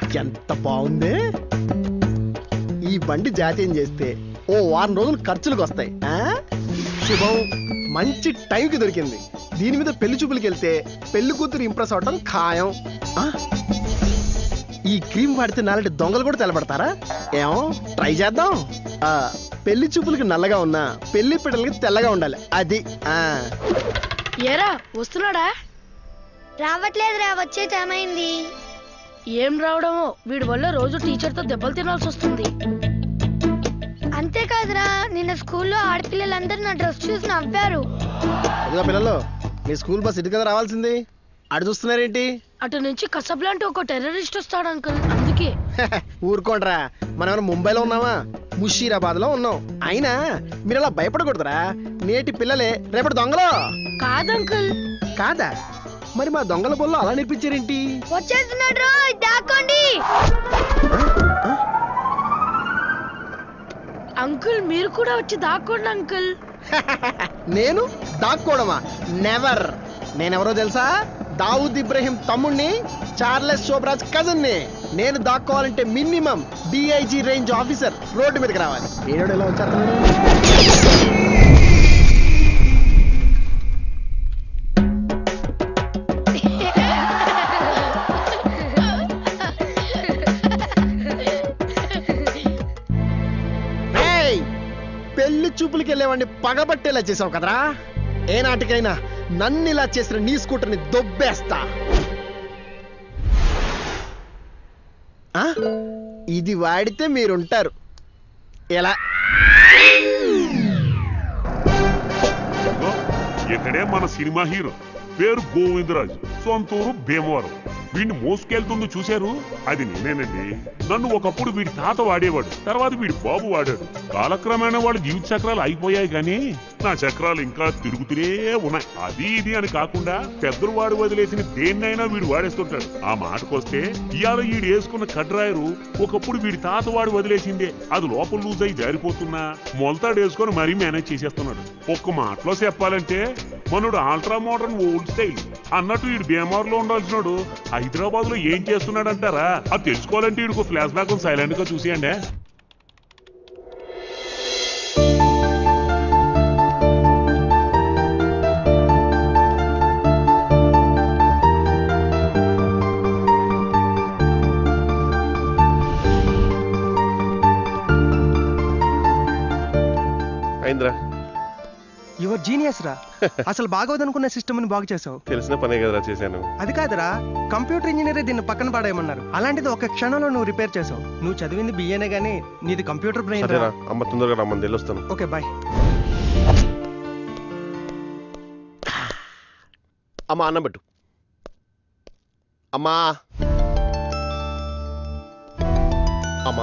ఎంత బాగుంది ఈ బండి జాతీయం చేస్తే ఓ వారం రోజులు ఖర్చులకు వస్తాయి ఆ? శుభం మంచి టైంకి దొరికింది దీని మీద పెళ్లి చూపులకి వెళ్తే పెళ్లి కూతురు ఇంప్రెస్ అవటం ఖాయం ఆ? ఈ క్రీమ్ వాడితే నాలంటి దొంగలు కూడా తెలబడతారా ఏమో ట్రై చేద్దాం ఆ, పెళ్లి చూపులకి నల్లగా ఉన్నా పెళ్లి పిల్లలకి తెల్లగా ఉండాలి అది ఆ ఏరా వస్తున్నాడా రావట్లేదురా వచ్చే టైం అయింది ఏం రావడమో వీడి వల్ల రోజు టీచర్తో దెబ్బలు తినాల్సి వస్తుంది అంతేకాదురా నిన్న స్కూల్లో ఆడపిల్లలందరూ నా డ్రెస్ చూసి నవ్వారు అదిగో పిల్లలు మీ స్కూల్ బస్ ఇటు కదా రావాల్సింది అటు చూస్తున్నారేంటి అటు నుంచి కసబ్లాంటి ఒక టెర్రరిస్ట్ వస్తాడు అంకుల్ అందుకే ఊరుకోండ్రా మనం ఏమైనా ముంబైలో ఉన్నామా ముషీరాబాద్ లో ఉన్నాం అయినా మీరు అలా భయపడకూడదురా నేటి పిల్లలే రేపటి దొంగలు కాదు అంకుల్ కాదా మరి మా దొంగల బొల్లో అలా నేర్పించారేంటి వచ్చేస్తున్నాడు రోయ్, దాక్కోండి అంకుల్ మీరు కూడా వచ్చి దాక్కోండి అంకుల్ నేను దాక్కోవడమా నెవర్ నేనెవరో తెలుసా దావుద్ ఇబ్రహీం తమ్ముణ్ణి చార్లెస్ శోభరాజ్ కజన్ ని నేను దాక్కోవాలంటే minimum DIG range officer road మీదకి రావాలి ఏడోడు ఎలా వచ్చేస్తున్నాడు ఏయ్! పెళ్లి చూపులకి వెళ్ళేవాడిని పగబట్టేలా చేసావు కదరా ఏ నాటికైనా నన్ను ఇలా చేసిన నీ స్కూటర్ని దొబ్బేస్తా ఆ? ఇది వాడితే మీరుంటారు ఎలా ఇదిగో, ఇతడే మన సినిమా హీరో పేరు గోవిందరాజు సొంతూరు భీమవరం వీడిని మోసుకెళ్తుంది చూశారు అది నేనేనండి నన్ను ఒకప్పుడు వీడి తాత వాడేవాడు తర్వాత వీడి బాబు వాడాడు కాలక్రమేణా వాళ్ళ జీవిత చక్రాలు అయిపోయాయి కానీ నా చక్రాలు ఇంకా తిరుగుతూనే ఉన్నాయి అది ఇది అని కాకుండా పెద్దలు వాడు వదిలేసిన దేన్నైనా వీడు వాడేస్తుంటాడు ఆ మాటకొస్తే ఇవాళ వీడు వేసుకున్న కడ్రాయరు ఒకప్పుడు వీడి తాత వాడు వదిలేసిందే అది లోపల లూజ్ అయి జారిపోతున్నా మొలతాడు వేసుకొని మరీ మేనేజ్ చేసేస్తున్నాడు ఒక్క మాటలో చెప్పాలంటే మనోడు ఆల్ట్రా మోడర్న్ ఓల్డ్ స్టైల్ అన్నట్టు వీడు బీమార్లో ఉండాల్సినాడు హైదరాబాద్ లో ఏం చేస్తున్నాడు అంటారా అది తెలుసుకోవాలంటే వీడికి ఫ్లాష్ బ్యాక్ సైలెంట్ గా చూసేయండి అయిందిరా యువర్ జీనియస్ రా అసలు బాగోదనుకున్న సిస్టమ్ ని బాగు చేసావు తెలిసిన పనే కదరా చేశాను అది కాదురా కంప్యూటర్ ఇంజనీరే దీన్ని పక్కన పడేయమన్నారు అలాంటిది ఒక క్షణంలో నువ్వు రిపేర్ చేసావు నువ్వు చదివింది బిఏనే గానీ నీది కంప్యూటర్ బ్రెయిన్ సరేరా అమ్మ తొందరగా రమ్మని వెళ్ళొస్తాను ఓకే బాయ్ అమ్మా అన్నం పెట్టు అమ్మా అమ్మా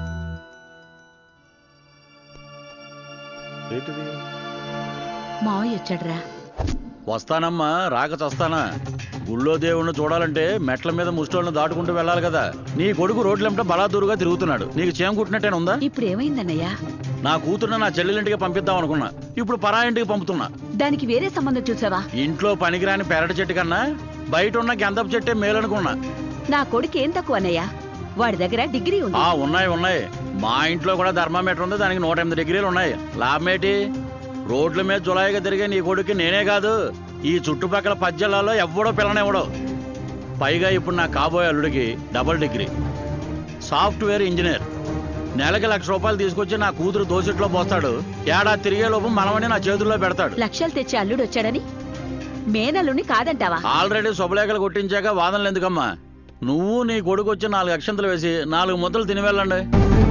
ఏంటిది మావయ్య వచ్చాడ్రా వస్తానమ్మా రాక చస్తానా గుళ్ళో దేవుణ్ణి చూడాలంటే మెట్ల మీద ముష్టోళ్ళని దాటుకుంటూ వెళ్ళాలి కదా నీ కొడుకు రోడ్లెంట బలాదూరుగా తిరుగుతున్నాడు నీకు చేమ కుట్టినట్టేనా ఉందా ఇప్పుడు ఏమైందన్నయ్యా నా కూతురుని నా చెల్లెలింటికి పంపిద్దాం అనుకున్నా ఇప్పుడు పరా ఇంటికి పంపుతున్నా దానికి వేరే సంబంధం చూసావా ఇంట్లో పనికిరాని పెరటి చెట్టు కన్నా బయట ఉన్న గంధపు చెట్టే మేలనుకున్నా నా కొడుకు ఏం తక్కువ అన్నయ్య వాడి దగ్గర డిగ్రీ ఉంది ఆ ఉన్నాయి ఉన్నాయి మా ఇంట్లో కూడా థర్మామీటర్ ఉంది దానికి నూట ఎనిమిది డిగ్రీలు ఉన్నాయి లాభమేటి రోడ్ల మీద జులాయిగా తిరిగే నీ కొడుకు నేనే కాదు ఈ చుట్టుపక్కల పద్యాలలో ఎవడో పిల్లనివ్వడో పైగా ఇప్పుడు నా కాబోయే అల్లుడికి డబుల్ డిగ్రీ సాఫ్ట్వేర్ ఇంజనీర్ నెలకి లక్ష రూపాయలు తీసుకొచ్చి నా కూతురు దోసిట్లో పోస్తాడు ఏడాది తిరిగే లోపు మనవని నా చేతుల్లో పెడతాడు లక్షలు తెచ్చి అల్లుడు వచ్చాడని మేనల్లుని కాదంటావా ఆల్రెడీ శుభలేఖలు కొట్టించాక వాదనలు ఎందుకమ్మా నువ్వు నీ కొడుకు వచ్చి నాలుగు అక్షంతలు వేసి నాలుగు ముద్దలు తిని వెళ్ళండి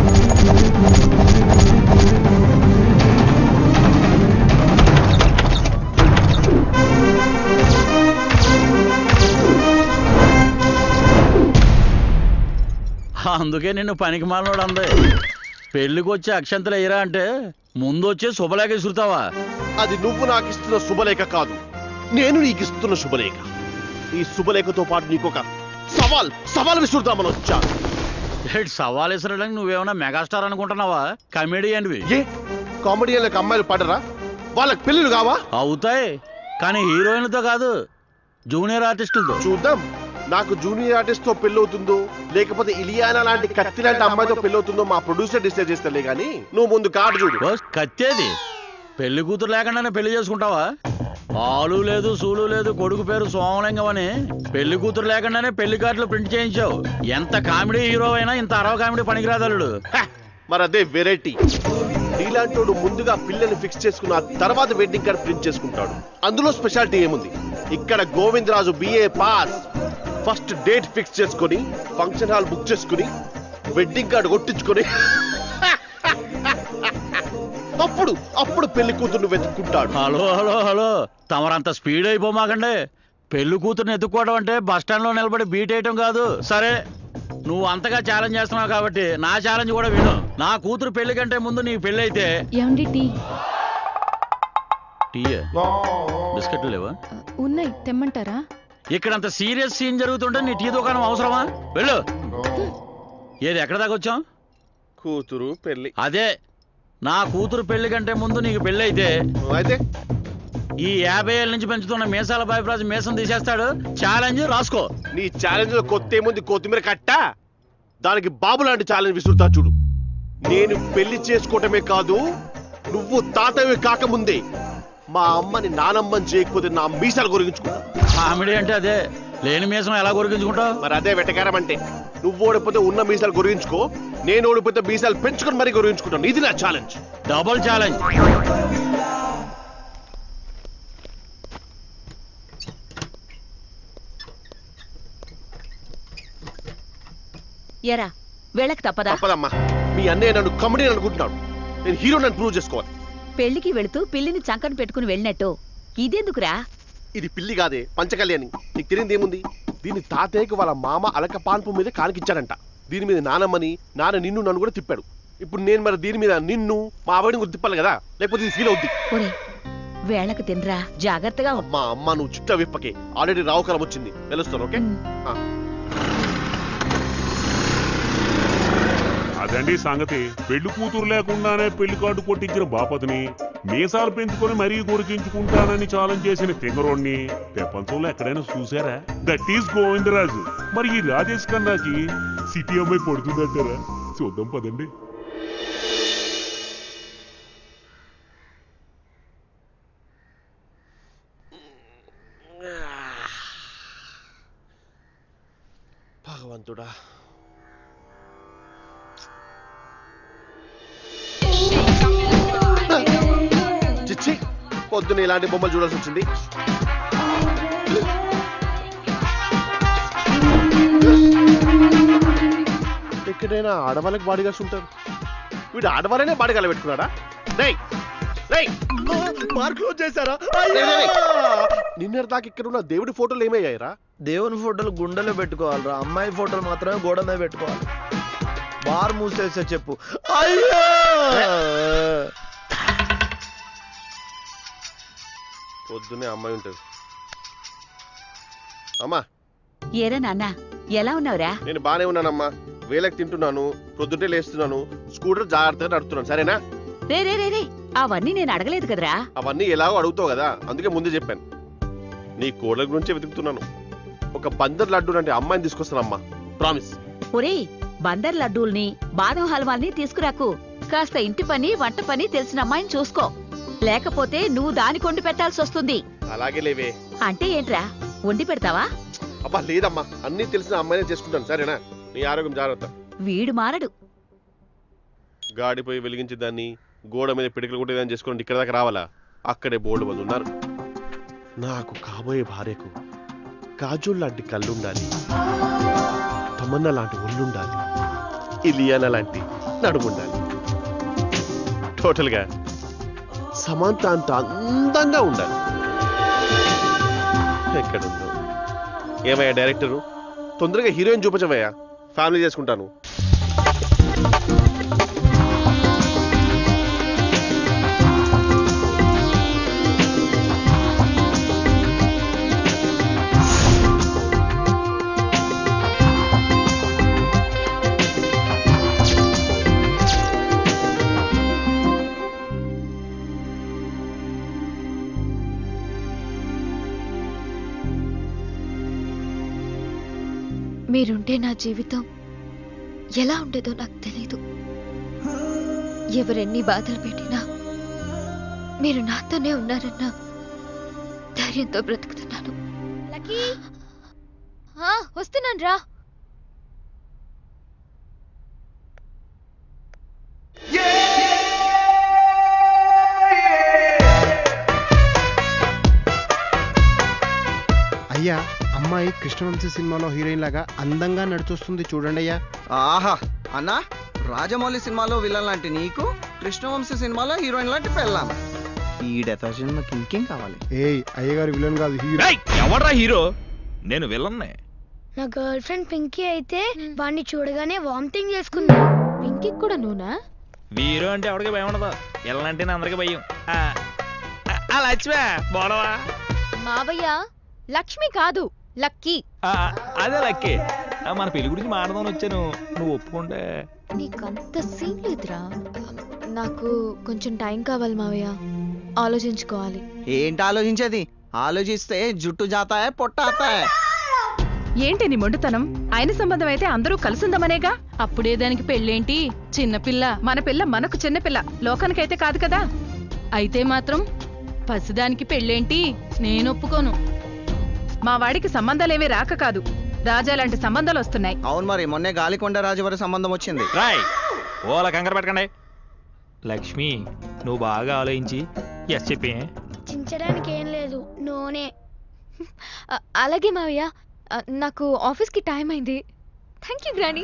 అందుకే నిన్ను పనికి మాలనోడు అంది పెళ్లికి వచ్చి అక్షంతలు వేయరా అంటే ముందు వచ్చి శుభలేఖ విసురుతావా అది నువ్వు నాకు ఇస్తున్న శుభలేఖ కాదు నేను నీకు ఇస్తున్న శుభలేఖ ఈ శుభలేఖతో పాటు నీకు ఒక సవాల్ సవాల్ విసురుతామని వచ్చా ఏంటి సవాల్ విసరడానికి నువ్వేమన్నా మెగాస్టార్ అనుకుంటున్నావా కమెడియన్వి ఏ కామెడియన్లకు అమ్మాయిలు పడరా వాళ్ళకి పెళ్ళిళ్ళు కావా అవుతాయి కానీ హీరోయిన్లతో కాదు జూనియర్ ఆర్టిస్టులతో చూద్దాం నాకు జూనియర్ ఆర్టిస్ట్ తో పెళ్ళవుతుందో లేకపోతే ఇలియానా లాంటి కత్తి లాంటి అమ్మాయితో పెళ్ళవుతుందో మా ప్రొడ్యూసర్ డిసైడ్ చేస్తలే గానీ నువ్వు ముందు కార్డు చూడు ఓ కత్తేది పెళ్లి కూతురు లేకుండానే పెళ్లి చేసుకుంటావా ఆలు లేదు సూలు లేదు కొడుకు పేరు సోమలింగం అని పెళ్లి కూతురు లేకుండానే పెళ్లి కార్డులు ప్రింట్ చేయించావు ఎంత కామెడీ హీరో అయినా ఇంత అరవ కామెడీ పనికిరాదలుడు హ! మరి అదే వెరైటీ నీలాంటోడు ముందుగా పిల్లని ఫిక్స్ చేసుకున్న తర్వాత వెడ్డింగ్ కార్డ్ ప్రింట్ చేసుకుంటాడు అందులో స్పెషాలిటీ ఏముంది ఇక్కడ Govindaraju BA pass first date fix చేసుకొని ఫంక్షన్ హాల్ బుక్ చేసుకుని వెడ్డింగ్ కార్డు కొట్టించుకొని అప్పుడు అప్పుడు పెళ్లి కూతుర్ని వెతుక్కుంటాడు హలో హలో హలో తమరంత స్పీడ్ అయిపోమాకండి పెళ్లి కూతురుని ఎత్తుక్కోవడం అంటే బస్ స్టాండ్ లో నిలబడి బీట్ వేయటం కాదు సరే నువ్వు అంతగా ఛాలెంజ్ చేస్తున్నావు కాబట్టి నా ఛాలెంజ్ కూడా విను నా కూతురు పెళ్లి కంటే ముందు నీకు పెళ్లి అయితే ఏమండి టీ టీ బిస్కెట్లు లేవా ఉన్నాయి తెమ్మంటారా ఇక్కడ అంత సీరియస్ సీన్ జరుగుతుంటే నీ టీ దుకాణం అవసరమా వెళ్ళు ఏది ఎక్కడ దాకా వచ్చాం కూతురు పెళ్లి అదే నా కూతురు పెళ్లి కంటే ముందు నీకు పెళ్లి అయితే అయితే ఈ యాభై ఏళ్ళ నుంచి పెంచుతున్న మీసాల బాబిరాజు మీసం తీసేస్తాడు ఛాలెంజ్ రాసుకో నీ ఛాలెంజ్ లో కొత్త ఏముంది కొత్తిమీర కట్ట దానికి బాబు లాంటి ఛాలెంజ్ విసురుతా చూడు నేను పెళ్లి చేసుకోవటమే కాదు నువ్వు తాతవి కాకముందే మా అమ్మని నానమ్మని చేయకపోతే నా మీసాలు గురించుకుంటా కామెడీ అంటే అదే లేని మీసం ఎలా కొరికించుకుంటావు మరి అదే వెటకారం అంటే నువ్వు ఓడిపోతే ఉన్న మీసాలు గురించుకో నేను ఓడిపోతే మీసాలు పెంచుకొని మరీ గురించుకుంటాను ఇది నా ఛాలెంజ్ డబుల్ ఛాలెంజ్ ఎరా వెళ్ళక తప్పదా తప్పదమ్మా మీ అన్నయ్య నన్ను కమెడీ అనుకుంటున్నాడు నేను హీరో నన్ను ప్రూవ్ చేసుకోవాలి పెళ్లికి వెళుతూ పిల్లిని చంకన పెట్టుకుని వెళ్ళినట్టు ఇదెందుకురా ఇది పిల్లి కాదే పంచకళ్యాణి నీకు తెలియదు ఏముంది దీని తాతయ్యకు వాళ్ళ మామ అలక పాన్పు మీద కానికిచ్చాడంట దీని మీద నానమ్మని నాన్న నిన్ను నన్ను కూడా తిప్పాడు ఇప్పుడు నేను మరి దీని మీద నిన్ను మా ఆవిడని కూడా తిప్పాలి కదా లేకపోతే ఇది ఫీల్ అవుద్ది ఒరే వేళకు తినరా జాగ్రత్తగా ఉం- అమ్మా అమ్మ నువ్వు చుట్టా విప్పకే ఆల్రెడీ రావుకాలం వచ్చింది తెలుస్తాను ఓకే ఉమ్. ఆ. అదండి సంగతి పెళ్లి కూతురు లేకుండానే పెళ్లి కార్డు కొట్టించిన బాపతిని మీసాలు పెంచుకొని మరీ కొరికించుకుంటానని ఛాలెంజ్ చేసిన తింగరోడ్ని ప్రపంచంలో ఎక్కడైనా చూసారా దట్ ఈస్ గోవిందరాజు మరి ఈ రాజేష్ ఖన్నాకి సిటీ అమ్మాయి పడుతుందంటారా చూద్దాం పదండి భగవంతుడా చిచ్చి పొద్దున ఇలాంటి బొమ్మలు చూడాల్సి వచ్చింది ఎక్కడైనా ఆడవాళ్ళకి బాడీగార్డ్స్ ఉంటారు వీడు ఆడవాళ్ళనే బాడీగార్లు పెట్టుకున్నాడా రేయ్ రేయ్ బార్ క్లోజ్ చేశారా రేయ్, రేయ్, రేయ్. నిన్నటి దాకా ఇక్కడ ఉన్న దేవుడి ఫోటోలు ఏమయ్యాయిరా దేవుని ఫోటోలు గుండెలో పెట్టుకోవాలిరా అమ్మాయి ఫోటోలు మాత్రమే గోడ మీద పెట్టుకోవాలి బార్ మూసేసే చెప్పు అయ్యో పొద్దునే అమ్మాయి ఉంటుంది అమ్మా ఏరా నాన్న ఎలా ఉన్నావురా నేను బానే ఉన్నానమ్మా వేలకు తింటున్నాను పొద్దుటే లేస్తున్నాను స్కూటర్ జాగ్రత్తగా నడుపుతున్నాను సరేనా రే రే రే రే అవన్నీ నేను అడగలేదు కదరా అవన్నీ ఎలాగో అడుగుతావు కదా అందుకే ముందే చెప్పాను నీ కోడల గురించే వెతుకుతున్నాను ఒక బందర్ లడ్డు అంటే అమ్మాయిని తీసుకొస్తానమ్మా ప్రామిస్ ఒరేయ్ బందర్ లడ్డూల్ని బాదం హల్వాల్ని తీసుకురాకు కాస్త ఇంటి పని వంట పని తెలిసిన అమ్మాయిని చూసుకో లేకపోతే నువ్వు దాని కొండి పెట్టాల్సి వస్తుంది అలాగే లేవే అంటే ఏంట్రా వండి పెడతావా అబ్బా లేదమ్మా అన్నీ తెలిసిన అమ్మాయినే చేసుకుంటాను సరేనా నీ ఆరోగ్యం జాగ్రత్త వీడు మారడు గాడిపోయి వెలిగించే దాన్ని గోడ మీద పిడికలు కొట్టేదాన్ని చేసుకుని ఇక్కడ దాకా రావాలా అక్కడే బోల్డ్ మంది ఉన్నారు నాకు కాబోయే భార్యకు కాజుల్ లాంటి కళ్ళుండాలి తమన్నా లాంటి ఒళ్ళుండాలి ఇలియానా లాంటి నడుముండాలి టోటల్గా సమాంత అంత అందంగా ఉండాలి ఎక్కడుందో ఏమయ్యా డైరెక్టరు తొందరగా హీరోయిన్ చూపించవయ్యా ఫ్యామిలీ చేసుకుంటాను మీరుంటే నా జీవితం ఎలా ఉండేదో నాకు తెలీదు ఎవరెన్ని బాధలు పెట్టినా మీరు నాతోనే ఉన్నారన్న ధైర్యంతో బ్రతుకుతున్నాను లక్కీ వస్తున్నాను రా అయ్యా అమ్మాయి కృష్ణవంశీ సినిమాలో హీరోయిన్ లాగా అందంగా నడిచొస్తుంది చూడండి అయ్యా ఆహా అన్నా రాజమౌళి సినిమాలో విలన్ లాంటి నీకు కృష్ణవంశీ సినిమాలో హీరోయిన్ లాంటి పెళ్ళాం ఈ డెటాజన్కి ఇంకేం కావాలి ఏయ్ అయ్యగారు విలన్ కాదు హీరో ఎవడ్రా హీరో నేను విలన్నే నా గర్ల్ ఫ్రెండ్ పింకీ అయితే వాడిని చూడగానే వామిటింగ్ చేసుకుంది పింకీ కూడా నువ్వునా వీరు అంటే ఎవరికి భయం ఉండదు విలనంటే అందరికి భయం ఆ, ఆ, ఆ లక్ష్మే బోడవా మావయ్య లక్ష్మి కాదు లక్కీ ఆ, అదే లక్కే ఆ, మన పెళ్లి గురించి మాట్లాడదామని వచ్చాను నువ్వు ఒప్పుకుంటే నీకంత సీన్ లేదురా నాకు కొంచెం టైం కావాలి మావయ్య ఆలోచించుకోవాలి ఏంటి ఆలోచించేది ఆలోచిస్తే జుట్టు జాతాయే పొట్టాతాయే ఏంటి నీ మొండుతనం ఆయన సంబంధం అయితే అందరూ కలిసిందమనేగా అప్పుడే దానికి పెళ్ళేంటి చిన్నపిల్ల మన పిల్ల మనకు చిన్నపిల్ల లోకానికైతే కాదు కదా అయితే మాత్రం పసిదానికి పెళ్ళేంటి నేను ఒప్పుకోను మా వాడికి సంబంధాలేమీ రాక కాదు రాజా లాంటి సంబంధాలు వస్తున్నాయి అవును మరి మొన్నే గాలికొండ రాజువారి సంబంధం వచ్చింది రాయ్ ఓల కంగారు పెట్టకండి లక్ష్మి నువ్వు బాగా ఆలోచించి ఎస్ చెప్పి చించడానికి ఏం లేదు నూనె అ- అలాగే మావయ్య అ, నాకు ఆఫీస్కి టైం అయింది థ్యాంక్ యూ గ్రానీ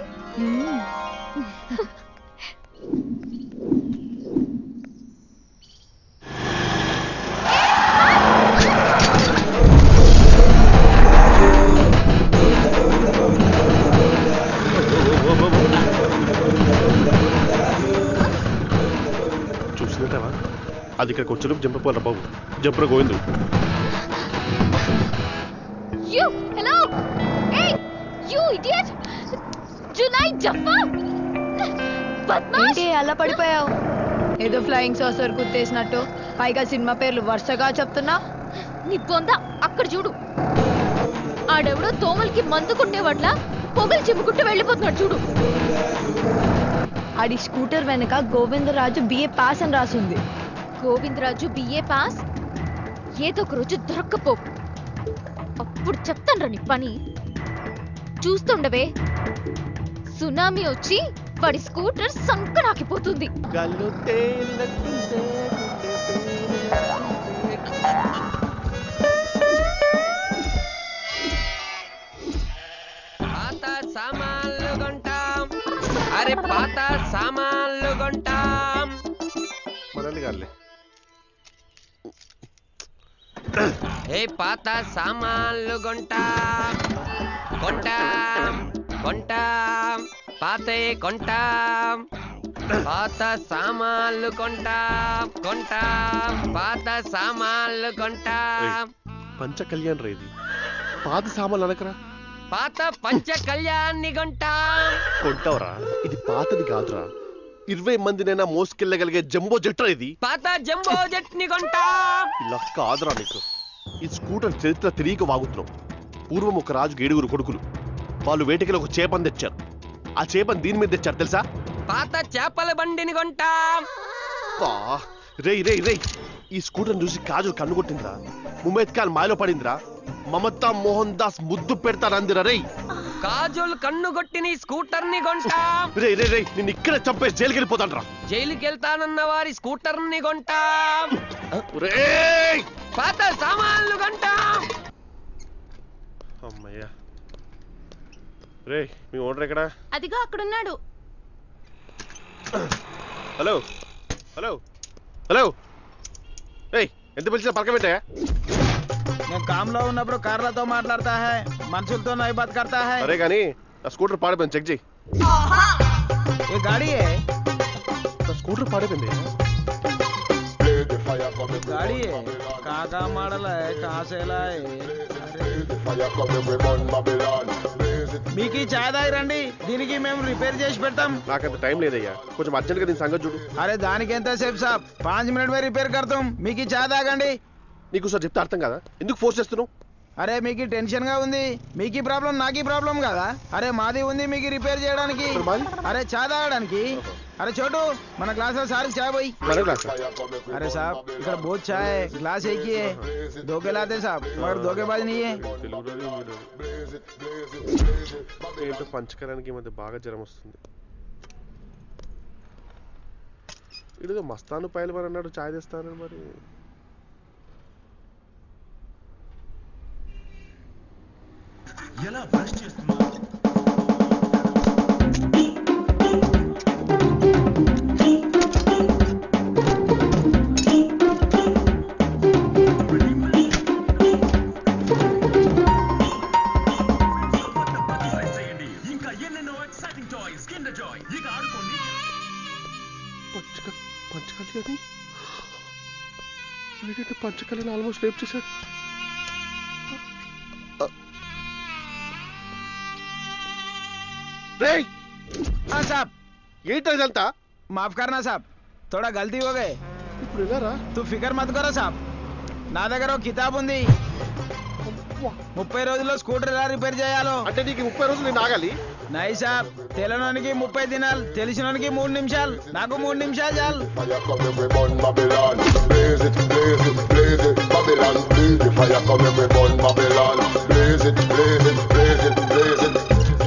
చూసినట్టవా అది ఇక్కడికి వచ్చేలోపు జంపపోలరా బాబు జంపర గోవిందు యూ హలో ఏయ్ యూ ఇడియట్ జునై జంపా ఏంటి అలా పడిపోయావు ఏదో ఫ్లయింగ్ సాసర్ గుర్తేసినట్టు పైగా సినిమా పేర్లు వరుసగా చెప్తున్నా నీ బొంద అక్కడ చూడు ఆడెవడో తోమలకి మందు కొట్టేవాడ్లా పొగలు చిమ్ముకుంటూ వెళ్ళిపోతున్నాడు చూడు ఆడి స్కూటర్ వెనక గోవిందరాజు బిఏ పాస్ అని రాసుంది గోవిందరాజు బిఏ పాస్ ఏదో ఒక రోజు దొరక్కపో అప్పుడు చెప్తాను నీ పని చూస్తుండవే సునామీ వచ్చి వాడి స్కూటర్ సంకనాకిపోతుంది గల్లు పాత సామాన్లు కొంటాం అరే పాత సామాన్లు కొంటాం మనల్ని కాదులే ఏ పాత సామాన్లు కొంటాం కొంటాం కొంటాం పాతే కొంటాం పాత సామాన్లు కొంటాం కొంటాం పాత సామాన్లు కొంటాం పంచ కళ్యాణ్ రా ఇది పాత సామాన్లు అనకరా పాత పంచ కళ్యాణ్ని కొంటాం కొంటావురా ఇది పాతది కాదురా ఇరవై మందినైనా మోసుకెళ్ళగలిగే జంబో జట్రా ఇది పాత జంబో జట్ని కొంటాం ఇలా కాదురా నీకు ఈ స్కూటర్ చరిత్ర తెలియక వాగుతున్నావు పూర్వం ఒక రాజుకి ఏడుగురు కొడుకులు వాళ్ళు వేటకిలో ఒక చేపని తెచ్చారు ఆ చేపని దీని మీద తెచ్చారు తెలుసా పాత చేపల బండిని కొంటాం బా, రేయ్ రేయ్ రేయ్ ఈ స్కూటర్ చూసి కాజు కన్ను కొట్టిందిరా ముమేద్ ఖాన్ మాయలో పడిందిరా మమతా మోహన్ దాస్ ముద్దు పెడతానందిరా రేయ్ కాజోల్ కన్ను కొట్టిన స్కూటర్ ని కొంటాం రే రే రే నిన్ను ఇక్కడే చంపేసి జైలుకి వెళ్ళిపోతాను రా జైలుకి వెళ్తానన్న వారి స్కూటర్ ని కొంటాం రేయ్ పాత సామాన్లు కొంటాం అమ్మయ్యా రే మీ ఓనర్ ఎక్కడా అదిగో అక్కడున్నాడు హలో హలో హలో ఏయ్ ఎంత పిలిచినా పలకబెట్టా నేను కామ్లో ఉన్నప్పుడు కార్లతో మాట్లాడతా హై మనుషులతో నై బాత్ కర్తా హై అరే కానీ నా స్కూటర్ పాడిపోయింది చెక్ చేయి ఏ గాడి హై నా స్కూటర్ పాడిపోయింది गाड़ी है कहाँ कहाँ मॉडल है कहाँ से लाए మీకు ఈ చాయ్ దాగి రండి దీనికి మేము రిపేర్ చేసి పెడతాం నాకంత టైం లేదయ్యా కొంచెం అర్జెంట్గా దీని సంగతి చూడు అరే దానికి ఎంత సేపు సాబ్ పాంచ్ మినిట్ మే రిపేర్ కడతాం మీకు ఈ చాయ్ తాగండి నీకు సార్ చెప్తే అర్థం కదా ఎందుకు ఫోర్స్ చేస్తున్నావు అరే మీకు టెన్షన్ గా ఉంది మీకు ప్రాబ్లం నాకు ప్రాబ్లం కదా అరే మాది ఉంది మీకు రిపేర్ చేయడానికి అరే చా తాగడానికి అరే చోటు మన క్లాస్ లో సార్ చాయ్ పోయి మన class లో? अरे साहब इधर बहुत चाय है ग्लास एक ही है धोखे लाते साहब मगर धोखेबाज नहीं है తెలుగులోనే మీరు. ఏంటో పంచకరానికి ఈ మధ్య బాగా జ్వరం వస్తుంది ఇడిదో మస్తాను పైలు మరి అన్నాడు చాయ్ తెస్తాను మరి ఎలా బ్రష్ చేస్తున్నావు ఇంకా ఎన్నెన్నో ఎక్సైటింగ్ టాయ్స్ కిండర్ జాయ్ ఇక ఆడుకోండి పంచక పంచకలి అని వీడేంటి పంచకలిని ఆల్మోస్ట్ రేప్ చేశాడు రేయ్ हाँ साहब ఏంటి ఇదంతా माफ करना साहब थोड़ा गलती हो गए ఇప్పుడు ఎలా तू फिकर मत करो साहब నా దగ్గర ఒక కితాబ్ ఉంది ముప్పై రోజుల్లో స్కూటర్ ఎలా రిపేర్ చేయాలో అంటే నీకు ముప్పై రోజులు నేను ఆగాలి నై సాబ్ తెలియనోనికి ముప్పై దినాలు తెలిసినోనికి మూడు నిమిషాలు నాకు మూడు నిమిషాలు చాలు Babylon, blaze it, blaze it, blaze it, Babylon, blaze it, fire come and we burn Babylon, blaze it, blaze it, blaze it, blaze it.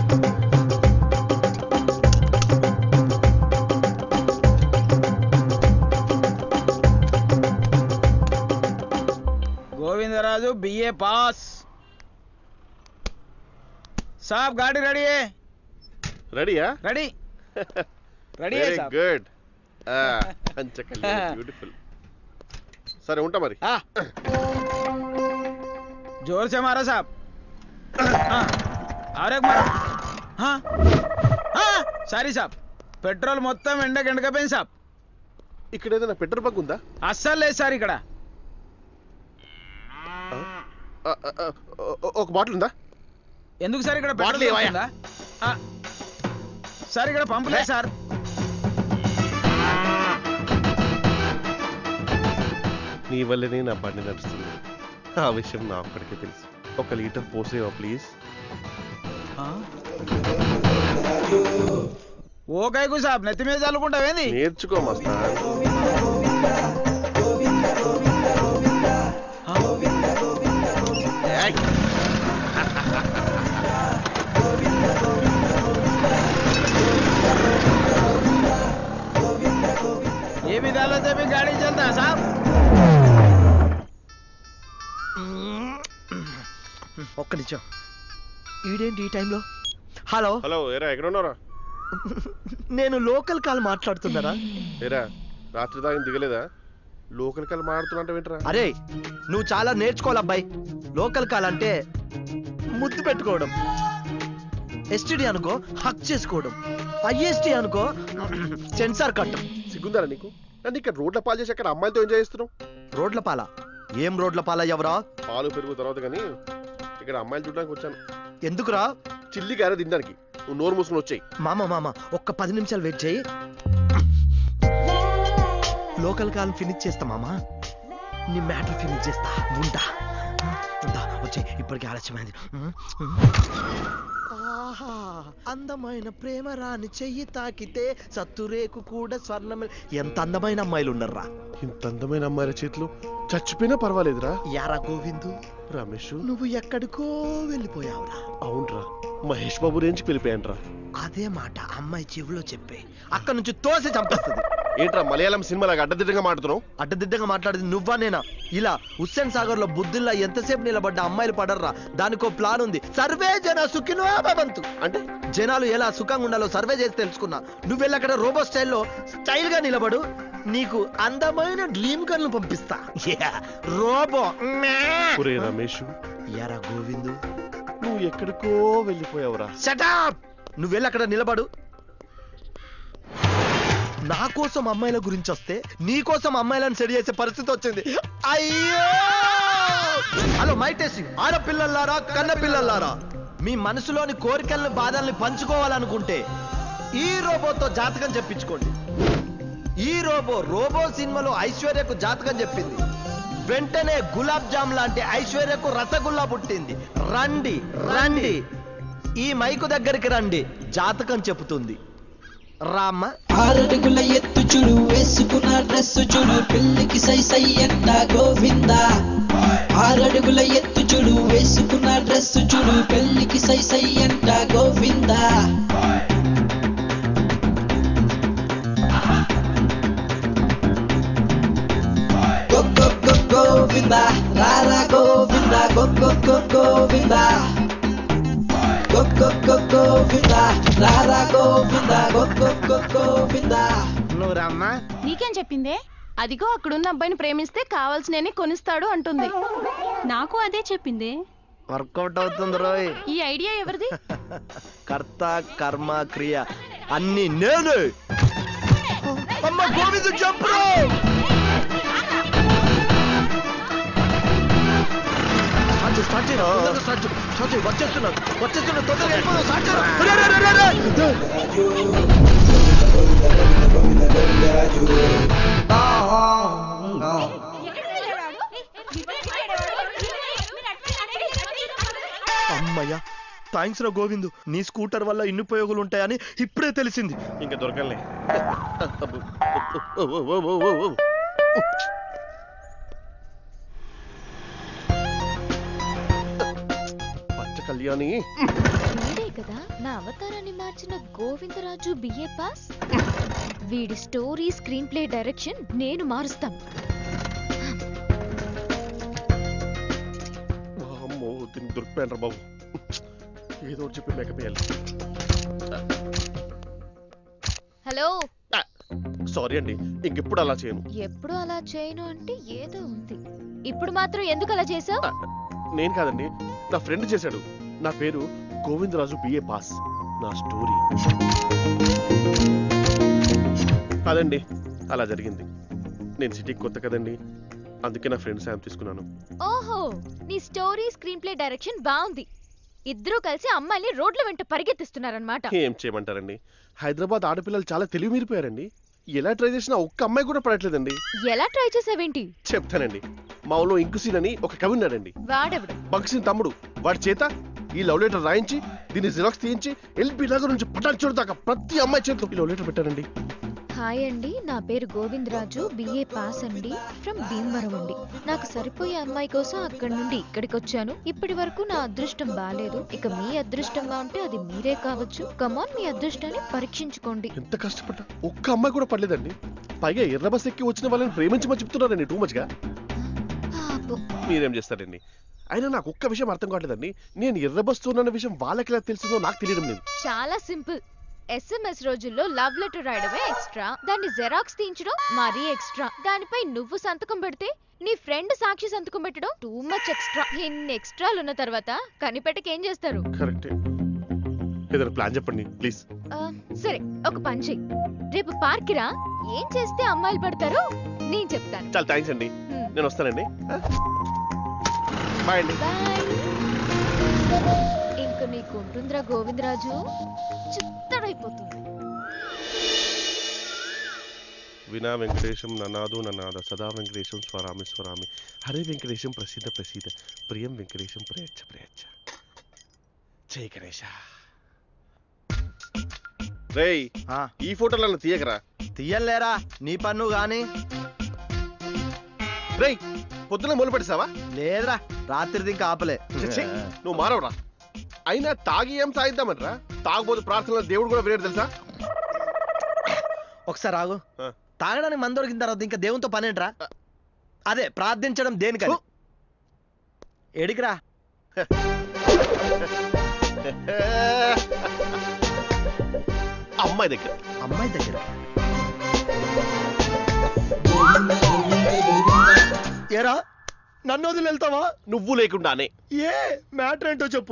Govindaraju BA pass సాబ్ గాడి రెడీ है రెడీయా రెడీ రెడీ है వెరీ साहब గుడ్ పంచకలి beautiful సరే ఉంటా మరి जोर से मारो साहब हाँ, और एक मारो हाँ हाँ సారీ సాబ్ పెట్రోల్ మొత్తం ఎండకి ఎండకపోయింది సాబ్ ఇక్కడ ఏదైనా పెట్రోల్ బంక్ ఉందా అస్సలు లేదు సార్ ఇక్కడ ఆ, ఆ, ఆ, ఓ- ఒక బాటిల్ ఉందా ఎందుకు సార్ ఇక్కడ బాటిల్ పెట్రోల్ ఇవ్వయా? ఉందా? ఆ, సార్ ఇక్కడ పంపు లేదు సార్ నీ వల్లనే నా బండి నడుస్తుంది ఆ విషయం నా ఒక్కడికే తెలుసు ఒక లీటర్ పోసేవా ప్లీజ్ ఓ కైకు సాబ్ నెత్తి మీద చల్లుకుంటావేంది నేర్చుకో మస్తా ఏ విధాలో చెప్పి గాడి చల్తా సాబ్ ఒక్క నిమిషం ఈడేంటి ఈ టైంలో హలో హలో ఏరా ఎక్కడ ఉన్నారా నేను లోకల్ కాల్ మాట్లాడుతున్నారా ఏరా రాత్రి దాకా దిగలేదా లోకల్ కాల్ మాడుతున్నా వింటరా అరే నువ్వు చాలా నేర్చుకోవాలి అబ్బాయి లోకల్ కాల్ అంటే ముద్దు పెట్టుకోవడం ఎస్టీడీ అనుకో హక్ చేసుకోవడం ఐఎస్టీ అనుకో సెన్సార్ కట్టం సిగ్గుందారా నీకు నన్ను ఇక్కడ రోడ్ల పాలు చేసి అక్కడ అమ్మాయిలతో ఎంజాయ్ చేస్తున్నావు రోడ్ల పాల ఏం రోడ్ల పాల ఎవరా పాలు పెరుగు తర్వాత కానీ ఇక్కడ అమ్మాయిలు చూడడానికి వచ్చాను ఎందుకురా చిల్లి గారె తినడానికి నువ్వు నోరు మూసుకుని వచ్చాయి మామ మామ ఒక్క పది నిమిషాలు వెయిట్ చేయి లోకల్ కాల్ ఫినిష్ చేస్తా మామ నీ మ్యాటర్ ఫినిష్ చేస్తా ఉంటా ఉంటా వచ్చే ఇప్పటికే ఆలస్యమైంది ఆహా అందమైన ప్రేమ రాని చెయ్యి తాకితే సత్తురేకు కూడా స్వర్ణమే ఎంత అందమైన అమ్మాయిలు ఉన్నారా ఇంత అందమైన అమ్మాయిల చేతిలో చచ్చిపోయినా పర్వాలేదురా యారా గోవిందు రమేష్ నువ్వు ఎక్కడికో వెళ్ళిపోయావురా అవునరా మహేష్ బాబు రేంజ్కి వెళ్ళిపోయాను అదే మాట అమ్మాయి చెవిలో చెప్పే అక్కడ నుంచి తోసి చంపేస్తుంది ఏంట్రా మలయాళం సినిమాలాగా అడ్డదిడ్డంగా మాడుతున్నావు అడ్డదిడ్డంగా మాట్లాడేది నువ్వా నేనా ఇలా హుస్సేన్ సాగర్ లో బుద్ధుల్లా ఎంతసేపు నిలబడ్డ అమ్మాయిలు పడర్రా దానికో ప్లాన్ ఉంది సర్వే జన సుఖినో భవంతు అంటే జనాలు ఎలా సుఖంగా ఉండాలో సర్వే చేసి తెలుసుకున్నా నువ్వు వెళ్ళి అక్కడ రోబో స్టైల్లో స్టైల్ గా నిలబడు నీకు అందమైన డ్రీమ్ గర్ల్ పంపిస్తా Yeah, రోబో ఒరే రమేష్ యారా గోవిందు నువ్వు ఎక్కడికో వెళ్ళిపోయావురా షటప్ నువ్వు వెళ్ళి అక్కడ నిలబడు నా కోసం అమ్మాయిల గురించి వస్తే నీ కోసం అమ్మాయిలను సెడి చేసే పరిస్థితి వచ్చింది అయ్యో హలో మై టెస్టింగ్ ఆడపిల్లలారా కన్న పిల్లలారా మీ మనసులోని కోరికల్ని బాధల్ని పంచుకోవాలనుకుంటే ఈ రోబోతో జాతకం చెప్పించుకోండి ఈ రోబో రోబో సినిమాలో ఐశ్వర్యకు జాతకం చెప్పింది వెంటనే గులాబ్ జామ్ లాంటి ఐశ్వర్యకు రసగుల్లా పుట్టింది రండి రండి ఈ మైకు దగ్గరికి రండి జాతకం చెబుతుంది రామ్మ ఆరడుగుల ఎత్తు చూడు వేసుకున్న డ్రెస్ చూడు పెళ్లికి సై సై ఎంట గోవింద ఆరడుగుల ఎత్తు చూడు వేసుకున్న డ్రెస్ చూడు పెళ్లికి సై సై ఎంట Govinda go go go Govinda రారా Govinda go go go Govinda go go go Govinda రారా Govinda go go go Govinda నువ్వు రామ్మా నీకేం చెప్పిందే అదిగో అక్కడున్న అబ్బాయిని ప్రేమిస్తే కావాల్సినని కొనిస్తాడు అంటుంది నాకు అదే చెప్పింది వర్కౌట్ అవుతుంది రోయ్ ఈ ఐడియా ఎవరిది కర్త కర్మ క్రియ అన్ని నేను అమ్మ గోవిందు చెప్పు స్టార్ట్ చేయి తొందరగా స్టార్ట్ చేయి స్టార్ట్ చేయి వచ్చేస్తున్నాడు వచ్చేస్తున్నాడు తొందరగా వెళ్ళిపోదాం స్టార్ట్ చేయి రే, రే, రే, రే, రే. అమ్మయ్య థ్యాంక్స్ రా గోవిందు నీ స్కూటర్ వల్ల ఇన్ని ఉపయోగాలు ఉంటాయని ఇప్పుడే తెలిసింది ఇంకా దొరకలే పచ్చ కళ్యాణి వీడే కదా నా అవతారాన్ని మార్చిన గోవిందరాజు బిఏ పాస్ వీడి స్టోరీ స్క్రీన్ ప్లే డైరెక్షన్ నేను మారుస్తాను అమ్మో దీన్ని దొరికిపోయాను రా బాబు ఏదో ఒకటి చెప్పి మేకప్ వేయాలి హలో సారీ అండి ఇంకెప్పుడు అలా చేయను ఎప్పుడు అలా చేయను అంటే ఏదో ఉంది ఇప్పుడు మాత్రం ఎందుకు అలా చేసావు నేను కాదండి నా ఫ్రెండ్ చేశాడు నా పేరు గోవిందరాజు బిఏ పాస్ నా స్టోరీ అదండి అలా జరిగింది నేను సిటీకి కొత్త కదండి అందుకే నా ఫ్రెండ్ సాయం తీసుకున్నాను ఓహో నీ స్టోరీ స్క్రీన్ ప్లే డైరెక్షన్ బాగుంది ఇద్దరూ కలిసి అమ్మాయిని రోడ్ల వెంట పరిగెత్తిస్తున్నారనమాట ఏం చేయమంటారండి హైదరాబాద్ ఆడపిల్లలు చాలా తెలివి మీరిపోయారండి ఎలా ట్రై చేసినా ఒక్క అమ్మాయి కూడా పడట్లేదండి ఎలా ట్రై చేసావేంటి చెప్తానండి మా ఊళ్ళో ఇంకుసీన్ అని ఒక కవి ఉన్నాడండి వాడెవడు బంక్సిన్ తమ్ముడు వాడి చేత ఈ లవ్ లెటర్ రాయించి దీన్ని జిరాక్స్ తీయించి ఎల్బీ నగర్ నుంచి పటాన్ చూడు దాకా ప్రతి అమ్మాయి చేతిలో ఈ లవ్ లెటర్ పెట్టారండి హాయ్ అండి నా పేరు గోవిందరాజు బిఏ పాస్ అండి ఫ్రమ్ భీమవరం అండి నాకు సరిపోయే అమ్మాయి కోసం అక్కడి నుండి ఇక్కడికి వచ్చాను ఇప్పటి వరకు నా అదృష్టం బాగాలేదు ఇక మీ అదృష్టంగా ఉంటే అది మీరే కావచ్చు కమాన్ మీ అదృష్టాన్ని పరీక్షించుకోండి ఎంత కష్టపడ్డా ఒక్క అమ్మాయి కూడా పడలేదండి పైగా ఎర్ర బస్ ఎక్కి వచ్చిన వాళ్ళని ప్రేమించమని చెప్తున్నారండి టూ మచ్ గా మీరేం చేస్తారండి అయినా నాకు ఒక్క విషయం అర్థం కావట్లేదండి నేను ఎర్ర బస్ ఉన్న విషయం వాళ్ళకి ఎలా తెలిసిందో నాకు తెలియడం లేదు చాలా సింపుల్ ఎస్ఎంఎస్ రోజుల్లో లవ్ లెటర్ రాయడమే ఎక్స్ట్రా దాన్ని జెరాక్స్ తీయించడం మరీ ఎక్స్ట్రా దానిపై నువ్వు సంతకం పెడితే నీ ఫ్రెండ్ సాక్షి సంతకం పెట్టడం టూ మచ్ ఎక్స్ట్రా ఇన్ని ఎక్స్ట్రాలు ఉన్న తర్వాత కనిపెట్టకి ఏం చేస్తారు కరెక్టే ఏదైనా ప్లాన్ చెప్పండి ప్లీజ్ ఆ, సరే ఒక పని చెయ్యి రేపు పార్క్ రా ఏం చేస్తే అమ్మాయిలు పడతారో నేను చెప్తాను చాలా థ్యాంక్స్ అండి నేను వస్తానండి బాయ్ అండి ఇంక నీకు ఉంటుందిరా గోవిందరాజు చిత్తడైపోతుంది వినా వెంకటేశం ననాదు ననాద సదా వెంకటేశం స్వరామి స్వరామి హరే వెంకటేశం ప్రసిద్ధ ప్రసిద్ధ ప్రియం వెంకటేశం ప్రయచ్చ ప్రయచ్చ జై గణేశ రేయ్ ఈ ఫోటోలను తీయకరా తీయలేరా నీ పన్ను గాని రేయ్ పొద్దున మొదలు పెడతావా లేదురా రాత్రి ఇంకా ఆపలే ఛీ, నువ్వు మారవరా అయినా తాగి ఏం సాయిద్దామనరా తాగబోతు ప్రార్థనలో దేవుడు కూడా వినేడు తెలుసా ఒకసారి ఆగు తాగడానికి మందు దొరికిన తర్వాత ఇంకా దేవునితో పనేంట్రా అదే ప్రార్థించడం దేనికని ఎడికిరా అమ్మాయి దగ్గర అమ్మాయి దగ్గర ఏరా నన్ను వదిలి వెళ్తావా నువ్వు లేకుండానే ఏ మ్యాటర్ ఏంటో చెప్పు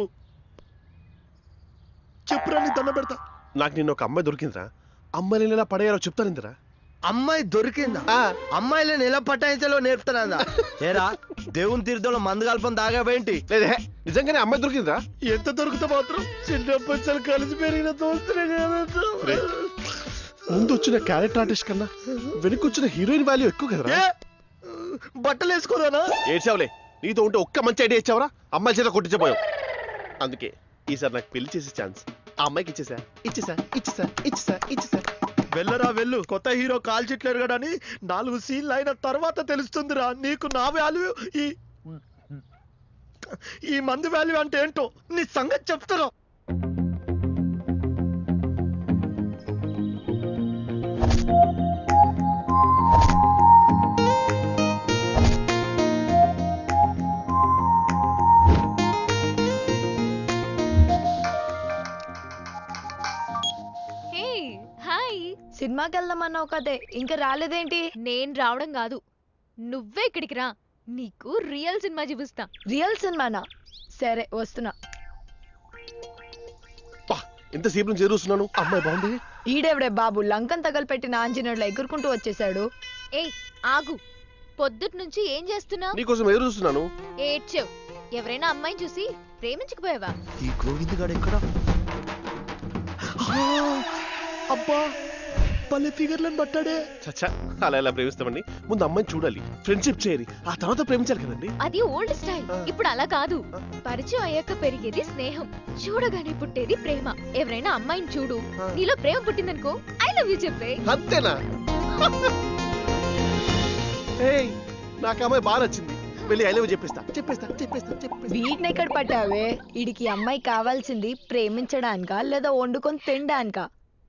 చెప్పురా నీ దండ పెడతా నాకు నిన్న ఒక అమ్మాయి దొరికిందిరా అమ్మాయిని ఎలా పడేయాలో చెప్తానిందిరా అమ్మాయి దొరికిందా అమ్మాయిలను ఎలా పట్టాయించాలో నేర్పుతానందా ఏరా దేవుని తీర్థంలో మందు కలపం తాగావేంటి లేదే నిజంగానే అమ్మాయి దొరికిందిరా ఎంత దొరికితే మాత్రం చిన్నప్పటి నుంచి కలిసి పెరిగిన దోస్తులే రే, ముందు వచ్చిన క్యారెక్టర్ ఆర్టిస్ట్ కన్నా వెనక్కి వచ్చిన హీరోయిన్ వాల్యూ ఎక్కువ కదరా బట్టలు వేసుకోదానా ఏడ్చావులే నీతో ఉంటే ఒక్క మంచి ఐడియా ఇచ్చావరా అమ్మాయి చేత కొట్టించబోయావు అందుకే ఈసారి నాకు పెళ్లి చేసే ఛాన్స్ ఆ అమ్మాయికి ఇచ్చేసా ఇచ్చేసా ఇచ్చేసా ఇచ్చేసా ఇచ్చేసా వెళ్ళరా వెళ్ళు కొత్త హీరో కాల్ చెట్లేరు కదా అని నాలుగు సీన్లు అయిన తర్వాత తెలుస్తుందిరా నీకు నా వాల్యూ ఈ ఈ మందు వాల్యూ అంటే ఏంటో నీ సంగతి చెప్తారా హే హాయ్ సినిమాకి వెళ్దామన్నావు కదే ఇంకా రాలేదేంటి నేను రావడం కాదు నువ్వే ఇక్కడికి రా నీకు రియల్ సినిమా చూపిస్తా రియల్ సినిమానా సరే వస్తున్నా ఎంతసేపు నుంచి ఎదురుస్తున్నాను అమ్మాయి బాగుంది ఈడెవడే బాబు లంకం తగలపెట్టిన ఆంజనేయుడు ఎగురుకుంటూ వచ్చేసాడు ఏయ్ ఆగు పొద్దుట్ నుంచి ఏం చేస్తున్నా నీకోసం ఎదురు చూస్తున్నాను ఏడ్చావు ఎవరైనా అమ్మాయిని చూసి ప్రేమించకపోయావా ఈ గోవింద్ గాడు ఎక్కడ అబ్బా పల్లె ఫిగర్లను పట్టాడే చచ్చా అలా ఎలా ప్రేమిస్తామండి ముందు అమ్మాయిని చూడాలి ఫ్రెండ్షిప్ చేయాలి ఆ తర్వాత ప్రేమించాలి కదండి అది ఓల్డ్ స్టైల్ ఇప్పుడు అలా కాదు పరిచయం అయ్యాక పెరిగేది స్నేహం చూడగానే పుట్టేది ప్రేమ ఎవరైనా అమ్మాయిని చూడు నీలో ప్రేమ పుట్టిందనుకో ఐ లవ్ యూ చెప్పే అంతేనా ఏయ్ నాకు అమ్మాయి బాగా నచ్చింది వెళ్ళి ఐ లవ్ చెప్పేస్తా చెప్పేస్తా చెప్పేస్తా చెప్పేస్తా వీటిని ఎక్కడ పట్టావే ఈడికి అమ్మాయి కావాల్సింది ప్రేమించడానికా లేదా వండుకొని తినడానికా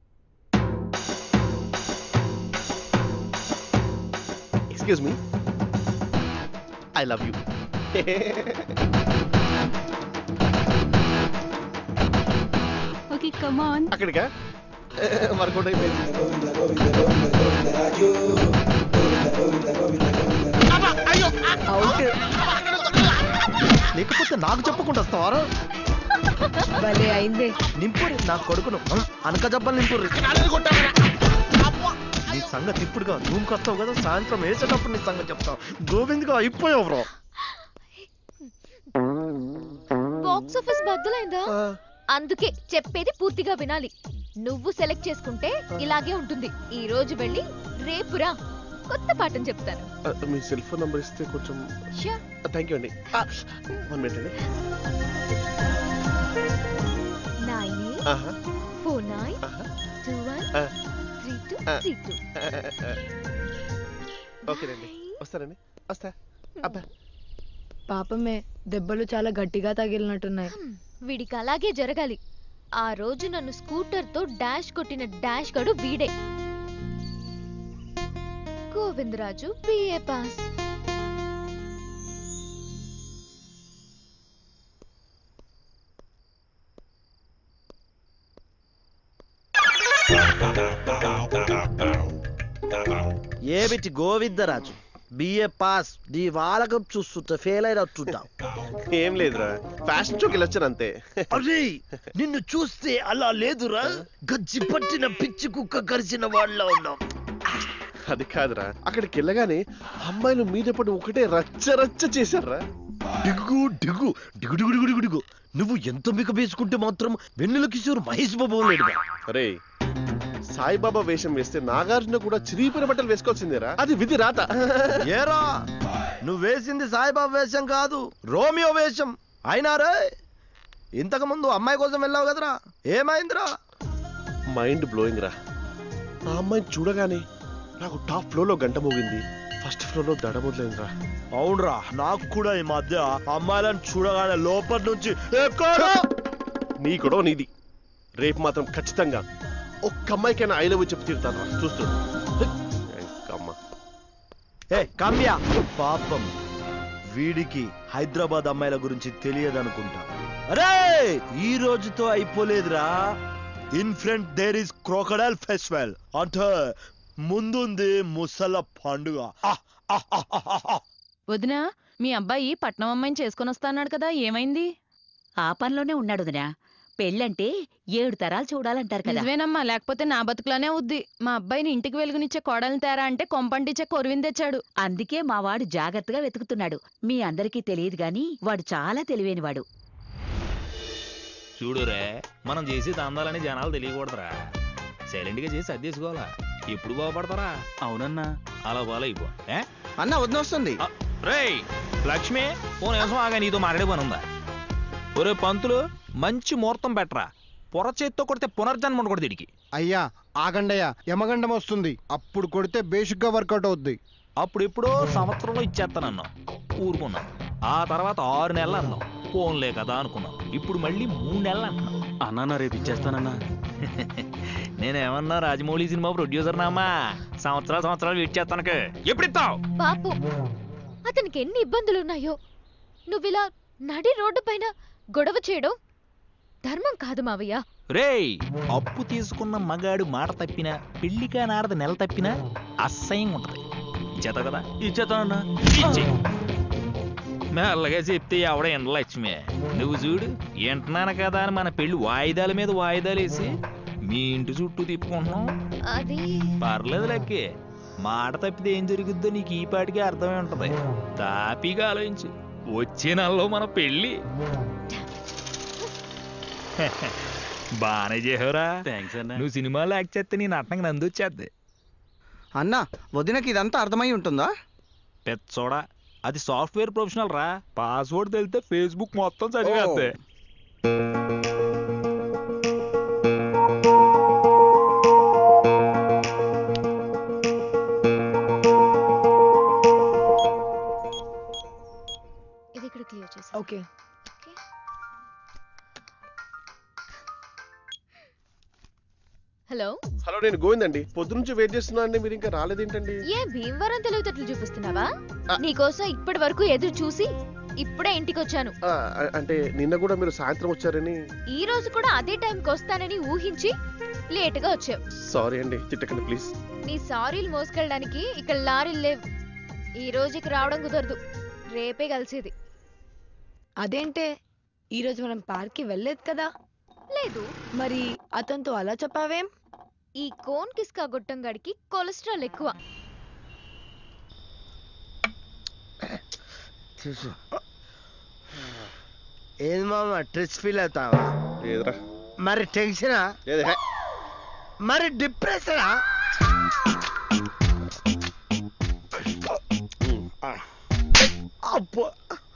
excuse me I love you okay come on అక్కడికా వర్కౌట్ అయిపోయింది లేకపోతే నాకు చెప్పకుండా వస్తావారా భలే అయిందే నింపురి నా కొడుకును అనక జబ్బలు నింపుర్రి నీ సంగతి ఇప్పుడుగా రూమ్కి వస్తావు కదా సాయంత్రం వేసేటప్పుడు నీ సంగతి చెప్తావు గోవింద్గా అయిపోయావు బ్రో బాక్స్ ఆఫీస్ బద్దలైందా అందుకే చెప్పేది పూర్తిగా వినాలి నువ్వు సెలెక్ట్ చేసుకుంటే ఇలాగే ఉంటుంది ఈ రోజు వెళ్ళి రేపురా కొత్త పాఠం చెప్తాను మీ సెల్ ఫోన్ నంబర్ ఇస్తే కొంచెం Sure. థ్యాంక్ యూ అండి వన్ మినిట్ అండి నైన్ ఆహా. ఫోర్ నైన్ టూ వన్ ఆ. త్రీ టూ ఆ. త్రీ టూ ఓకేనండి వస్తానండి వస్తా అబ్బా పాపమే దెబ్బలు చాలా గట్టిగా తగిలినట్టున్నాయి వీడికి అలాగే జరగాలి ఆ రోజు నన్ను స్కూటర్ తో డాష్ కొట్టిన డాష్ గడు వీడే గోవిందరాజు బిఏ పాస్ ఏమిటి గోవిందరాజు బిఏ పాస్ నీ వాళ్ళకం చూస్తుంటే ఫెయిల్ అయినట్టుంటావు ఏం లేదురా ఫ్యాషన్ షోకి వెళ్ళొచ్చాను అంతే అరే నిన్ను చూస్తే అలా లేదురా గజ్జి పట్టిన పిచ్చి కుక్క కరిచిన వాళ్ళ ఉన్నాం అది కాదురా అక్కడికి వెళ్ళగానే అమ్మాయిలు మీద పడి ఒకటే రచ్చ రచ్చ చేశారా డిగు డిగు డిగు డిగు డిగు డిగు డిగు నువ్వు ఎంత మిక వేసుకుంటే మాత్రం వెన్నెల కిషోర్ మహేష్ బాబు లేడుగా అరే సాయిబాబా వేషం వేస్తే నాగార్జున కూడా చిరిగిపోయిన బట్టలు వేసుకోవాల్సిందేరా అది విధి రాత ఏరా నువ్వు వేసింది సాయిబాబా వేషం కాదు రోమియో వేషం అయినా రే ఇంతకు ముందు అమ్మాయి కోసం వెళ్ళావు కదరా ఏమైందిరా మైండ్ బ్లోయింగ్ రా ఆ అమ్మాయిని చూడగానే నాకు టాప్ ఫ్లోర్ లో గంట మోగింది ఫస్ట్ ఫ్లోర్ లో దడ మొదలైందిరా అవునరా నాకు కూడా ఈ మధ్య అమ్మాయిలను చూడగానే లోపల నుంచి నీ గొడవ నీది రేపు మాత్రం ఖచ్చితంగా ఒక్క అమ్మాయికైనా ఐ లవ్ చెప్పి తీరుతాను చూస్తూ అమ్మ ఏ కమ్యా పాపం వీడికి హైదరాబాద్ అమ్మాయిల గురించి తెలియదనుకుంటా అరే ఈ రోజుతో అయిపోలేదురా in front there is crocodile festival అంటే ముందుంది ముసల పండుగ ఆహ్, ఆహ్, ఆహ్, ఆహ్, ఆహ్. వదినా మీ అబ్బాయి పట్నం అమ్మాయిని చేసుకొని వస్తాన్నాడు కదా ఏమైంది ఆ పనిలోనే ఉన్నాడు వదినా పెళ్ళంటే ఏడు తరాలు చూడాలంటారు కదా నిజమేనమ్మా లేకపోతే నా బతుకులానే అవుద్ది మా అబ్బాయిని ఇంటికి వెలుగునిచ్చే కోడలు తేరా అంటే కొంపంటిచ్చే కొరివిని తెచ్చాడు అందుకే మా వాడు జాగ్రత్తగా వెతుకుతున్నాడు మీ అందరికీ తెలియదు గాని వాడు చాలా తెలివైనవాడు చూడురే మనం చేసే దందాలని జనాలు తెలియకూడదురా సైలెంట్ గా చేసి అద్దెసుకోవాలా ఎప్పుడు బాగుపడతారా అవునన్నా అలా బాలైపో ఏ అన్న వదిన వస్తుంది రేయ్ లక్ష్మి ఓ నిమిషం ఆగా నీతో మాట్లాడే పని ఉందా ఒరే పంతులు మంచి ముహూర్తం పెట్టరా పొర చేత్తో కొడితే పునర్జన్మ ఉండకూడదు వీడికి అయ్యా ఆగండయ్య యమగండం వస్తుంది అప్పుడు కొడితే బేసిక్ గా వర్కౌట్ అవుద్ది అప్పుడు ఎప్పుడో సంవత్సరంలో ఇచ్చేస్తానన్నా ఊరుకున్నా ఆ తర్వాత ఆరు నెలలు అన్నావు ఫోన్లే కదా అనుకున్నాం ఇప్పుడు మళ్ళీ మూడు నెలలు అంటున్నావు అన్నా రేపు ఇచ్చేస్తానన్నా నేనేమన్నా రాజమౌళి సినిమా ప్రొడ్యూసర్ నామా సంవత్సరాలు సంవత్సరాలు వెయిట్ చేస్తానక ఎప్పుడు ఇస్తావు పాపు అతనికి ఎన్ని ఇబ్బందులు ఉన్నాయో నువ్విలా నడి రోడ్డు పైన గొడవ చేయడం ధర్మం కాదు మావయ్య రేయ్ అప్పు తీసుకున్న మగాడు మాట తప్పినా పెళ్లికా నారద నెల తప్పినా అసహ్యంగా ఉంటది ఇచ్చేతావు కదా ఇచ్చేతానన్నా ఇచ్చేయ్. మెల్లగా చెప్తే ఎవడ ఎండ లక్ష్మి నువ్వు చూడు వింటున్నాను కదా అని మన పెళ్లి వాయిదాల మీద వాయిదాలు వేసి మీ ఇంటి చుట్టూ తిప్పుకుంటున్నాం అది పర్లేదు లక్కి మాట తప్పితే ఏం జరుగుద్దో నీకు ఈ పాటికే అర్థమై ఉంటది తాపీగా ఆలోచించు వచ్చే నెలలో మన పెళ్ళి బానే చేసావురా థ్యాంక్స్ అన్నా నువ్వు సినిమాలో యాక్ట్ చేస్తే నీ నటనకి నంది వచ్చేద్ది అన్న వదినకి ఇదంతా అర్థమై ఉంటుందా పెచ్చోడా అది సాఫ్ట్వేర్ ప్రొఫెషనల్ రా పాస్వర్డ్ తెలితే ఫేస్బుక్ మొత్తం చదివేస్తే ఇది ఇక్కడ క్లియర్ చేసి ఓకే హలో హలో నేను గోవిందండి పొద్దు నుంచి వెయిట్ చేస్తున్నానండి మీరు ఇంకా రాలేదేంటండి ఏ భీమవరం తెలివితేటలు చూపిస్తున్నావా నీకోసం ఇప్పటి వరకు ఎదురు చూసి ఇప్పుడే ఇంటికి వచ్చాను ఆ, అ- అంటే నిన్న కూడా మీరు సాయంత్రం వచ్చారని ఈ రోజు కూడా అదే టైంకి వస్తానని ఊహించి లేటుగా వచ్చావు సారీ అండి తిట్టకండి ప్లీజ్ నీ సారీలు మోసుకెళ్ళడానికి ఇక్కడ లారీలు లేవు ఈ రోజుకి రావడం కుదరదు రేపే కలిసేది అదేంటే ఈరోజు మనం పార్క్కి వెళ్ళలేదు కదా లేదు మరి అతనితో అలా చెప్పావేం ఈ కోన్ కిస్కా గొట్టం గడికి కొలెస్ట్రాల్ ఎక్కువ ఏది మామ స్ట్రెస్ ఫీల్ అవుతావా లేదురా మరి టెన్షనా లేదు హే. మరి డిప్రెషనా అబ్బో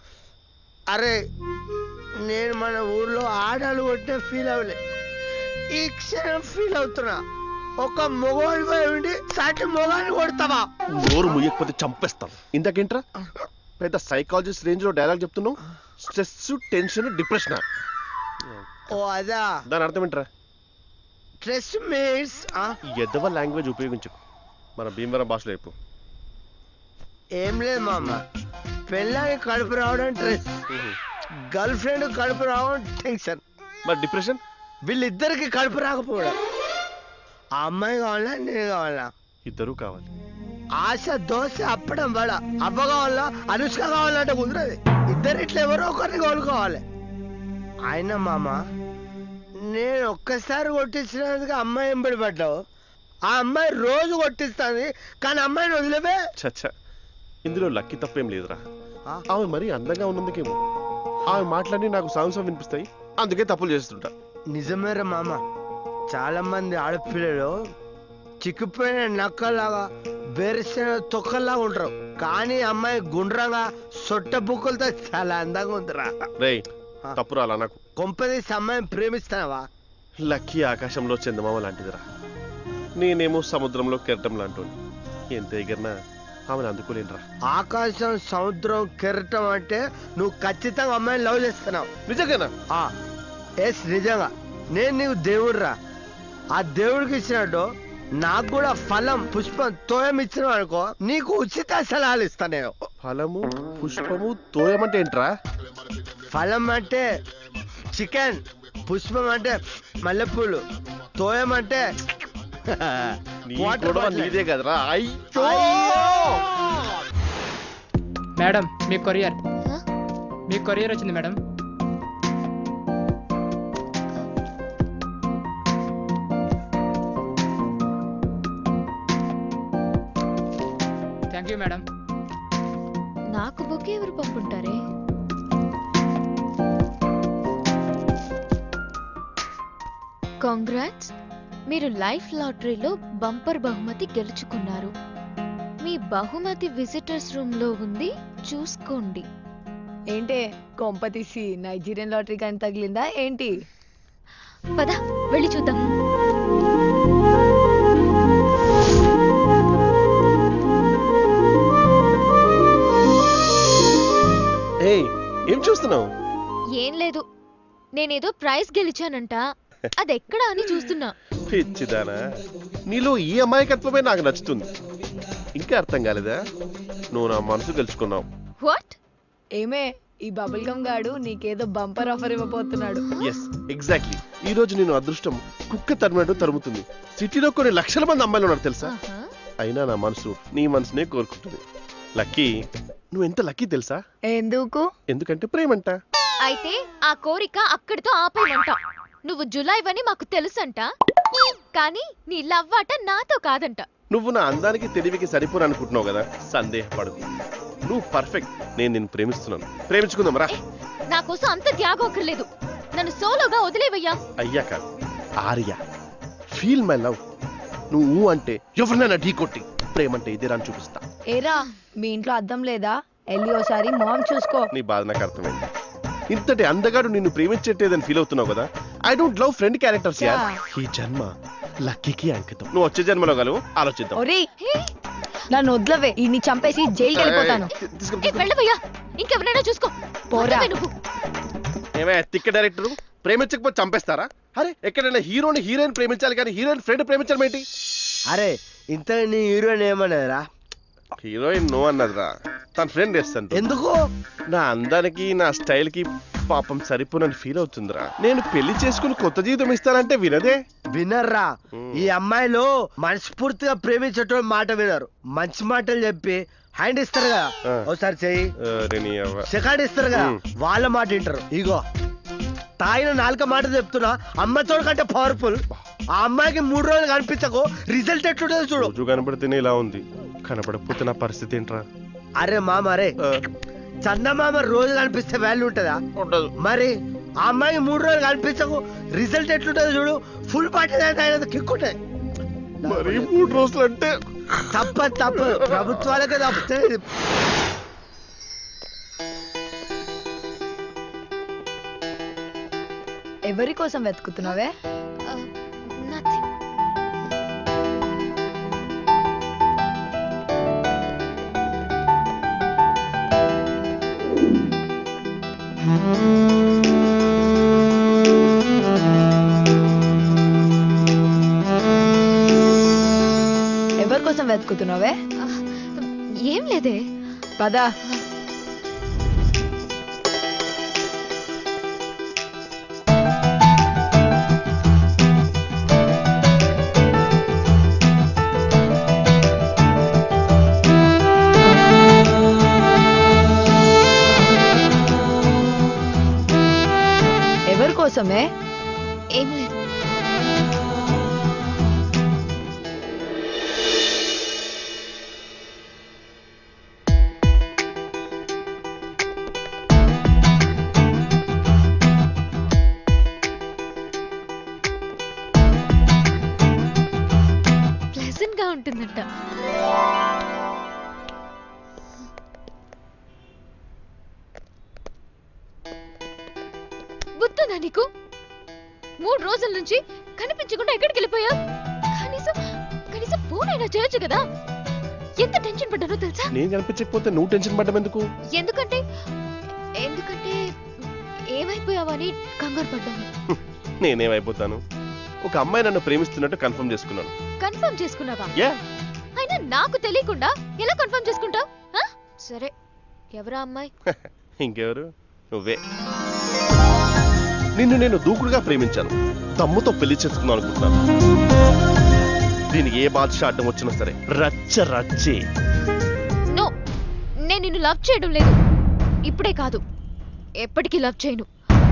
అరే నేను మన ఊర్లో ఆడాలు కొట్టే ఫీల్ అవ్వలే ఈ క్షణం ఫీల్ అవుతున్నా ఒక మొగోడి ఉండి సాటి మొగాన్ని కొడతావా నోరు ముయ్యకపోతే చంపేస్తాం ఇంతకేంట్రా పెద్ద సైకాలజిస్ట్ రేంజ్ లో డైలాగ్ చెప్తున్నావు స్ట్రెస్ టెన్షన్ డిప్రెషన్ ఓ అదా దాని అర్థం ఏంట్రా స్ట్రెస్ మీన్స్ ఎదవ లాంగ్వేజ్ ఉపయోగించకు మన భీమవరం భాషలో చెప్పు ఏం లేదు మామ పెళ్ళాన్ని కడుపు రావడం స్ట్రెస్ గర్ల్ ఫ్రెండ్ కడుపు రావడం టెన్షన్ మరి డిప్రెషన్ వీళ్ళిద్దరికి కడుపు రాకపోవడం ఆ అమ్మాయి కావాలా నేను కావాలా ఇద్దరు కావాలి ఆశ దోశ అప్పడం వడ అవ్వ కావాలా అనుష్క కావాలంటే కుదరదు ఇద్దరు ఇట్లా ఎవరో ఒకరిని కోలుకోవాలి ఆయన మామ నేను ఒక్కసారి కొట్టించినందుకు అమ్మాయి ఎంబడి పడ్డావు ఆ అమ్మాయి రోజు కొట్టిస్తుంది కానీ అమ్మాయిని వదిలేవే చచ్చా ఇందులో లక్కీ తప్పేం లేదురా ఆమె మరీ అందంగా ఉన్నందుకేమో ఆమె మాటలన్నీ నాకు సాంసం వినిపిస్తాయి అందుకే తప్పులు చేస్తుంటా నిజమేరా మామ చాలా మంది ఆడపిల్లలు చిక్కిపోయిన నక్కలాగా బెరిసిన తొక్కలాగా ఉంటారు కానీ అమ్మాయి గుండ్రంగా సొట్ట బుక్కులతో చాలా అందంగా ఉందిరా రేయ్ తప్పు రాలా నాకు కొంపదీసి అమ్మాయిని ప్రేమిస్తావా లక్కీ ఆకాశంలో చందమామ లాంటిదిరా నేనేమో సముద్రంలో కెరటం లాంటి ఎంత ఎగిరినా ఆమెను అందుకోలేనురా ఆకాశం సముద్రం కెరటం అంటే నువ్వు ఖచ్చితంగా అమ్మాయిని లవ్ చేస్తున్నావు నిజంగానా ఎస్ నిజంగా నేను నీకు దేవుడురా ఆ దేవుడికి ఇచ్చినట్టు నాకు కూడా ఫలం పుష్పం తోయం ఇచ్చిన అనుకో నీకు ఉచిత సలహాలు ఇస్తా నేను ఫలము పుష్పము తోయమంటే ఏంట్రా ఫలం అంటే చికెన్ పుష్పం అంటే మల్లెపూలు తోయం అంటే నీ వాటర్ గొడవ బాటిల్. నీదే కదరా అయ్యో మేడం మీ కొరియర్ మీ కొరియర్ వచ్చింది మేడం థ్యాంక్ యూ మేడం నాకు బుక్ ఎవరు పంపుంటారే కాంగ్రాట్స్ మీరు లైఫ్ లాటరీలో బంపర్ బహుమతి గెలుచుకున్నారు మీ బహుమతి విజిటర్స్ రూమ్ లో ఉంది చూసుకోండి ఏంటే కొంప తీసి నైజీరియన్ లాటరీ కానీ తగిలిందా ఏంటి పద వెళ్ళి చూద్దాం ఏయ్ ఏం చూస్తున్నావు ఏం లేదు నేనేదో ప్రైజ్ గెలిచానంట అదెక్కడా అని చూస్తున్నా పిచ్చిదానా నీలో ఈ అమాయకత్వమే నాకు నచ్చుతుంది ఇంకా అర్థం కాలేదా నువ్వు నా మనసు గెలుచుకున్నావు వాట్ ఏమే ఈ బబుల్ గమ్ గాడు నీకేదో బంపర్ ఆఫర్ ఇవ్వబోతున్నాడు ఎస్ ఎగ్జాక్ట్లీ ఈ రోజు నేను అదృష్టం కుక్క తరిమినట్టు తరుముతుంది సిటీలో కొన్ని లక్షల మంది అమ్మాయిలు ఉన్నారు తెలుసా అయినా నా మనసు నీ మనసునే కోరుకుంటుంది లక్కీ నువ్వు ఎంత లక్కీ తెలుసా ఎందుకు ఎందుకంటే ప్రేమంట అయితే ఆ కోరిక అక్కడితో ఆపేయమంట నువ్వు జులైవని మాకు తెలుసంట కానీ నీ లవ్ ఆట నాతో కాదంట నువ్వు నా అందానికి తెలివికి సరిపోను అనుకుంటున్నావు కదా సందేహపడకు నువ్వు పర్ఫెక్ట్ నేను నిన్ను ప్రేమిస్తున్నాను ప్రేమించుకుందాం రా నా కోసం అంత త్యాగం అక్కర్లేదు నన్ను సోలోగా వదిలేవయ్యా అయ్యా కాదు ఆర్య ఫీల్ మై లవ్ నువ్వు అంటే ఎవరినైనా ఢీ కొట్టి ప్రేమంటే ఇదే రాని చూపిస్తా ఏరా మీ ఇంట్లో అద్దం లేదా వెళ్ళి ఓసారి మామ్ చూసుకో నీ బాధ నాకు అర్థమైంది ఇంతటి అందగాడు నిన్ను ప్రేమించట్లేదని ఫీల్ అవుతున్నావు కదా I don't love friend characters యా ఈ జన్మ లక్కీకి అంకితం నువ్వు వచ్చే జన్మలో గలవు ఆలోచిద్దాం ఒరే నన్ను వదిలవే ఈ చంపేసి జైలుకి వెళ్ళిపోతాను ఏ, వెళ్ళవయ్యా ఇంకెవరైనా చూసుకో పోరా. వదిలేవే నువ్వు ఏమే తిక్క డైరెక్టర్ ప్రేమించకపోతే చంపేస్తారా అరే ఎక్కడైనా హీరోని హీరోయిన్ ప్రేమించాలి కానీ హీరోయిన్ ఫ్రెండ్ ప్రేమించడం ఏంటి అరే ఇంత నీ హీరోయిన్ ఏమన్నదిరా హీరోయిన్ నో అన్నదిరా తన ఫ్రెండ్ వేస్తాను ఎందుకు నా అందానికి నా స్టైల్ కి పాపం సరిపోనని ఫీల్ అవుతుందిరా నేను పెళ్లి చేసుకుని కొత్త జీవితం ఇస్తానంటే వినదే వినర్రా ఈ అమ్మాయిలు మనస్ఫూర్తిగా ప్రేమించేటోళ్ళు మాట వినరు మంచి మాటలు చెప్పి హ్యాండ్ ఇస్తారు కదా ఆ. ఒకసారి చెయ్యి అరే నీ అవ్వ. సెకండ్ ఇస్తారు కదా ఉమ్. వాళ్ళ మాట వింటారు ఇగో తాగిన నాలుక మాట చెప్తున్నా అమ్మ తోడు కంటే పవర్ఫుల్ ఆ అమ్మాయికి మూడు రోజులు కనిపించకు రిజల్ట్ ఎట్లుంటుందో చూడు రోజు కనపడితేనే ఇలా ఉంది కనపడకపోతే నా పరిస్థితి ఏంట్రా అరే మామ అరే చందమామ రోజు కనిపిస్తే వాల్యూ ఉంటుందా ఉండదు మరి ఆ అమ్మాయికి మూడు రోజులు కనిపించకు రిజల్ట్ ఎట్లుంటుందో చూడు ఫుల్ పార్టీ అయినా కిక్ ఉంటుంది మరి మూడు రోజులు అంటే తప్ప తప్పు ప్రభుత్వాలకే తప్పితే ఎవరి కోసం వెతుకుతున్నావే ఎవరి కోసం వెతుకుతున్నావే ఏం లేదే పదా ఎవరి కోసమే ఏం లేదు ప్లెజెంట్ గా ఉంటుందంట గుర్తుందా నీకు మూడు రోజుల నుంచి కనిపించకుండా ఎక్కడికి వెళ్ళిపోయా కనీసం కనీసం ఫోన్ అయినా చేయొచ్చు కదా ఎంత టెన్షన్ పడ్డానో తెలుసా నేను కనిపించకపోతే నువ్వు టెన్షన్ పడ్డం ఎందుకు ఎందుకంటే ఎందుకంటే ఏమైపోయావని కంగారు పడ్డాను నేనేమైపోతాను ఒక అమ్మాయి నన్ను ప్రేమిస్తున్నట్టు కన్ఫర్మ్ చేసుకున్నాను కన్ఫర్మ్ చేసుకున్నావా యా అయినా నాకు తెలియకుండా ఎలా కన్ఫర్మ్ చేసుకుంటావు సరే ఎవరా అమ్మాయి ఇంకెవరు నువ్వే నిన్ను నేను దూకుడుగా ప్రేమించాను తమ్ముతో పెళ్లి చేసుకుందాం అనుకుంటున్నాను దీనికి ఏ బాధ్యత అడ్డం వచ్చినా సరే రచ్చ రచ్చే నో నేను నిన్ను లవ్ చేయడం లేదు ఇప్పుడే కాదు ఎప్పటికీ లవ్ చేయను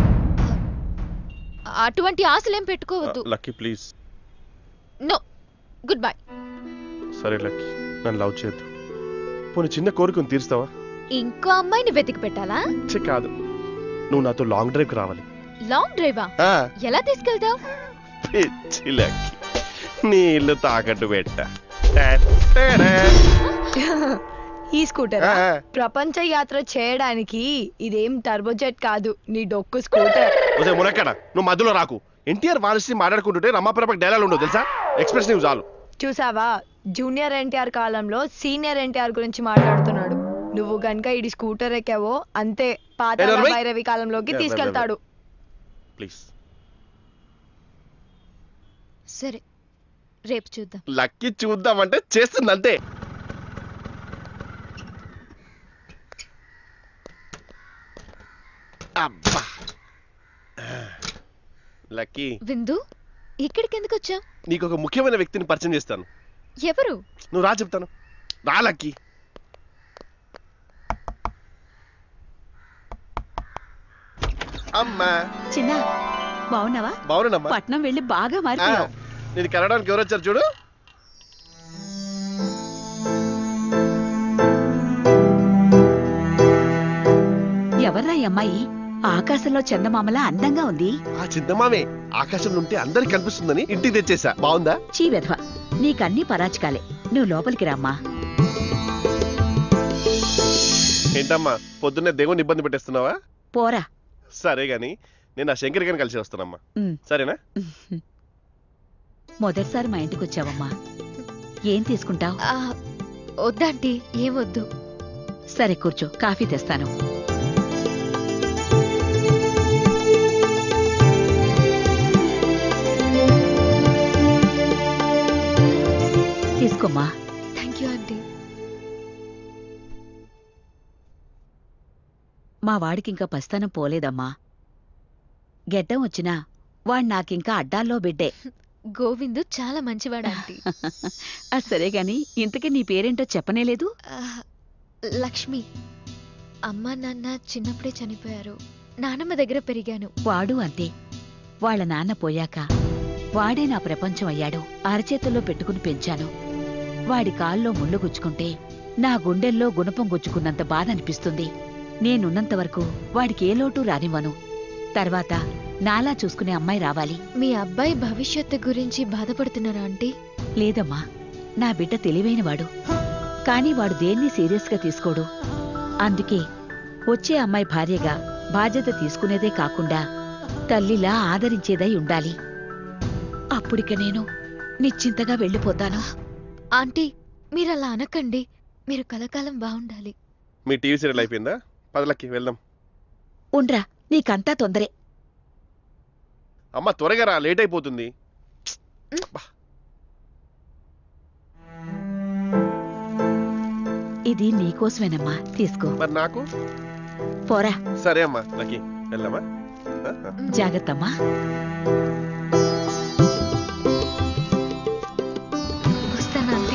అటువంటి ఆశలేం పెట్టుకోవద్దు Lucky please no goodbye సరే లక్కీ నన్ను లవ్ చేయొద్దు పోనీ చిన్న కోరికను తీరుస్తావా ఇంకో అమ్మాయిని వెతికి పెట్టాలా ఛే, కాదు నువ్వు నాతో లాంగ్ డ్రైవ్కి రావాలి లాంగ్ డ్రైవా ఆ, ఎలా తీసుకెళ్తావు పిచ్చి లక్కీ నీ ఇల్లు తాకట్టు పెట్ట ఈ స్కూటర్ ఆ, ఆ. ప్రపంచ యాత్ర చేయడానికి ఇదేం టర్బోజెట్ కాదు నీ డొక్కు స్కూటర్ ఉదయం మునక్కడ నువ్వు మధ్యలో రాకు ఎన్టీఆర్ వారసి మాట్లాడుకుంటుంటే రమాప్రభకు డైలాగ్ ఉండవు తెలుసా ఎక్స్ప్రెస్ నీవు చాలు చూసావా జూనియర్ ఎన్టీఆర్ కాలంలో సీనియర్ ఎన్టీఆర్ గురించి మాట్లాడుతున్నాడు నువ్వు గనుక ఇడి స్కూటర్ ఎక్కావో అంతే పాత ఏ, నోర్మై. భైరవి కాలంలోకి ఏ, వే, వే, వే. తీసుకెళ్తాడు ప్లీజ్ సరే రేపు చూద్దాం లక్కీ చూద్దామంటే చేస్తుంది అంతే అబ్బా లక్కీ విందు ఇక్కడికి ఎందుకు వచ్చావు నీకు ఒక ముఖ్యమైన వ్యక్తిని పరిచయం చేస్తాను ఎవరు నువ్వు రా చెప్తాను రా లక్కీ అమ్మా చిన్న బాగున్నావా బాగున్నానమ్మా పట్నం వెళ్ళి బాగా ఆ, మారిపోయావు నేను కలవడానికి ఎవరు వచ్చారు చూడు ఎవర్రా ఈ అమ్మాయి ఆకాశంలో చందమామలా అందంగా ఉంది ఆ చింతమామే ఆకాశంలో ఉంటే అందరికి కనిపిస్తుందని ఇంటికి తెచ్చేసా బాగుందా చీ వెధవ నీకన్నీ పరాచకాలే నువ్వు లోపలికి రామ్మా ఏంటమ్మా పొద్దున్నే దేవుని ఇబ్బంది పెట్టేస్తున్నావా పోరా సరే గాని నేను ఆ శంకర్ గారిని కలిసి వస్తానమ్మా ఉమ్. సరేనా మొదటిసారి మా ఇంటికి వచ్చావమ్మా ఏం తీసుకుంటావు ఆ, వద్దాంటీ ఏమొద్దు సరే కూర్చో కాఫీ తెస్తాను తీసుకోమ్మా థ్యాంక్ యూ ఆంటీ మా వాడికి ఇంకా పస్తానం పోలేదమ్మా గెడ్డం వచ్చినా వాడు నాకింకా అడ్డాల్లో బిడ్డే గోవిందు చాలా మంచివాడు ఆంటీ ఆ సరే గాని ఇంతకీ నీ పేరేంటో చెప్పనేలేదు ఆ, లక్ష్మి అమ్మ నాన్న చిన్నప్పుడే చనిపోయారు నానమ్మ దగ్గర పెరిగాను వాడు అంతే వాళ్ళ నాన్న పోయాక వాడే నా ప్రపంచం అయ్యాడు అరచేతుల్లో పెట్టుకుని పెంచాను వాడి కాల్లో ముళ్ళు గుచ్చుకుంటే నా గుండెల్లో గుణపం గుచ్చుకున్నంత బాధ అనిపిస్తుంది నేనున్నంత వరకు వాడికి ఏ లోటు రానివ్వను తర్వాత నాలా చూసుకునే అమ్మాయి రావాలి మీ అబ్బాయి భవిష్యత్తు గురించి బాధపడుతున్నారా ఆంటీ లేదమ్మా నా బిడ్డ తెలివైనవాడు కాని వాడు దేన్ని సీరియస్గా తీసుకోడు అందుకే వచ్చే అమ్మాయి భార్యగా బాధ్యత తీసుకునేదే కాకుండా తల్లిలా ఆదరించేదై ఉండాలి అప్పుడిక నేను నిశ్చింతగా వెళ్ళిపోతాను ఆంటీ మీరు అలా అనకండి మీరు కలకాలం బాగుండాలి మీ టీవీ సీరియల్ అయిపోయిందా పదలకి వెళ్దాం ఉండ్రా నీకంతా తొందరే అమ్మ త్వరగా రా లేట్ అయిపోతుంది ఇది నీకోసమేనమ్మా తీసుకో మరి నాకు పోరా సరే అమ్మా లక్కీ వెళ్దామా ఆ, ఆ. జాగ్రత్తమ్మా వస్తాను ఆంటీ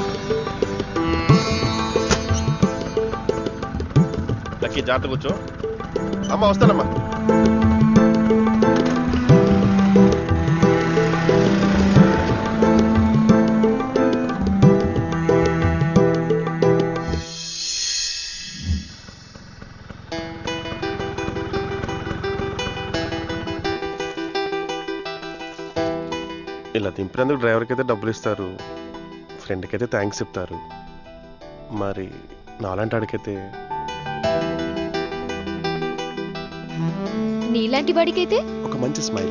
లక్కీ జాగ్రత్త కూర్చో అమ్మ వస్తానమ్మా ఇలా దింపినందుకు డ్రైవర్కి అయితే డబ్బులు ఇస్తారు ఫ్రెండ్కి అయితే థ్యాంక్స్ చెప్తారు మరి నాలాంటి వాడికైతే నీలాంటి వాడికైతే ఒక మంచి స్మైల్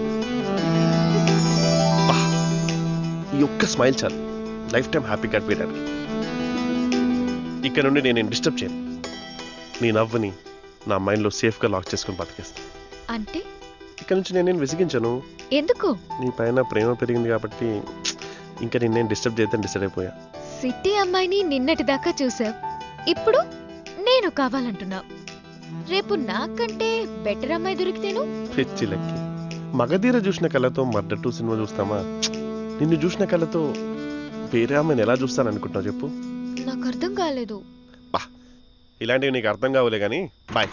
బా! ఈ ఒక్క స్మైల్ చాలు లైఫ్ టైం హ్యాపీ గడిపేయడానికి ఇక్కడ నుండి నేను డిస్టర్బ్ చేయను నీ నవ్వుని నా మైండ్లో సేఫ్గా లాక్ చేసుకుని బతికేస్తాను అంటే ఇక్కడ నుంచి నేను విసిగించను ఎందుకు నీ పైన ప్రేమ పెరిగింది కాబట్టి ఇంకా నిన్నేం డిస్టర్బ్ చేద్దాం డిస్టర్బ్ అయిపోయా సిటీ అమ్మాయిని నిన్నటి దాకా చూసావు ఇప్పుడు నేను కావాలంటున్నావు రేపు నాకంటే బెటర్ అమ్మాయి దొరికితేను పిచ్చి లెక్కి మగధీర చూసిన కళ్ళతో మర్డర్ టూ సినిమా చూస్తామా నిన్ను చూసిన కళ్ళతో వేరే ఆమెను ఎలా చూస్తాను అనుకుంటున్నావు చెప్పు నాకు అర్థం కాలేదు ఇలాంటివి నీకు అర్థం కావులే కానీ బాయ్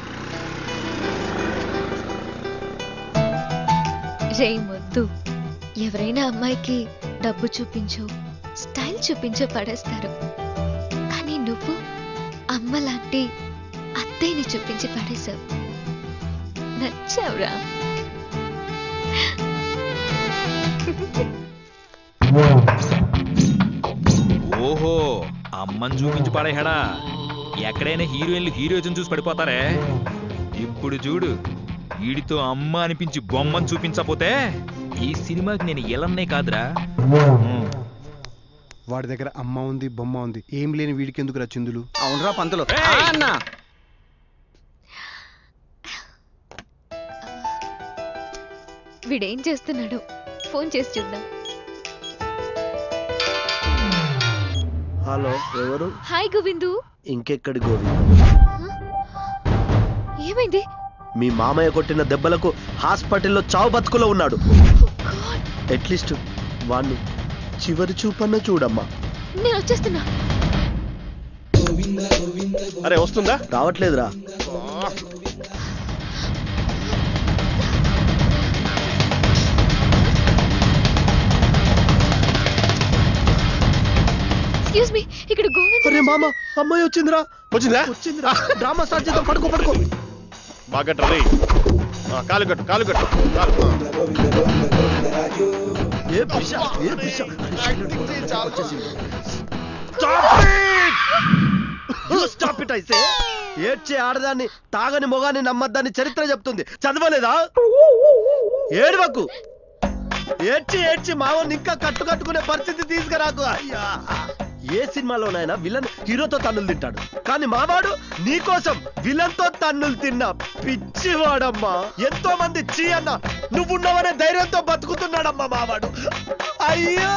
రే మొద్దు ఎవరైనా అమ్మాయికి డబ్బు చూపించో స్టైల్ చూపించో పడేస్తారు కానీ నువ్వు అమ్మ లాంటి అత్తయ్యని చూపించి పడేశావు నచ్చావురా ఓహో అమ్మ అమ్మని చూపించి పడేహాడా ఎక్కడైనా హీరోయిన్లు హీరోయిజం చూసి పడిపోతారే ఇప్పుడు చూడు వీడితో అమ్మ అనిపించి బొమ్మని చూపించకపోతే ఈ సినిమాకి నేను ఎలన్నే కాదురా వాడి దగ్గర అమ్మ ఉంది బొమ్మ ఉంది ఏం లేని వీడికి ఎందుకు రా చిందులు అవునరా పంతులు ఏయ్! ఆ, అన్నా వీడేం చేస్తున్నాడు ఫోన్ చేసి చూద్దాం హలో ఎవరు హాయ్ గోవిందు ఇంకెక్కడి గోవి ఏమైంది మీ మామయ్య కొట్టిన దెబ్బలకు హాస్పిటల్లో చావు బతుకులో ఉన్నాడు అట్లీస్ట్ వాణ్ణి చివరి చూపన్న చూడమ్మా నేను వచ్చేస్తున్నా అరే వస్తుందా రావట్లేదురా ఎక్స్క్యూజ్ మీ ఇక్కడ గోవింద్ అరే మామ అమ్మాయి వచ్చిందిరా వచ్చిందా వచ్చిందిరా డ్రామా స్టార్ట్ చేద్దాం పడుకో పడుకో బాగా రే కాలు కట్టు కాలు కట్టు కాలు ఏ పిశ ఏ పిశ స్టాప్ ఇట్ అయితే ఏడ్చే ఆడదాన్ని తాగని మొగాన్ని నమ్మద్దని చరిత్ర చెప్తుంది చదవలేదా ఏడవకు ఏడ్చి ఏడ్చి మావని ఇంకా కట్టు కట్టుకునే పరిస్థితి తీసుకురాకు అయ్యా ఏ సినిమాలోనైనా విలన్ హీరోతో తన్నులు తింటాడు కానీ మావాడు నీకోసం విలన్ తో తన్నులు తిన్నా పిచ్చివాడమ్మా ఎంతో మంది చీ అన్న నువ్వున్నావనే ధైర్యంతో బతుకుతున్నాడమ్మా మావాడు అయ్యో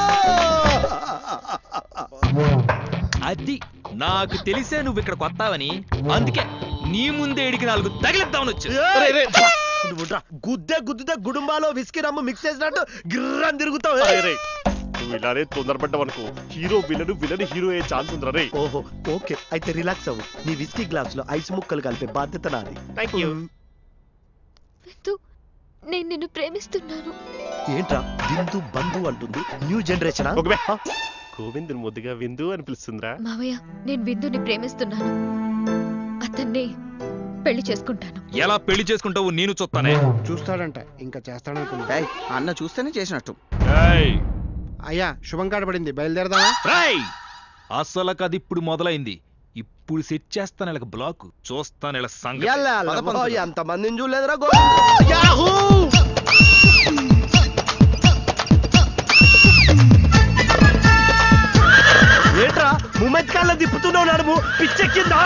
అది నాకు తెలిసే నువ్వు ఇక్కడికి వస్తావని అందుకే నీ ముందే ఇడికి నాలుగు తగిలిద్దామని వచ్చా ఏయ్! నువ్వు రా. గుద్దే గుద్దుతే గుడుంబాలో విస్కీ రమ్ము మిక్స్ చేసినట్టు గిర్రని తిరుగుతావు అరే రే నువ్వు ఇలానే తొందరపడ్డావనుకో హీరో విలన్ విలన్ హీరో అయ్యే ఛాన్స్ ఉందిరా రే ఓహో ఓకే అయితే రిలాక్స్ అవ్వు నీ విస్కీ గ్లాస్ లో ఐస్ ముక్కలు కలిపే బాధ్యత నాది థ్యాంక్ యూ విందు నేను నిన్ను ప్రేమిస్తున్నాను ఏంట్రా బిందు బంధు అంటుంది న్యూ జనరేషన్ గోవింద్ ముద్దుగా విందు అని పిలుస్తుందిరా మావయ్య నేను విందుని ప్రేమిస్తున్నాను అతన్ని పెళ్లి చేసుకుంటాను ఎలా పెళ్లి చేసుకుంటావు నేను చూస్తానే చూస్తాడంట ఇంకా చేస్తాడనుకున్నా అన్న చూస్తేనే చేసినట్టు ఏయ్, అయ్యా శుభం కాడపడింది బయలుదేరదామా రేయ్! అసలు కది ఇప్పుడు మొదలైంది ఇప్పుడు సెట్ చేస్తాను ఇలా బ్లాక్ చూస్తాను ఇలా సంగతి ఎంత ఎంతమందిని చూడలేదురా గో యాహూ ఏంట్రా మూమెంట్ కాళ్ళ తిప్పుతున్నావు నడుము పిచ్చెక్కిందా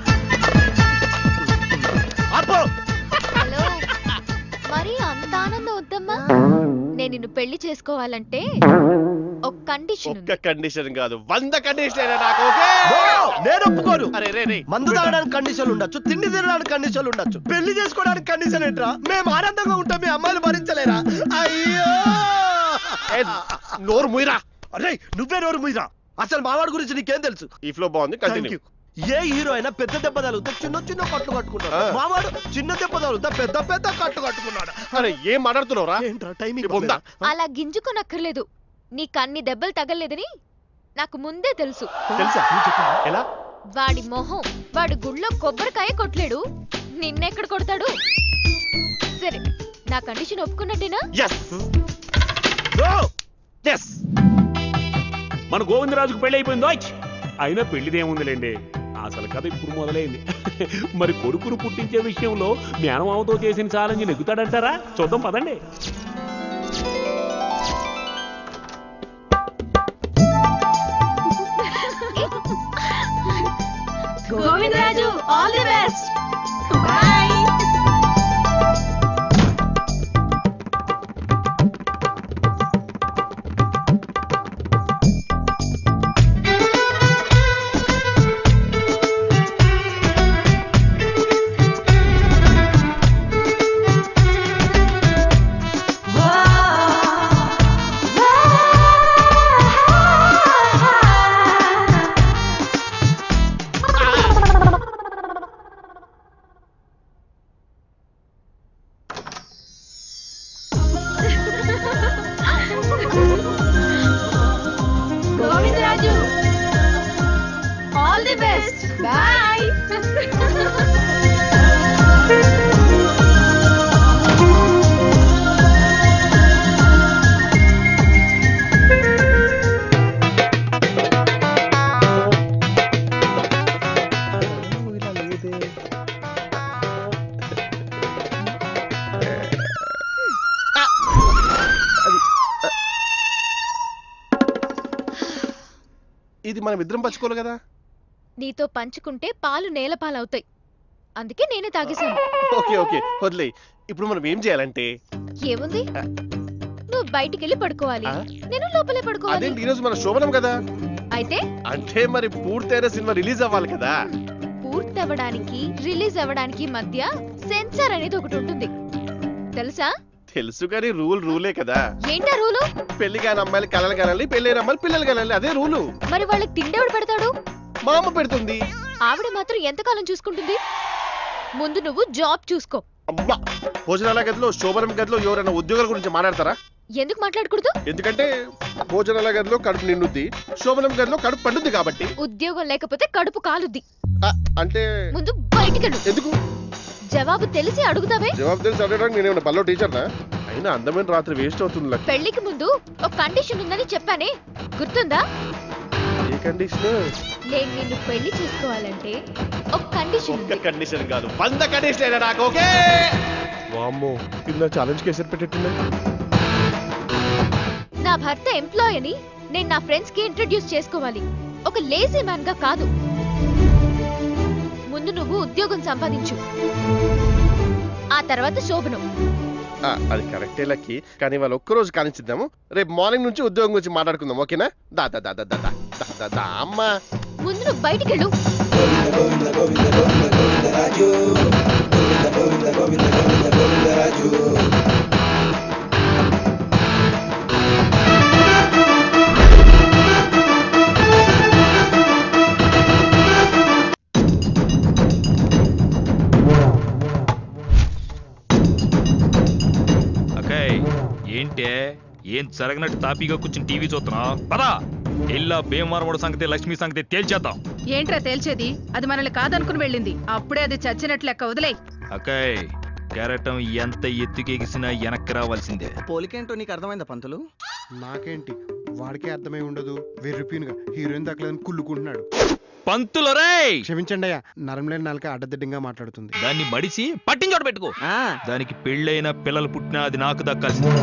అప్పో హలో మరి అంత ఆనందం వద్దమ్మా నేను నిన్ను పెళ్లి చేసుకోవాలంటే ఒక కండిషన్ ఒక్క కండిషన్ కాదు వంద కండిషన్ నాకు ఓకే నేను ఒప్పుకోను అరే రే రే మందు తాగడానికి కండిషన్లు ఉండొచ్చు తిండి తినడానికి కండిషన్లు ఉండొచ్చు పెళ్లి చేసుకోవడానికి కండిషన్ ఏంట్రా మేము ఆనందంగా ఉంటాం మీ అమ్మాయిలు భరించలేరా అయ్యో నోరు ముయిరా అరే నువ్వే నోరు ముయ్యరా అసలు మావాడి గురించి నీకేం తెలుసు ఈ ఫ్లో బాగుంది Thank కంటిన్యూ you. ఏ హీరో అయినా పెద్ద దెబ్బ తగిలితే చిన్న చిన్న కట్టు కట్టుకుంటాడు ఆ. మావాడు చిన్న దెబ్బ తగిలితే పెద్ద పెద్ద కట్టు కట్టుకున్నాడు అరే ఏం మాట్లాడుతున్నావురా ఏంట్రా టైమింగ్ ఉందా అలా గింజుకోనక్కర్లేదు నీకు అన్ని దెబ్బలు తగలేదని నాకు ముందే తెలుసు తెలుసా ఎలా వాడి మొహం వాడి గుళ్ళో కొబ్బరికాయ కొట్టలేడు నిన్నెక్కడ కొడతాడు సరే నా కండిషన్ ఒప్పుకున్నట్టేనా ఎస్ ఎస్ మన గోవిందరాజుకు పెళ్లి అయిపోయిందో అయినా పెళ్లిదేముందిలేండి అసలు కథ ఇప్పుడు మొదలైంది మరి కొడుకును పుట్టించే విషయంలో మేనమామతో చేసిన ఛాలెంజ్ నెగ్గుతాడంటారా చూద్దాం పదండి గోవిందరాజు ఆల్ ది బెస్ట్ ఇది మనం ఇద్దరం పంచుకోవాలి కదా నీతో పంచుకుంటే పాలు నేల పాలవుతాయి అందుకే నేనే తాగేశాను ఓకే ఓకే వదిలే ఇప్పుడు మనం ఏం చేయాలంటే ఏముంది నువ్వు బయటికి వెళ్ళి పడుకోవాలి నేను లోపలే పడుకోవాలి అదేంటి ఈరోజు మన శోభనం కదా అయితే అంటే మరి పూర్తయిన సినిమా రిలీజ్ అవ్వాలి కదా పూర్తి అవ్వడానికి రిలీజ్ అవ్వడానికి మధ్య సెన్సార్ అనేది ఒకటి ఉంటుంది తెలుసా తెలుసు కానీ రూల్ రూలే కదా ఏంటా రూలు పెళ్లి కాని అమ్మాయిలు కలలు కనాలి పెళ్ళైన అమ్మాయిలు పిల్లలు కనాలి అదే రూలు మరి వాళ్ళకి తిండెవడు పెడతాడు మా అమ్మ పెడుతుంది ఆవిడ మాత్రం ఎంతకాలం చూసుకుంటుంది ముందు నువ్వు జాబ్ చూసుకో అబ్బా భోజనాల గదిలో శోభనం గదిలో ఎవరైనా ఉద్యోగాల గురించి మాట్లాడతారా ఎందుకు మాట్లాడకూడదు ఎందుకంటే భోజనాల గదిలో కడుపు నిండుద్ది శోభనం గదిలో కడుపు పండుద్ది కాబట్టి ఉద్యోగం లేకపోతే కడుపు కాలుద్ది ఆ, అంటే ముందు బయటికెళ్ళు ఎందుకు జవాబు తెలిసి అడుగుతావే జవాబు తెలిసి అడగడానికి నేనేమన్నా బల్లో టీచర్నా అయినా అందమైన రాత్రి వేస్ట్ అవుతుంది లక్ పెళ్లికి ముందు ఒక కండిషన్ ఉందని చెప్పానే గుర్తుందా ఏ కండిషన్ నేను నిన్ను పెళ్లి చేసుకోవాలంటే ఒక కండిషన్ ఒక్క కండిషన్ కాదు వంద కండిషన్ అయినా నాకు ఓకే వామ్మో ఇది నా ఛాలెంజ్ కేసరి పెట్టేట్టున్నా నా భర్త ఎంప్లాయ్ అని నేను నా ఫ్రెండ్స్ కి ఇంట్రడ్యూస్ చేసుకోవాలి ఒక లేజీ మ్యాన్ గా కాదు ముందు నువ్వు ఉద్యోగం సంపాదించు ఆ తర్వాత శోభనం ఆ, అది కరెక్టే లక్కి కానీ వాళ్ళు ఒక్కరోజు కానిచ్చిద్దాము రేపు మార్నింగ్ నుంచి ఉద్యోగం గురించి మాట్లాడుకుందాం ఓకేనా దా దా దా దా దా దా దా దా దా అమ్మా ముందు నువ్వు బయటికెళ్ళు అక్కయ్ ఏంటే ఏం జరగనట్టు తాపీగా కూర్చుని టీవీ చూస్తున్నా పదా ఎల్లా భీమవరముడు సంగతి లక్ష్మి సంగతి తేల్చేద్దాం ఏంట్రా తేల్చేది అది మనల్ని కాదనుకుని వెళ్ళింది అప్పుడే అది చచ్చినట్లు లెక్క వదిలే అక్కయ్ కెరటం ఎంత ఎత్తుకెగిసినా వెనక్కి రావాల్సిందే పోలికేంటో నీకు అర్థమైందా పంతులు నాకేంటి వాడికే అర్థమై ఉండదు వెర్రిపీనుగా హీరోయిన్ దక్కలేదని కుళ్ళుకుంటున్నాడు పంతులు రేయ్ క్షమించండి అయ్యా నరంలేని నాలుక అడ్డదిడ్డంగా మాట్లాడుతుంది దాన్ని మడిసి పట్టించోట పెట్టుకో దానికి పెళ్ళైన పిల్లలు పుట్టినా అది నాకు దక్కాల్సిందే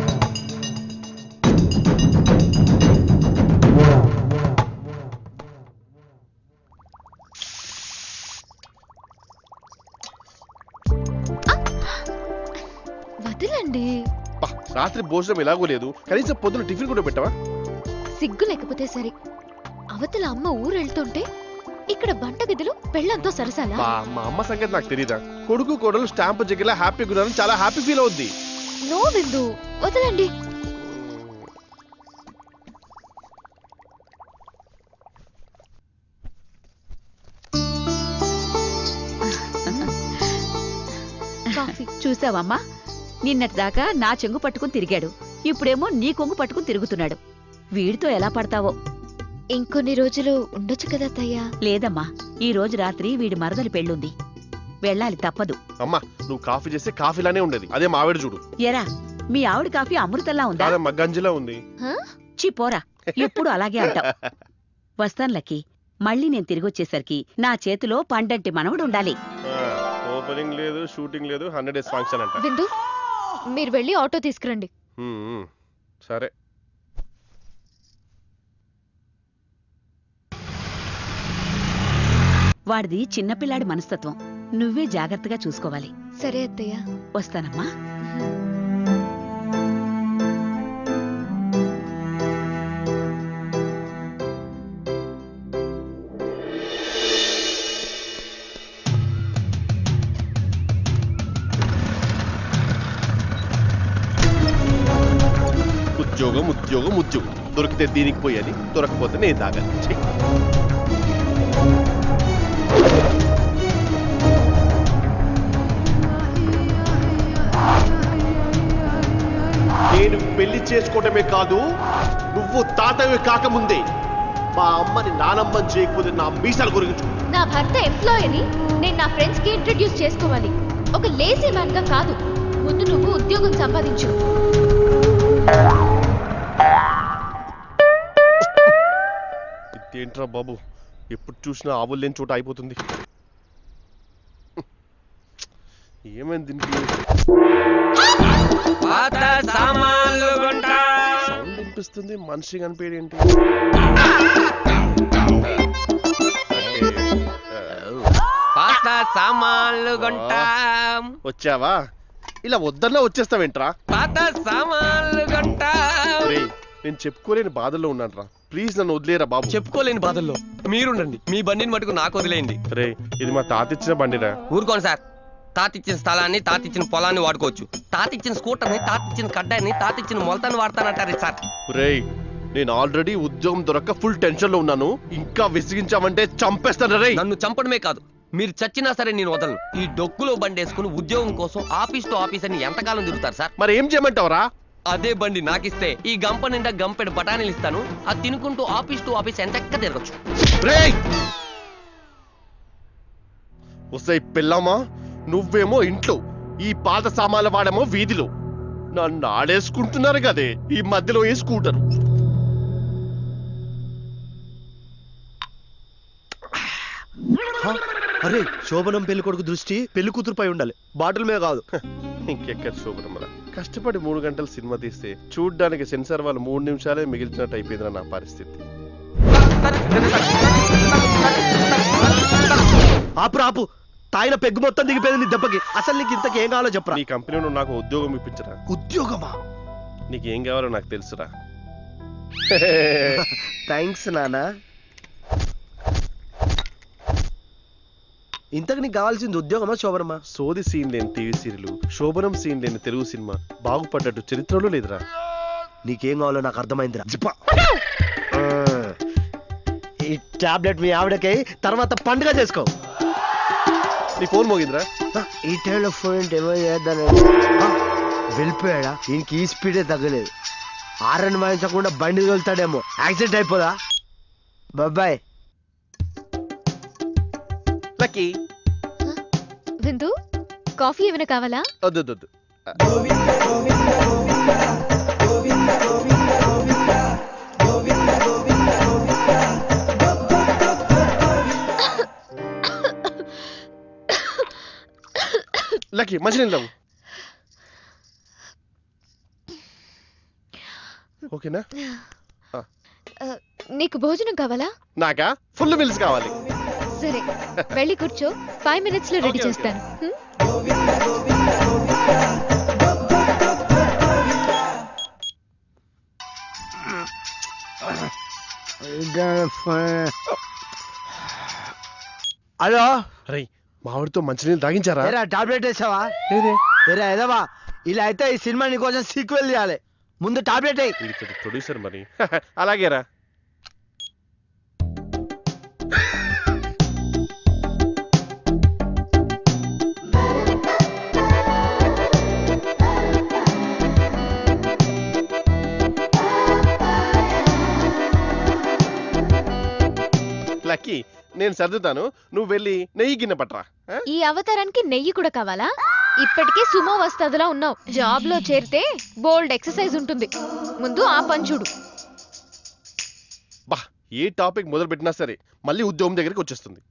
వదలండి బా, రాత్రి భోజనం ఎలాగో లేదు కనీసం పొద్దున టిఫిన్ కూడా పెట్టవా సిగ్గు లేకపోతే సరే అవతల అమ్మ ఊరు వెళ్తుంటే ఇక్కడ వంటగదిలో పెళ్ళంతో సరసాలా బా, మా అమ్మ సంగతి నాకు తెలీదా కొడుకు కోడలు స్టాంప్ జగ్గిలా హ్యాపీగా ఉన్నారని చాలా హ్యాపీ ఫీల్ అవుద్ది నో విందు వదలండి చూసావమ్మా నిన్నటిదాకా నా చెంగు పట్టుకుని తిరిగాడు ఇప్పుడేమో నీ కొంగు పట్టుకుని తిరుగుతున్నాడు వీడితో ఎలా పడతావో ఇంకొన్ని రోజులు ఉండొచ్చు కదా అత్తయ్య లేదమ్మా ఈ రోజు రాత్రి వీడి మరదలి పెళ్ళుంది వెళ్ళాలి తప్పదు అమ్మా నువ్వు కాఫీ చేస్తే కాఫీలానే ఉండేది అదే మావిడ చూడు ఎరా మీ ఆవిడ కాఫీ అమృతంలా ఉందా కాదమ్మా గంజిలా ఉంది చి పోరా ఎప్పుడు అలాగే అంటావు వస్తాను లక్కీ మళ్ళీ నేను తిరిగొచ్చేసరికి నా చేతిలో పండంటి మనవడు ఉండాలి ఓపెనింగ్ లేదు షూటింగ్ లేదు హండ్రెడ్ డేస్ ఫంక్షన్ అంట విందు మీరు వెళ్ళి ఆటో తీసుకురండి ఉమ్, ఉమ్. సరే వాడిది చిన్నపిల్లాడి మనస్తత్వం నువ్వే జాగ్రత్తగా చూసుకోవాలి సరే అత్తయ్య వస్తానమ్మా ఉద్యోగం ఉద్యోగం ఉద్యోగం దొరికితే దీనికి పోయాలి దొరకపోతే నేను తాగాలి ఛీ. నేను పెళ్లి చేసుకోవటమే కాదు నువ్వు తాతవి కాకముందే మా అమ్మని నానమ్మని చేయకపోతే నా మీసాల గురించి నా భర్త ఎంప్లాయ్ అని నేను నా ఫ్రెండ్స్ కి ఇంట్రడ్యూస్ చేసుకోవాలి ఒక లేజీ మ్యాన్ గా కాదు ముందు నువ్వు ఉద్యోగం సంపాదించు ఇదేంట్రా బాబు ఎప్పుడు చూసినా ఆవులు లేని చోట అయిపోతుంది ఏమైంది దీనికి పాత సామాన్లు కొంటా సౌండ్ కనిపిస్తుంది మనిషి కనిపించేది ఏంటి పాత సామాన్లు కొంటాం వచ్చావా ఇలా వద్దన్నా వచ్చేస్తావేంట్రా పాత సామాన్లు కొంటాం రేయ్, నేను చెప్పుకోలేని బాధల్లో ఉన్నాను రా ప్లీజ్ నన్ను వదిలేరా బాబు చెప్పుకోలేని బాధల్లో మీరుండండి మీ బండిని మటుకు నాకు వదిలేయండి రే ఇది మా తాత ఇచ్చిన బండిరా ఊరుకోండి సార్ తాతిచ్చిన స్థలాన్ని తాతిచ్చిన పొలాన్ని వాడుకోవచ్చు తాతిచ్చిన స్కూటర్ని తాతిచ్చిన కడ్డాయిని తాతిచ్చిన మొలతాన్ని వాడతానంటారు సార్ రేయ్ నేను ఆల్రెడీ ఉద్యోగం దొరక్క ఫుల్ టెన్షన్ లో ఉన్నాను ఇంకా విసిగించామంటే చంపేస్తాను రే నన్ను చంపడమే కాదు మీరు చచ్చినా సరే నేను వదలను ఈ డొక్కులో బండి వేసుకుని ఉద్యోగం కోసం ఆఫీస్ టు ఆఫీస్ అని ఎంతకాలం తిరుగుతారు సార్ మరి ఏం చేయమంటావరా అదే బండి నాకిస్తే ఈ గంప నిండా గంపెడు బఠానీలు ఇస్తాను అది తినుకుంటూ ఆఫీస్ టు ఆఫీస్ ఎంతక్క తిరగచ్చు రేయ్ వస్తాయి పిల్లమా నువ్వేమో ఇంట్లో ఈ పాత సామాన్లు వాడేమో వీధిలో నన్ను ఆడేసుకుంటున్నారు కదే ఈ మధ్యలో ఈ స్కూటర్ అరే శోభనం పెళ్లి కొడుకు దృష్టి పెళ్లి కూతురుపై ఉండాలి బాటిల్ మీద కాదు ఇంకెక్కడ శోభనం రా కష్టపడి మూడు గంటలు సినిమా తీస్తే చూడ్డానికి సెన్సార్ వాళ్ళు మూడు నిమిషాలే మిగిల్చినట్టు అయిపోయిందిరా నా పరిస్థితి ఆపు ఆపు తాయిన పెగ్గు మొత్తం దిగిపోయింది నీ దెబ్బకి అసలు నీకు ఇంతకి ఏం కావాలో చెప్పరా నీ కంపెనీలో నాకు ఉద్యోగం ఇప్పించరా ఉద్యోగమా నీకు ఏం కావాలో నాకు తెలుసురా థ్యాంక్స్ నానా ఇంతకు నీకు కావాల్సింది ఉద్యోగమా శోభనమా సోది సీన్ లేని టీవీ సీరియల్ శోభనం సీన్ లేని తెలుగు సినిమా బాగుపడ్డట్టు చరిత్రలో లేదురా నీకేం కావాలో నాకు అర్థమైందిరా జిప్ప ఈ టాబ్లెట్ మీ ఆవిడకి తర్వాత పండుగ చేసుకో నీ ఫోన్ మోగిందిరా ఈ టైంలో ఫోన్ ఏమో చేద్దాను వెళ్ళిపోయాడా ఈయనకి ఈ స్పీడే తగ్గలేదు ఆరని వాయించకుండా బండి తోలుతాడేమో యాక్సిడెంట్ అయిపోదా బాబాయ్ లక్కీ విందు కాఫీ ఏమైనా కావాలా వద్దు వద్దు, వద్దు లక్కీ మంచినీళ్ళు తాగు. ఓకేనా ఆ, ఆ, నీకు భోజనం కావాలా నాకా ఫుల్ మిల్స్ కావాలి సరే వెళ్ళి కూర్చో ఫైవ్ మినిట్స్ లో రెడీ చేస్తాను హ్మ్? హలో రై మామిడితో మంచినీళ్ళు తాగించారా ఏరా టాబ్లెట్ వేసావా ఏరా ఏదవా ఇలా అయితే ఈ సినిమా నీకోసం సీక్వెల్ చేయాలి ముందు టాబ్లెట్ వేయి వీడికి ప్రొడ్యూసర్ మరి అలాగేరా లక్కీ నేను సర్దుతాను నువ్వు వెళ్ళి నెయ్యి గిన్నె పట్టరా ఆ? ఈ అవతారానికి నెయ్యి కూడా కావాలా ఇప్పటికే సుమో వస్తదిలా ఉన్నావు జాబ్ లో చేరితే బోల్డ్ ఎక్సర్సైజ్ ఉంటుంది ముందు ఆ పని చూడు బా ఏ టాపిక్ మొదలు పెట్టినా సరే మళ్ళీ ఉద్యోగం దగ్గరికి వచ్చేస్తుంది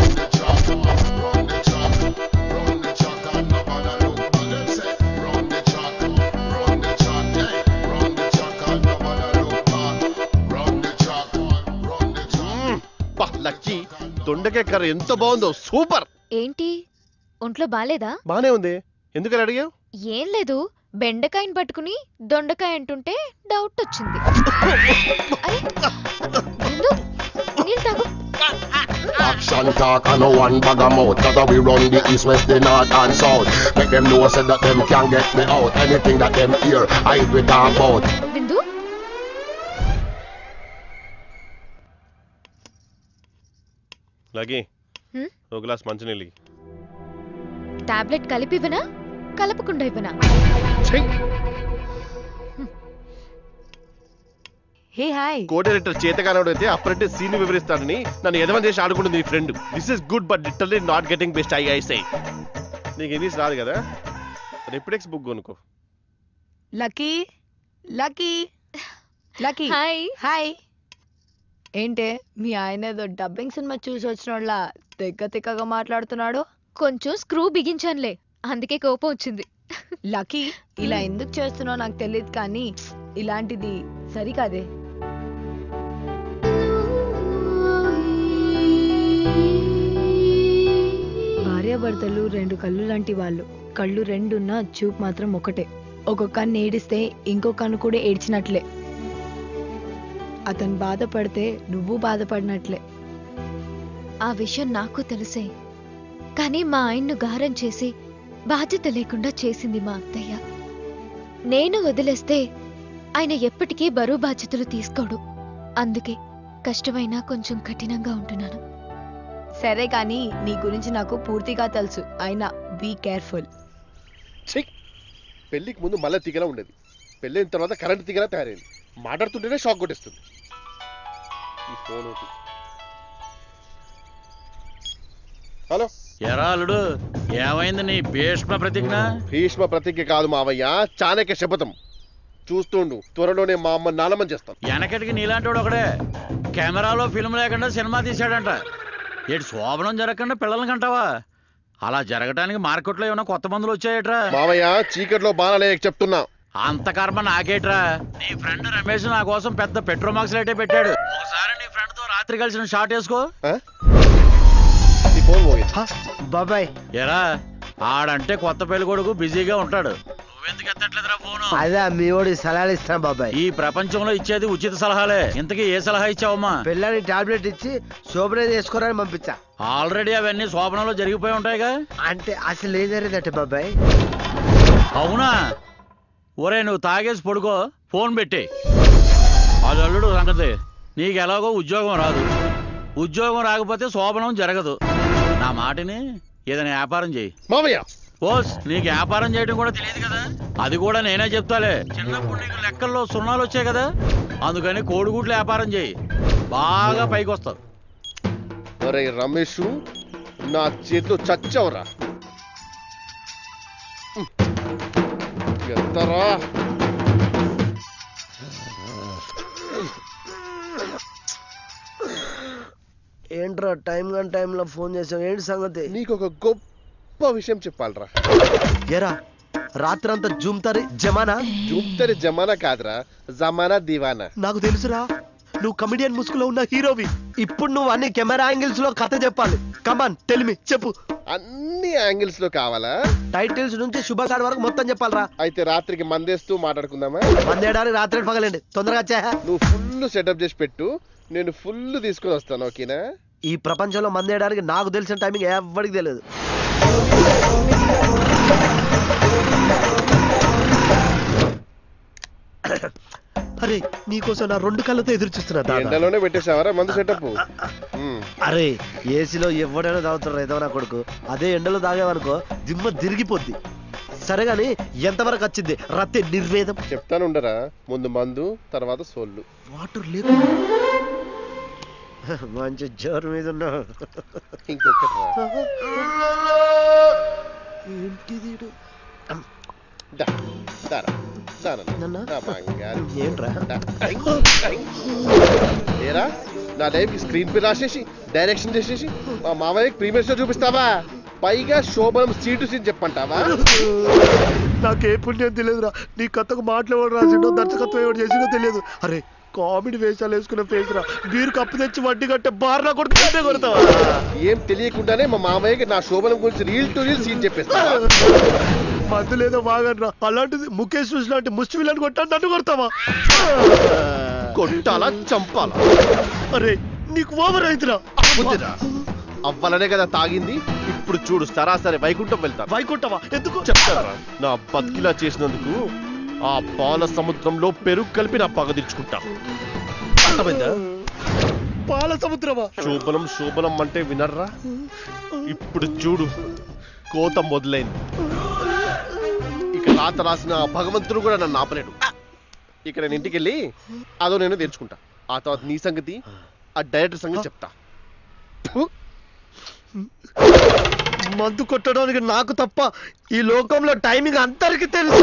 మ్మ్. బా లక్కీ దొండకాయ కర్ర ఎంత బాగుందో సూపర్ ఏంటి ఒంట్లో బాలేదా బానే ఉంది ఎందుకని అడిగావు ఏం లేదు బెండకాయని పట్టుకుని దొండకాయ అంటుంటే డౌట్ వచ్చింది అరే, బిందు, నీళ్ళు తాగు Action talk and no one bag of mouth Cause we run the east, west, the north and south Make them know say that them can't get me out Anything that them hear, I we talk about Bindu Lucky hmm? ఒక glass మంచినీళ్ళు tablet కలిపి ఇవ్వనా కలపకుండా ఇవ్వనా hey hi co director చేతగానోడు అయితే apprentice scene వివరిస్తానని నన్ను ఎదవని చేసి ఆడుకుంటుంది నీ friend this is good but literally not getting best I I సై నీకు ఇంగ్లీష్ రాదు కదా రిప్డెక్స్ బుక్ కొనుక్కో Lucky lucky Lucky hi hi ఏంటే మీ ఆయన ఏదో డబ్బింగ్ సినిమా చూసి వచ్చినోళ్ళ తెగ్గ తిక్కగా మాట్లాడుతున్నాడు కొంచెం స్క్రూ బిగించానులే అందుకే కోపం వచ్చింది లక్కీ ఇలా ఎందుకు చేస్తున్నావు నాకు తెలియదు కానీ ఇలాంటిది సరికాదే భార్యాభర్తలు రెండు కళ్ళు లాంటి వాళ్ళు కళ్ళు రెండున్నా చూపు మాత్రం ఒకటే ఒక కన్ను ఏడిస్తే ఇంకో కన్ను కూడా ఏడ్చినట్లే అతను బాధపడితే నువ్వు బాధపడినట్లే ఆ విషయం నాకు తెలుసే కానీ మా ఆయన్ను గారం చేసి బాధ్యత లేకుండా చేసింది మా అత్తయ్య నేను వదిలేస్తే ఆయన ఎప్పటికీ బరువు బాధ్యతలు తీసుకోడు అందుకే కష్టమైనా కొంచెం కఠినంగా ఉంటున్నాను సరే కానీ నీ గురించి నాకు పూర్తిగా తెలుసు అయినా బీ కేర్ఫుల్ ఛీ! పెళ్లికి ముందు మళ్ళీ తీగలా ఉండేది పెళ్ళైన తర్వాత కరెంట్ తీగలా తయారైంది మాట్లాడుతుంటేనే షాక్ కొట్టేస్తుంది ఈ ఫోన్ ఒకటి హలో ఎరా అల్లుడు ఏమైంది నీ భీష్మ ప్రతిజ్ఞ భీష్మ ప్రతిజ్ఞ కాదు మావయ్య చాణక్య శపథం చూస్తుండు త్వరలోనే మా అమ్మ నానమని చేస్తాను వెనకటికి నీలాంటి వాడు ఒకడే కెమెరాలో ఫిల్మ్ లేకుండా సినిమా తీశాడంట ఏడు శోభనం జరగకుండా పిల్లల్ని కంటావా అలా జరగటానికి మార్కెట్లో ఏమైనా కొత్త మందులు వచ్చాయట్రా మావయ్య చీకట్లో బాణాలే చెప్తున్నా అంత కర్మ నాకేట్రా నీ ఫ్రెండ్ రమేష్ నా కోసం పెద్ద పెట్రోమాక్స్ లైటే పెట్టాడు ఒకసారి నీ ఫ్రెండ్ తో రాత్రి కలిసిన షాట్ వేసుకో బాబాయ్ ఎరా ఆడంటే కొత్త పెళ్లి కొడుకు బిజీగా ఉంటాడు నువ్వెందుకు ఎత్తట్లేదురా ఫోను అదే మీ వాడి సలహాలు ఇస్తాను బాబాయ్ ఈ ప్రపంచంలో ఇచ్చేది ఉచిత సలహాలే ఇంతకీ ఏ సలహా ఇచ్చావమ్మా పిల్లని టాబ్లెట్ ఇచ్చి శోభన చేసుకోరని పంపించా ఆల్రెడీ అవన్నీ శోభనంలో జరిగిపోయి ఉంటాయిగా అంటే అసలు ఏం జరిగిందట బాబాయ్ అవునా ఒరే నువ్వు తాగేసి పడుకో ఫోన్ పెట్టి అది అల్లుడు సంగతి నీకు ఎలాగో ఉద్యోగం రాదు ఉద్యోగం రాకపోతే శోభనం జరగదు నా మాటని ఏదైనా వ్యాపారం చేయి మామయ్య ఓస్ నీకు వ్యాపారం చేయడం కూడా తెలియదు కదా అది కూడా నేనే చెప్తాలే చిన్నప్పుడు నీకు లెక్కల్లో సున్నాలు వచ్చాయి కదా అందుకని కోడిగుడ్లు వ్యాపారం చేయి బాగా పైకి వస్తావు ఒరే రమేష్ నా చేతిలో చచ్చవరా ఎంతరా ఏంట్రా టైం కానీ టైంలో ఫోన్ చేసావు ఏంటి సంగతి నీకు ఒక గొప్ప విషయం చెప్పాలరా ఎరా రాత్రంతా జూమ్తారి జమానా జూప్తరి జమానా కాదురా జమానా దివానా నాకు తెలుసురా నువ్వు కమిడియన్ ముసుగులో ఉన్న హీరోవి ఇప్పుడు నువ్వు అన్ని కెమెరా యాంగిల్స్ లో కథ చెప్పాలి కమాన్ టెలిమి చెప్పు అన్ని యాంగిల్స్ లో కావాలా టైటిల్స్ నుంచి శుభకార్డ్ వరకు మొత్తం చెప్పాలరా అయితే రాత్రికి మందేస్తూ మాట్లాడుకుందామా మందేయడానికి రాత్రి పగలండి తొందరగా వచ్చా నువ్వు ఫుల్ సెటప్ చేసి పెట్టు నేను ఫుల్ తీసుకొని వస్తాను ఓకేనా ఈ ప్రపంచంలో మందేయడానికి నాకు తెలిసిన టైమింగ్ ఎవరికి తెలియదు అరే నీకోసం నా రెండు కళ్ళతో ఎదురు చూస్తున్నా దాదా. ఎండలోనే పెట్టేసావరా మందు సెటప్ అరే ఏసీలో ఎవడైనా తాగుతారు ఏదో నా కొడుకు అదే ఎండలో తాగేవనుకో దిమ్మ తిరిగిపోద్ది సరే గాని ఎంతవరకు వచ్చింది రత్తే నిర్వేదం చెప్తాను ఉండరా ముందు మందు తర్వాత సోళ్ళు వాటర్ లేదు మంచి జోరు మీద ఉన్నావు ఇంకొకటి ఏంటిది ఈడు? ఏంట్రా ఏరా నా లైఫ్ కి స్క్రీన్ పే రాసేసి డైరెక్షన్ చేసేసి మా మామయ్యకి ప్రీమియర్ షో చూపిస్తావా పైగా శోభనం సీటు సీన్ చెప్పంటావా నాకే పుణ్యం తెలియదురా నీ కథకు మాటలు ఎవడు రాసిండో దర్శకత్వం ఎవడు చేసిండో తెలియదు అరే కామెడీ వేషాలు వేసుకున్న ఫేస్ రా మీరు కప్పు తెచ్చి వడ్డీ కట్టే బార్లా కొడుకు కట్టే కొడతావా ఏం తెలియకుండానే మా మామయ్యకి నా శోభనం గురించి రీల్ టు రీల్ సీన్ చెప్పేస్తా మందులేదో బాగనరా అలాంటిది ముఖేష్ చూసి లాంటి ముష్టి విలన్ కొట్టాను నన్ను కొడతావా కొట్టాలా చంపాలా అరే నీకు ఓవర్ అవుతురా బుద్ధిరా అవ్వాలనే కదా తాగింది ఇప్పుడు చూడు సరాసరి వైకుంఠం వెళ్తా వైకుంఠమా ఎందుకు చెప్తారా నా బతికిలా చేసినందుకు ఆ పాల సముద్రంలో పెరుగు కలిపి నా పగ తీర్చుకుంటా అర్థమైందా పాల సముద్రమా శోభనం శోభనం అంటే వినర్రా ఇప్పుడు చూడు కోత మొదలైంది ఇక రాత రాసిన ఆ భగవంతుడు కూడా నన్ను ఆపలేడు ఇక నేను ఇంటికి వెళ్ళి అదో నేను తెచ్చుకుంటా ఆ తర్వాత నీ సంగతి ఆ డైరెక్టర్ సంగతి చెప్తా మందు కొట్టడానికి నాకు తప్ప ఈ లోకంలో టైమింగ్ అందరికి తెలుసు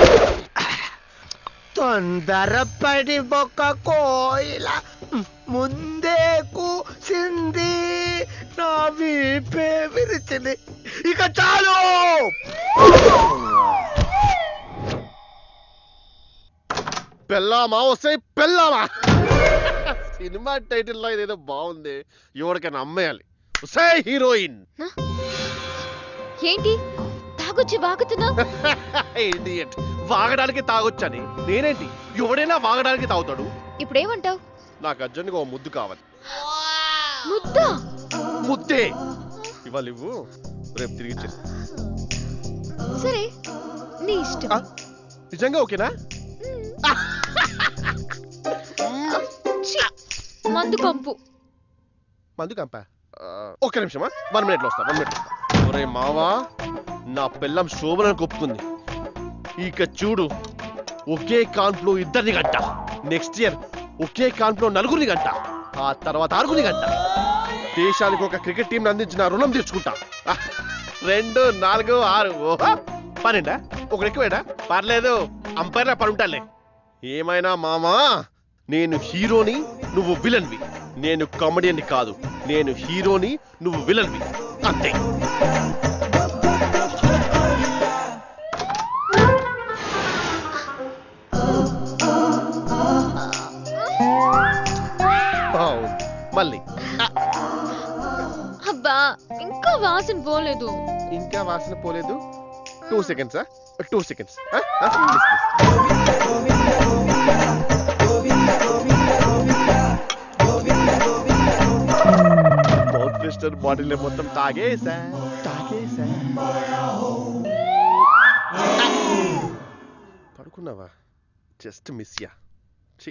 తొందరపడి ఒక కోయిల ముందే కూసింది నా వీపే విరిచింది ఇక చాలు పెళ్ళామా వస్తే పెళ్ళామా సినిమా టైటిల్ లో ఇదేదో బాగుంది ఎవరికైనా అమ్మేయాలి వస్తే హీరోయిన్ ఏంటి తాగొచ్చి వాగుతున్నావు ఇడియట్ వాగడానికి తాగొచ్చని నేనేంటి ఎవడైనా వాగడానికి తాగుతాడు ఇప్పుడేమంటావు నాకు అర్జెంట్గా ఓ ముద్దు కావాలి ముద్దా ముద్దే ఇవాళ ఇవ్వు రేపు తిరిగి ఇచ్చేసి సరే నీ ఇష్టం నిజంగా ఓకేనా ఛీ, మందు కంపు మందు కంప ఒక్క నిమిషమా వన్ మినిట్లో వస్తా వన్ మినిట్ ఒరే మావా నా పిల్లం శోభనకు ఒప్పుకుంది ఇక చూడు ఒకే కాన్పులో ఇద్దరిని గంట నెక్స్ట్ ఇయర్ ఒకే కాన్పులో నలుగురిని గంట ఆ తర్వాత ఆరుగురిని గంట దేశానికి ఒక క్రికెట్ టీం అందించిన రుణం తీర్చుకుంటా ఆ, రెండు నాలుగు ఆరు ఓహో పన్నెండా ఒకటి ఎక్కువేడా పర్లేదు అంపైర్లా పడుంటాలే ఏమైనా మామా నేను హీరోని నువ్వు విలన్వి నేను కామెడియన్ని కాదు నేను హీరోని నువ్వు విలన్వి అంతే అవును. మళ్ళీ అబ్బా ఇంకా వాసన పోలేదు ఇంకా వాసన పోలేదు two seconds two seconds mouth twister bottle మొత్తం తాగేసా తాగేసా పడుకున్నావా జస్ట్ మిస్ యా ఛీ.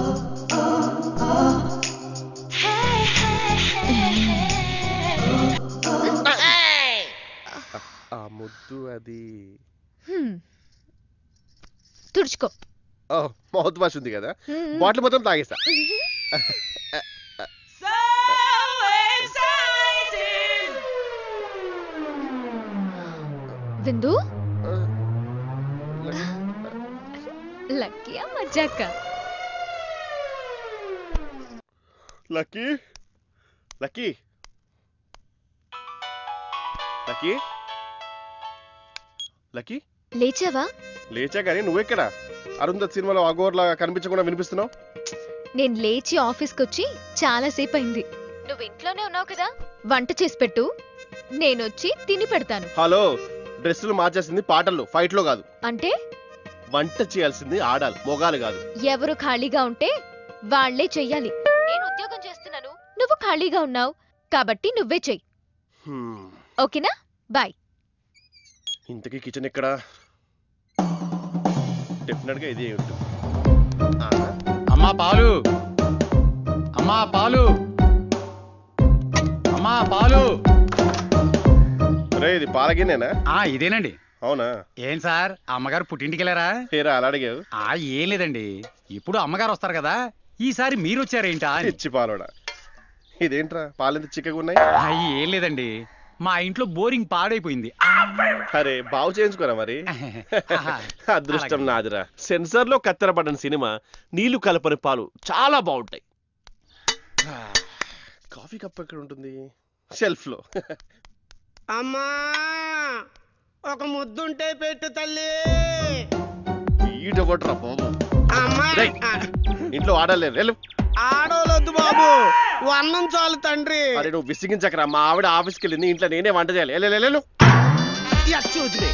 ఆ ముద్దు అది హ్మ్. తుడుచుకో ఓ మౌత్ వాష్ ఉంది కదా మ్మ్. బాటిల్ మొత్తం తాగేసా విందు లక్కీయా మజాక లక్కీ లక్కీ లక్కీ లక్కీ లేచావా లేచా కానీ నువ్వెక్కడ అరుంధత్ సినిమాలో అగోర్లా కనిపించకుండా వినిపిస్తున్నావు నేను లేచి ఆఫీస్కి వచ్చి చాలాసేపు అయింది నువ్వు ఇంట్లోనే ఉన్నావు కదా వంట చేసి పెట్టు నేనొచ్చి తిని పెడతాను హలో డ్రెస్సులు మార్చేసింది పాటల్లో ఫైట్ లో కాదు అంటే వంట చేయాల్సింది ఆడాలి మొగాలు కాదు ఎవరు ఖాళీగా ఉంటే వాళ్లే చెయ్యాలి నేను ఉద్యోగం చేస్తున్నాను నువ్వు ఖాళీగా ఉన్నావు కాబట్టి నువ్వే చెయ్యి హ్మ్. ఓకేనా బాయ్ ఇంతకీ కిచెన్ ఎక్కడ డెఫినెట్ గా ఇదే ఉంటుంది ఆ, అమ్మా పాలు అమ్మా పాలు అమ్మా పాలు రే ఇది పాలగిన్నేనా ఆ ఇదేనండి అవునా ఏం సార్ అమ్మగారు పుట్టింటికి వెళ్ళారా ఏరా అలా అడిగావు ఆ ఏం లేదండి ఇప్పుడు అమ్మగారు వస్తారు కదా ఈసారి మీరు వచ్చారేంటా అని ఇచ్చి పాలోడా ఇదేంట్రా పాలెంత చిక్కగా ఉన్నాయి ఆ, ఏం లేదండి మా ఇంట్లో బోరింగ్ పాడైపోయింది అరే బాగు చేయించుకోరా మరి అదృష్టం నాదిరా సెన్సార్ లో కత్తెరపడిన సినిమా నీళ్లు కలపని పాలు చాలా బాగుంటాయి కాఫీ కప్ ఎక్కడ ఉంటుంది షెల్ఫ్ లో అమ్మా ఒక ముద్దుంటే పెట్టు తల్లి ఈడబట్రా బాబు అమ్మా రేయ్, ఇంట్లో ఆడలేదు వెళ్ళు ఆడోలొద్దు బాబు వన్నం చాలు తండ్రి అరే నువ్వు విసిగించకరా మా ఆవిడ ఆఫీస్కి వెళ్ళింది ఇంట్లో నేనే వంట చేయాలి వెళ్ళు, వెళ్ళు, వెళ్ళు. అచ్చి వదిలే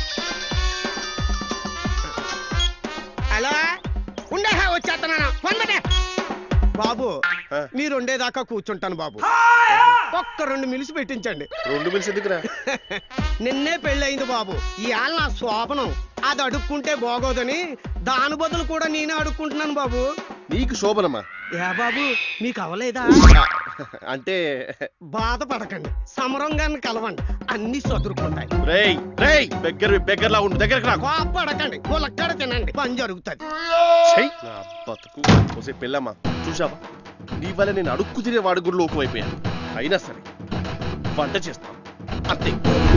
హలో ఉండే వచ్చేస్తున్నాను వందటే బాబు మీరు ఉండేదాకా కూర్చుంటాను బాబు ఒక్క రెండు మిలిసి పెట్టించండి రెండు మిలిసి ఎందుకురా నిన్నే పెళ్ళయింది బాబు ఇవాళ నా శోభనం అది అడుక్కుంటే బాగోదని దాని బదులు కూడా నేనే అడుక్కుంటున్నాను బాబు నీకు శోభనమ్మా ఏ బాబు మీకు అవలేదా అంటే బాధపడకండి సమరంగాన్ని కలవండి అన్ని చదురుకుంటాయి రేయ్ రేయ్ బెగ్గర బెగ్గర్లా ఉండు దగ్గరకు రా కోపడకండి ములక్కడ తినండి పని జరుగుతుంది చెయ్ నా బతుకు ఒసే పెళ్ళమ్మా చూసావా నీ వల్ల నేను అడుక్కు తినే వాడి గుడి లోకం అయిపోయాను అయినా సరే వంట చేస్తాను అంతే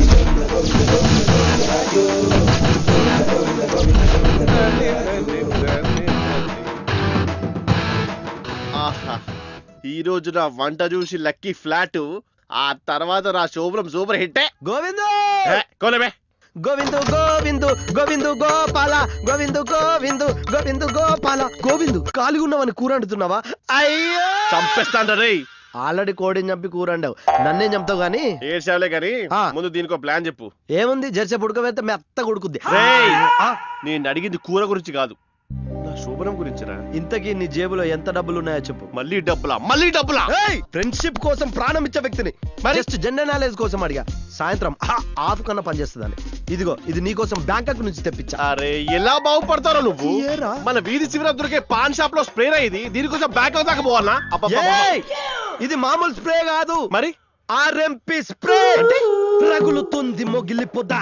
ఆహా ఈ రోజు నా వంట చూసి లక్కీ ఫ్లాట్ ఆ తర్వాత నా శోభనం సూపర్ హిట్టే గోవింద కోలేబే గోవిందు గోవిందు గోవిందు గోపాల గోవిందు గోవిందు గోవిందు గోపాల గోవిందు ఖాళీగా ఉన్నావని కూర అంటున్నావా అయ్యో చంపేస్తాండ్రా రేయ్ ఆల్రెడీ కోడిని చంపి కూర అండావు నన్నేం చంపుతావు గానీ ఏడ్చావులే కానీ ముందు దీనికి ప్లాన్ చెప్పు ఏముంది జెర్సీ పుడకవేస్తే మెత్త కొడుకుద్ది రేయ్ నేను అడిగింది కూర గురించి కాదు నా శోభనం గురించిరా ఇంతకీ నీ జేబులో ఎంత డబ్బులు ఉన్నాయో చెప్పు మళ్ళీ డబ్బులా మళ్ళీ డబ్బులా ఫ్రెండ్షిప్ కోసం ప్రాణం ఇచ్చే వ్యక్తిని జస్ట్ జనరల్ నాలెడ్జ్ కోసం అడిగా సాయంత్రం ఆఫ్ కన్నా పనిచేస్తుందని ఇదిగో ఇది నీ కోసం బ్యాంకాక్ నుంచి తెప్పించా అరే ఎలా బాగుపడతారో నువ్వు మన వీధి చివర దొరికే పాన్ షాప్ లో స్ప్రే ఇది దీనికోసం బ్యాక్ దాకా పోవాలా ఏయ్! ఇది మామూలు స్ప్రే కాదు మరి ఆర్ఎంపి స్ప్రే రగులుతుంది మొగిలి పొద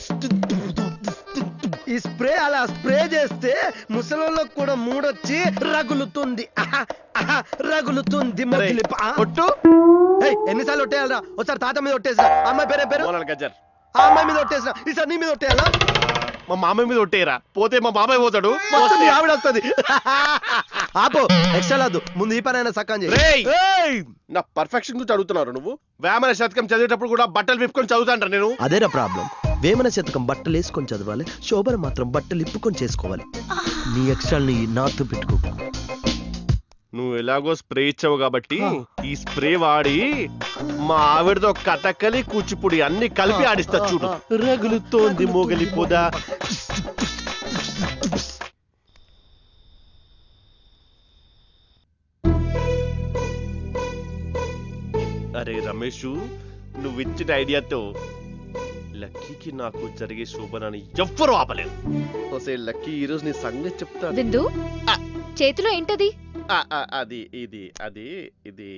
ఈ స్ప్రే అలా స్ప్రే చేస్తే ముసలోళ్ళకు కూడా మూడొచ్చి రగులుతుంది ఆహా, ఆహా, రగులుతుంది మొగిలి పొ- ఆ? ఏయ్, ఎన్నిసార్లు ఒట్టేయాలరా ఒకసారి తాత మీద ఒట్టేసిన అమ్మాయి పేరే పేరు గజ్జర్ ఆ అమ్మాయి మీద ఒట్టేసిన ఈసారి నీ మీద ఒట్టేయాలా మా మామయ్య మీద ఒట్టేయరా పోతే మా బాబాయ్ పోతాడు మొత్తం మీ ఆవిడ వస్తుంది ఆపో ఎక్స్ట్రా లాదు ముందు ఈ పనైనా సక్కం రేయ్! చేయి నా పర్ఫెక్షన్ గురించి అడుగుతున్నారు నువ్వు వేమన శతకం చదివేటప్పుడు కూడా బట్టలు విప్పుకొని చదువుతాంటారు నేను అదేరా ప్రాబ్లం వేమన శతకం బట్టలు వేసుకొని చదవాలి శోభన మాత్రం బట్టలు ఇప్పుకొని చేసుకోవాలి నీ ఎక్స్ట్రాల్ని నాతో పెట్టుకో నువ్వు ఎలాగో స్ప్రే ఇచ్చావు కాబట్టి ఈ స్ప్రే వాడి మా ఆవిడతో కథకలి కూచిపూడి అన్ని కలిపి ఆడిస్తా చూడు రగులుతోంది మోగలి పొద అరే రమేష్ నువ్వు ఇచ్చిన ఐడియాతో లక్కీకి నాకు జరిగే శోభనని ఎవ్వరూ ఆపలేదు ఒసే లక్కీ ఈ రోజు నీ సంగతి చెప్తా బిందు చేతిలో ఏంటది ఆ, ఆ, అది ఇది అది ఇది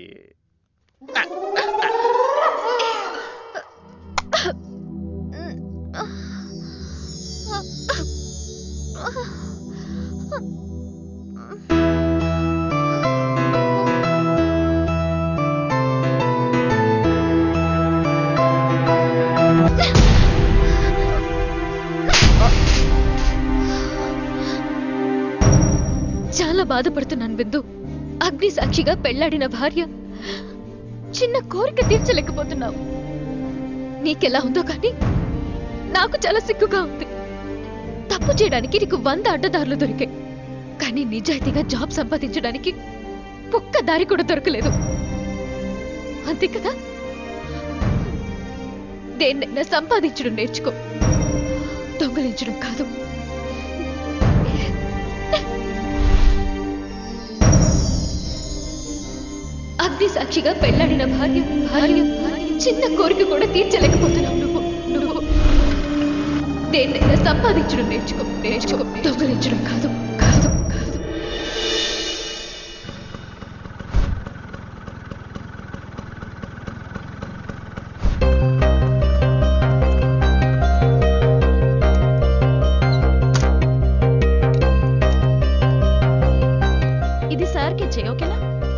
చాలా బాధపడుతున్నాను బిందు అగ్ని సాక్షిగా పెళ్లాడిన భార్య చిన్న కోరిక తీర్చలేకపోతున్నావు నీకెలా ఉందో కానీ నాకు చాలా సిగ్గుగా ఉంది తప్పు చేయడానికి నీకు వంద అడ్డదారులు దొరికాయి కానీ నిజాయితీగా జాబ్ సంపాదించడానికి ఒక్క దారి కూడా దొరకలేదు అంతే కదా దేన్నైనా సంపాదించడం నేర్చుకో దొంగలించడం కాదు అగ్ని సాక్షిగా పెళ్లాడిన భార్య భార్య భార్య చిన్న కోరిక కూడా తీర్చలేకపోతున్నావు నువ్వు నువ్వు దేన్నైనా సంపాదించడం నేర్చుకో నేర్చుకో దొంగలించడం కాదు కాదు కాదు ఇది సార్కి ఇచ్చే ఓకేనా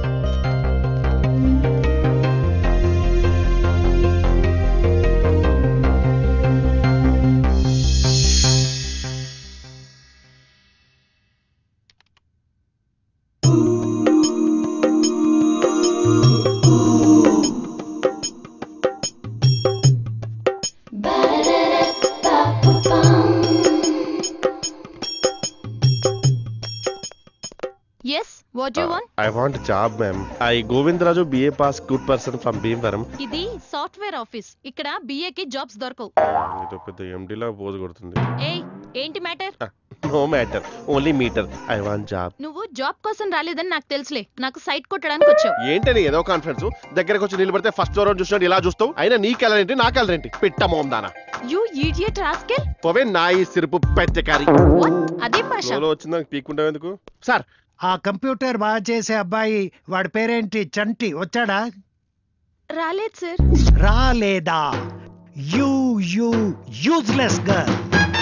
yes what you want I want job ma'am I Govindaraju BA pass good person from Bhimavaram ఇది సాఫ్ట్వేర్ ఆఫీస్ ఇక్కడ BA కి జాబ్స్ దొరకవు ఏదో పెద్ద ఎండిలా పోజు కొడుతుంది ఏయ్ ఏంటి matter no matter only meter I want job నువ్వు జాబ్ కోసం రాలేదని నాకు తెలుసులే నాకు సైట్ కొట్టడానికి వచ్చావు ఏంటని ఏదో కాన్ఫిడెన్స్ దగ్గరకు వచ్చి నిలబడితే ఫస్ట్ ఫ్లోర్ చూసినట్టు ఇలా చూస్తావు అయినా నీ కలరేంటి నా కలరేంటి పిట్ట మోం దానా యు ఈడియట్ రాస్కెల్ పోవే నా ఈ సిరుపు పెద్దకారి అదే భాష ఫ్లోలో వచ్చిందా పీక్కుంటావు ఎందుకు సార్ ఆ కంప్యూటర్ బాగా చేసే అబ్బాయి వాడి పేరేంటి చంటి వచ్చాడా రాలేదు సార్ రాలేదా యూ యూ యూజ్లెస్ గర్ల్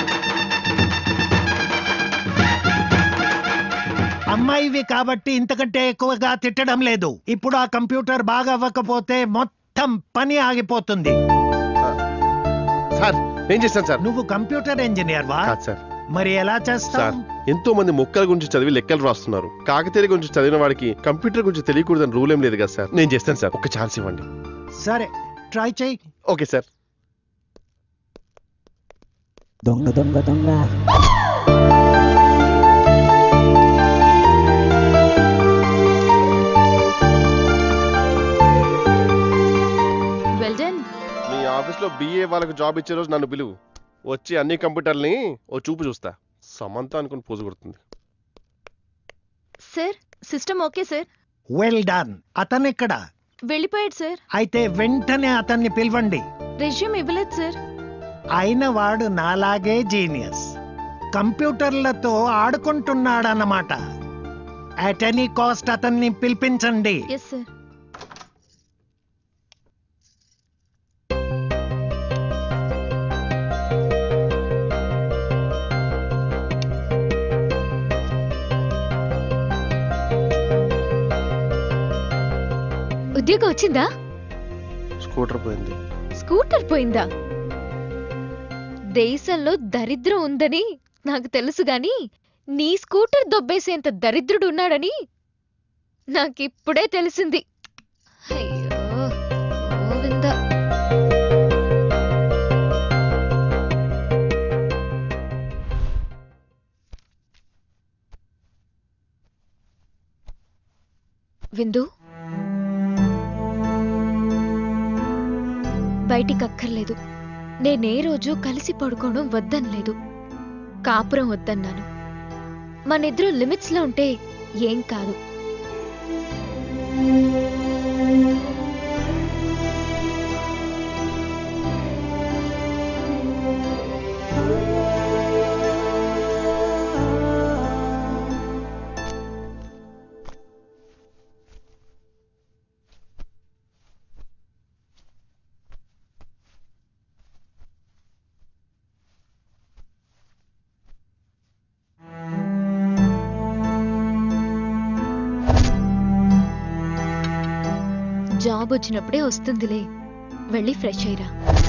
అమ్మాయివి కాబట్టి ఇంతకంటే ఎక్కువగా తిట్టడం లేదు ఇప్పుడు ఆ కంప్యూటర్ బాగా అవ్వకపోతే మొత్తం పని ఆగిపోతుంది సార్ ఏం చేస్తాను సార్ నువ్వు కంప్యూటర్ ఇంజనీర్ వా కాదు సార్ మరి ఎలా సార్ చేస్తావు ఎంతో మంది మొక్కల గురించి చదివి లెక్కలు రాస్తున్నారు కాకతీయ గురించి చదివిన వాడికి కంప్యూటర్ గురించి తెలియకూడదని రూల్ ఏం లేదు కదా సార్ నేను చేస్తాను సార్ ఒక ఛాన్స్ ఇవ్వండి సరే ట్రై చేయి ఓకే సార్ దొంగ దొంగ దొంగ వెల్ డన్ మీ ఆఫీస్ లో బిఏ వాళ్ళకి జాబ్ ఇచ్చే రోజు నన్ను పిలువు వచ్చి అన్ని కంప్యూటర్ని ఓ చూపు చూస్తా సమంత అనుకుని పోజు కొడుతుంది sir system okay sir well done అతనెక్కడ వెళ్ళిపోయాడు సార్ అయితే వెంటనే అతన్ని పిలవండి రెజ్యూమ్ ఇవ్వలేదు సార్ అయిన వాడు నాలాగే జీనియస్ కంప్యూటర్లతో ఆడుకుంటున్నాడన్నమాట అట్ ఎనీ కాస్ట్ అతన్ని పిలిపించండి ఎస్ సార్ ఉద్యోగం వచ్చిందా స్కూటర్ పోయింది స్కూటర్ పోయిందా దేశంలో దరిద్రం ఉందని నాకు తెలుసు గాని నీ స్కూటర్ దొబ్బేసేంత దరిద్రుడు ఉన్నాడని నాకిప్పుడే తెలిసింది అయ్యో గోవిందా విందు బయటికి అక్కర్లేదు నేనే రోజు కలిసి పడుకోవడం వద్దనలేదు కాపురం వద్దన్నాను మనిద్దరు లిమిట్స్ లో ఉంటే ఏం కాదు జాబ్ వచ్చినప్పుడే వస్తుందిలే వెళ్ళి ఫ్రెష్ అయ్యరా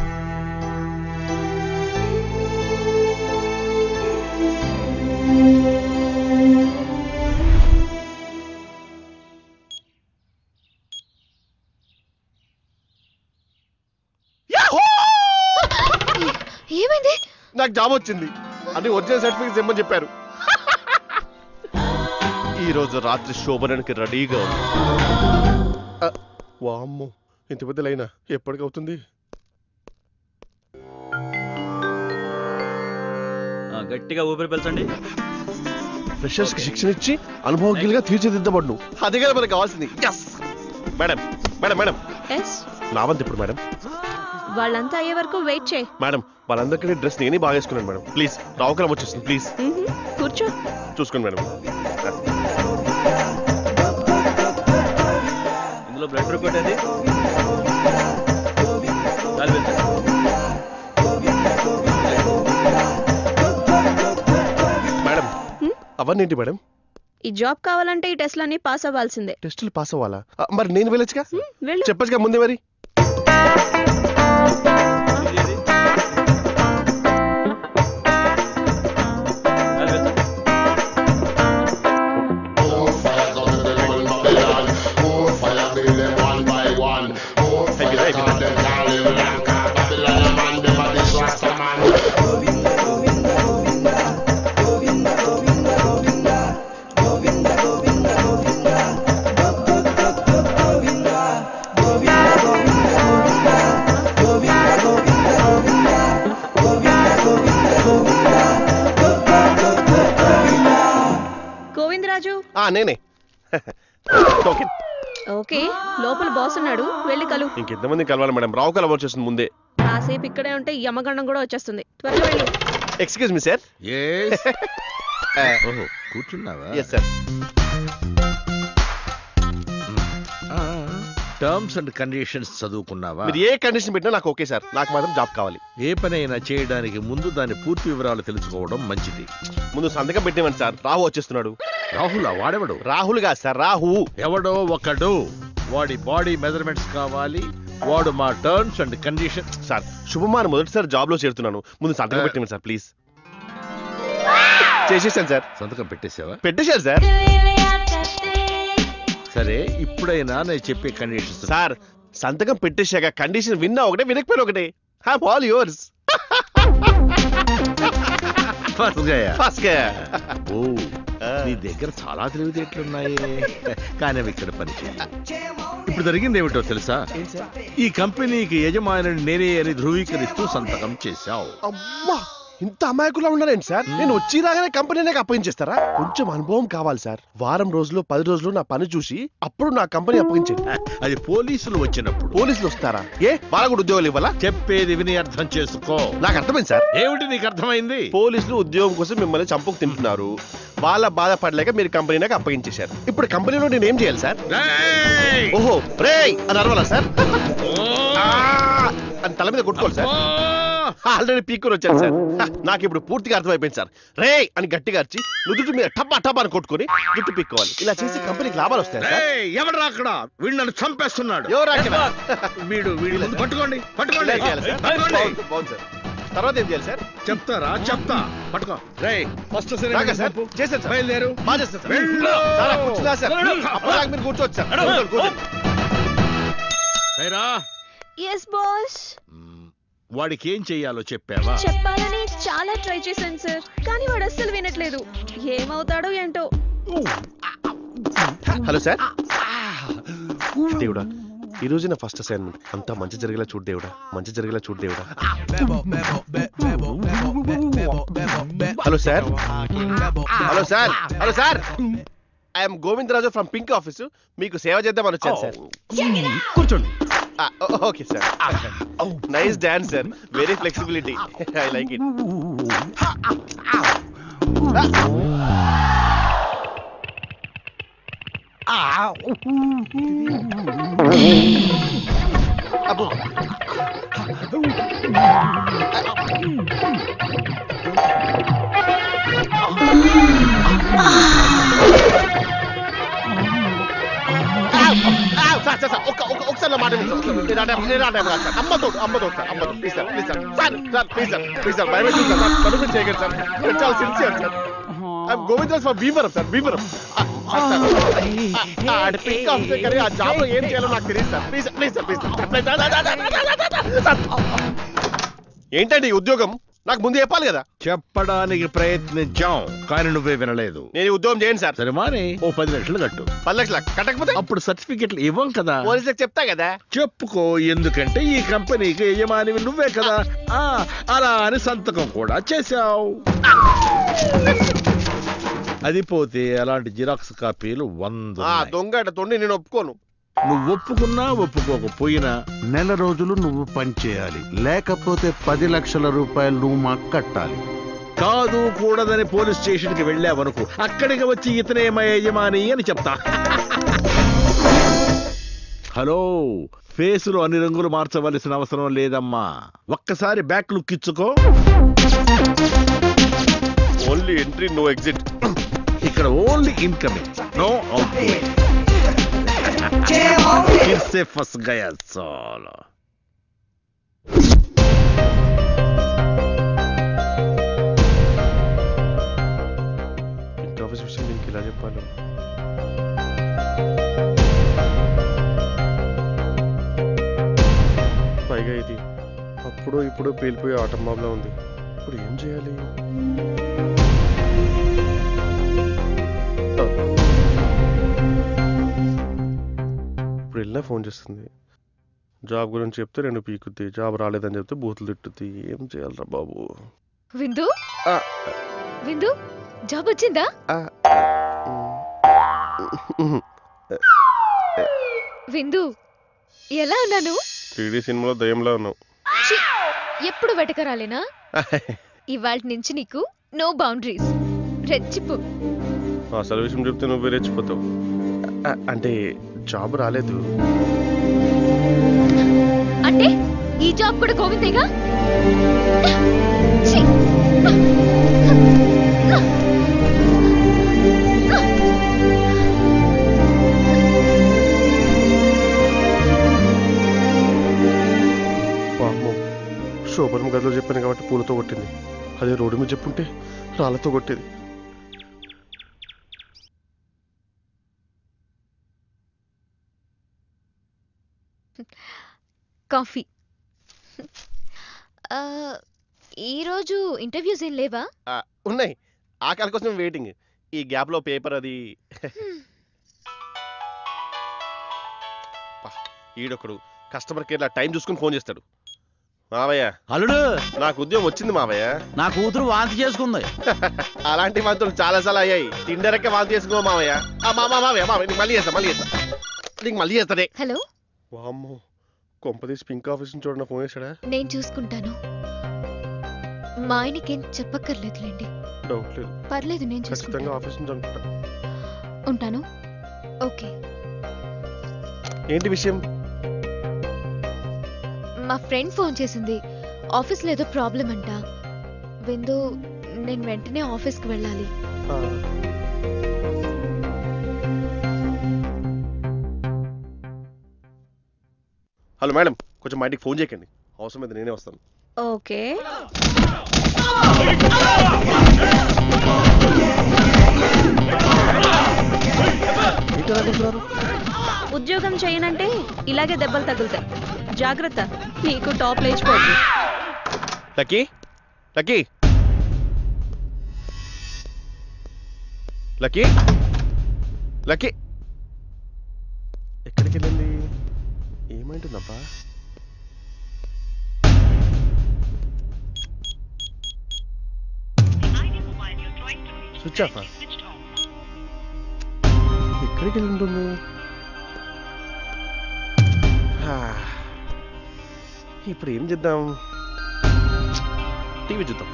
ఏమైంది నాకు జాబ్ వచ్చింది అది ఒరిజినల్ సర్టిఫికేట్స్ ఇమ్మని చెప్పారు ఈ రోజు రాత్రి శోభనానికి రెడీగా ఉంది ఆ, వామ్మో ఇంత పెద్ద లైనా ఎప్పటికవుతుంది ఆ, గట్టిగా ఊపిరి పీల్చండి ఫ్రెషర్స్ కి శిక్షణ ఇచ్చి అనుభవజ్ఞులుగా తీర్చిదిద్దబడును అదే కదా మనకు కావాల్సింది Yes! Madam madam madam yes నా వంతు ఇప్పుడు మేడం వాళ్ళంతా అయ్యే వరకు వెయిట్ చేయి మేడం వాళ్ళందరికీ డ్రెస్ నేనే బాగా వేసుకున్నాను మేడం ప్లీజ్ రావుకరం వచ్చేస్తుంది ప్లీజ్ కూర్చో చూసుకోండి మేడం ఇందులో బ్లడ్ రిపోర్ట్ ఏది చాలు వెళ్తా. మేడం అవన్నీ ఏంటి మేడం ఈ జాబ్ కావాలంటే ఈ టెస్ట్లన్నీ పాస్ అవ్వాల్సిందే టెస్టులు పాస్ అవ్వాలా ఆ, మరి నేను వెళ్ళొచ్చుగా వెళ్ళు చెప్పచ్చుగా ముందే మరి గోవిందరాజు ఆ నేనే ఓకే ఓకే లోపల బాస్ ఉన్నాడు వెళ్ళి కలు ఇంకెంతమంది కలవాలి మేడం రావు కలవ వచ్చేస్తుంది ముందే కాసేపు ఇక్కడే ఉంటే యమగండం కూడా వచ్చేస్తుంది త్వరగా వెళ్ళు ఎక్స్క్యూజ్ మీ సార్ ఓహో కూర్చున్నావా yes sir terms and conditions చదువుకున్నావా మీరు ఏ కండిషన్ పెట్టినా నాకు ఓకే సార్ నాకు మాత్రం జాబ్ కావాలి ఏ పనైనా చేయడానికి ముందు దాని పూర్తి వివరాలు తెలుసుకోవడం మంచిది ముందు సంతకం పెట్టేమని సార్ రాహు వచ్చేస్తున్నాడు రాహుల్ వాడెవడు రాహుల్ గా సార్ రాహు ఎవడో ఒకడు వాడి బాడీ మెజర్మెంట్స్ కావాలి వాడు మా టర్మ్స్ అండ్ కండిషన్ సార్ శుభమాన్ మొదటిసారి జాబ్ లో చేరుతున్నాను ముందు సంతకం పెట్టేమని సార్ ప్లీజ్ చేసేసాను సార్ సంతకం పెట్టేసావా పెట్టేశారు సార్ సరే ఇప్పుడైనా నేను చెప్పే కండిషన్స్ సార్ సంతకం పెట్టేశాక కండిషన్ విన్నా ఒకటే వినకపోయినా ఒకటే హ్యావ్ ఆల్ యువర్స్ ఫస్ట్ గయా ఫస్ట్ గయా ఓ నీ దగ్గర చాలా తెలివితేటలున్నాయి కానీ అవి ఇక్కడ పనిచేయ ఇప్పుడు జరిగింది ఏమిటో తెలుసా ఈ కంపెనీకి యజమాని నేనే అని ధృవీకరిస్తూ సంతకం చేశావు అమ్మా ఇంత అమాయకులా ఉన్నారేంటి సార్ నేను వచ్చి రాగానే కంపెనీనే అప్పగించేస్తారా కొంచెం అనుభవం కావాలి సార్ వారం రోజులు పది రోజులు నా పని చూసి అప్పుడు నా కంపెనీ అప్పగించండి అది పోలీసులు వచ్చినప్పుడు పోలీసులు వస్తారా ఏ వాళ్ళ కూడా ఉద్యోగాలు ఇవ్వాలా చెప్పేది విని అర్థం చేసుకో నాకు అర్థమైంది సార్ ఏమిటి నీకు అర్థమైంది పోలీసులు ఉద్యోగం కోసం మిమ్మల్ని చంపుకు తింటున్నారు వాళ్ళ బాధపడలేక మీరు కంపెనీకి అప్పగించేశారు ఇప్పుడు కంపెనీలో నేను ఏం చేయాలి సార్ ఓహో రేయ్ అని అరవాలా సార్ ఆ! అని తల మీద కొట్టుకోవాలి సార్ ఆల్రెడీ పీక్కుని వచ్చాను సార్ హ, నాకు ఇప్పుడు పూర్తిగా అర్థమైపోయింది సార్ రే అని గట్టిగా అరిచి నుదుటి మీద టబ్బా టబ్బా అని కొట్టుకొని జుట్టు పీక్కోవాలి ఇలా చేసి కంపెనీకి లాభాలు వస్తాయి సార్ ఏయ్, ఎవడ్రా అక్కడ వీడు నన్ను చంపేస్తున్నాడు ఎవరు అక్కడ? వీడు వీడి ముందు పట్టుకోండి పట్టుకోండి ఇలా చేయాలి సార్ పట్టుకోండి బాగుంది, బాగుంది సార్ తర్వాత ఏం చేయాలి సార్ చెప్తారా చెప్తా పట్టుకో రే ఫస్ట్ రాగా సార్ చేశాను సార్ బయలుదేరు బాగా చేస్తాను సార్ వెళ్ళు. సార్ కూర్చున్నా సార్ వెళ్ళు. అప్పుడు దాకా మీరు కూర్చోవచ్చు సార్ కూర్చోండి, కూర్చోండి. రైరా ఎస్ బాస్ వాడికి ఏం చెయ్యాలో చెప్పావా చెప్పాలని చాలా ట్రై చేశాను సార్ కానీ వాడు అస్సలు వినట్లేదు ఏమవుతాడో ఏంటో హలో సార్ దేవుడా ఈ రోజు నా ఫస్ట్ అసైన్మెంట్ అంతా మంచి జరిగేలా చూడు దేవుడా మంచి జరిగేలా చూడు దేవుడా hello sir hello sir hello sir I'm Govindaraju from pink office మీకు సేవ చేద్దామని వచ్చాను సార్ కూర్చోండి okay sir nice dance sir very flexibility I like it అబ్బో సార్ సార్ సార్ ఒక్క ఒక్క ఒకసారి నా మాట వినండి. నేను ఆ టైం- నేను ఆ టైం కాదు సార్. అమ్మ తోడు అమ్మ తోడు సార్ అమ్మ తోడు please sir please sir sir sir please sir please sir భయపెట్టి సార్ నాకు పర్మిషన్ చేయగలరు సార్ నేను చాలా sincere sir I'm Govindaraj for Bhimavaram sir Bhimavaram ఆడ పింక్ ఆఫీసర్ కానీ ఆ జాబ్ లో ఏం చేయాలో నాకు తెలియదు sir please please sir please ఏంటండి ఈ ఉద్యోగం నాకు ముందు చెప్పాలి కదా చెప్పడానికి ప్రయత్నించాం కానీ నువ్వే వినలేదు నేను ఈ ఉద్యోగం చేయను సార్ సరే మాని ఓ పది లక్షలు కట్టు పది లక్షల కట్టకపోతే అప్పుడు సర్టిఫికెట్లు ఇవ్వం కదా పోలీసులకు చెప్తా కదా చెప్పుకో ఎందుకంటే ఈ కంపెనీకి యజమానివి నువ్వే కదా ఆ అలా అని సంతకం కూడా చేశావు అది పోతే అలాంటి జిరాక్స్ కాపీలు వంద ఆ దొంగ తొండి నేను ఒప్పుకోను నువ్వు ఒప్పుకున్నా ఒప్పుకోకపోయినా నెల రోజులు నువ్వు పనిచేయాలి లేకపోతే పది లక్షల రూపాయలు నువ్వు మాకు కట్టాలి కాదు కూడదని పోలీస్ స్టేషన్ కి వెళ్ళావనుకో అక్కడికి వచ్చి ఇతనే మా యజమాని అని చెప్తా హలో ఫేసులో అన్ని రంగులు మార్చవలసిన అవసరం లేదమ్మా ఒక్కసారి బ్యాక్ లుక్ ఇచ్చుకో ఓన్లీ ఎంట్రీ నో ఎగ్జిట్ ఇక్కడ ఓన్లీ ఇన్కమింగ్ నో అవుట్ से फंस गया साला పింక్ ఆఫీస్ విషయం దీనికి ఇలా చెప్పాలి పైగా ఇది అప్పుడు ఇప్పుడు పేలిపోయే ఆటం బాంబ్లా ఉంది ఇప్పుడు ఏం చేయాలి ఆ. ఇప్పుడు వెళ్ళినా ఫోన్ చేస్తుంది జాబ్ గురించి చెప్తే రెండు పీకుద్ది జాబ్ రాలేదని చెప్తే బూతులు తిట్టుద్ది ఏం చేయాలరా బాబు విందు ఆ, విందు జాబ్ వచ్చిందా ఆ, విందు ఎలా ఉన్నాను త్రీ సినిమాలో దయ్యంలో ఉన్నావు ఛీ, ఎప్పుడు వెటకరాలేనా ఇవాళ నుంచి నీకు నో బౌండరీస్ రెచ్చిపో అసలు విషయం చెప్తే నువ్వు రెచ్చిపోతావు అ- అంటే జాబ్ రాలేదు అంటే ఈ జాబ్ కూడా గోవిందేగా ఛీ! పాపం శోభనం గదిలో చెప్పాను కాబట్టి పూలతో కొట్టింది అదే రోడ్డు మీద చెప్పుంటే రాళ్ళతో కొట్టేది కాఫీ ఆ, ఈరోజు ఇంటర్వ్యూస్ ఏం లేవా ఆ, ఉన్నాయి ఆ కాల కోసం వెయిటింగ్ ఈ గ్యాప్ లో పేపర్ అది పా, ఈడొకడు కస్టమర్ కేర్ టైం చూసుకుని ఫోన్ చేస్తాడు మావయ్య అల్లుడు నాకు ఉద్యోగం వచ్చింది మావయ్య నా కూతురు వాంతి చేసుకుంది అలాంటి వాంతులు చాలా సార్లు అయ్యాయి తిండరకే వాంతి చేసుకో మావయ్య ఆ, మా మా మావయ్య మావయ్య నీకు మళ్ళీ చేస్తా మళ్ళీ చేస్తా నీకు మళ్ళీ చేస్తాడే హలో వామ్మో కొంపదీసి పింక్ ఆఫీస్ నుంచి చూడండి ఫోన్ చేశాడా నేను చూసుకుంటాను మా ఆయనకేం చెప్పక్కర్లేదులేండి డౌట్ లేదు పర్లేదు నేను ఖచ్చితంగా చూసుకుంటాను ఆఫీస్ నుంచి అనుకుంటా ఉంటాను ఓకే ఏంటి విషయం మా ఫ్రెండ్ ఫోన్ చేసింది ఆఫీస్లో ఏదో ప్రాబ్లం అంట విందు నేను వెంటనే ఆఫీస్కి వెళ్ళాలి ఆ, హలో మేడం కొంచెం మా ఇంటికి ఫోన్ చేయకండి అవసరం అయితే నేనే వస్తాను ఓకే ఉద్యోగం చేయనంటే ఇలాగే దెబ్బలు తగులుతాయి జాగ్రత్త నీకు టాప్ లేచిపోద్ది లక్కీ లక్కీ లక్కీ లక్కీ ఎక్కడికి వెళ్ళింది ఏమైంటుందబ్బా స్విచ్ ఆఫ్ ఎక్కడికి వెళ్ళి ఉంటుంది హా. ఇప్పుడు ఏం చేద్దాం టీవీ చూద్దాం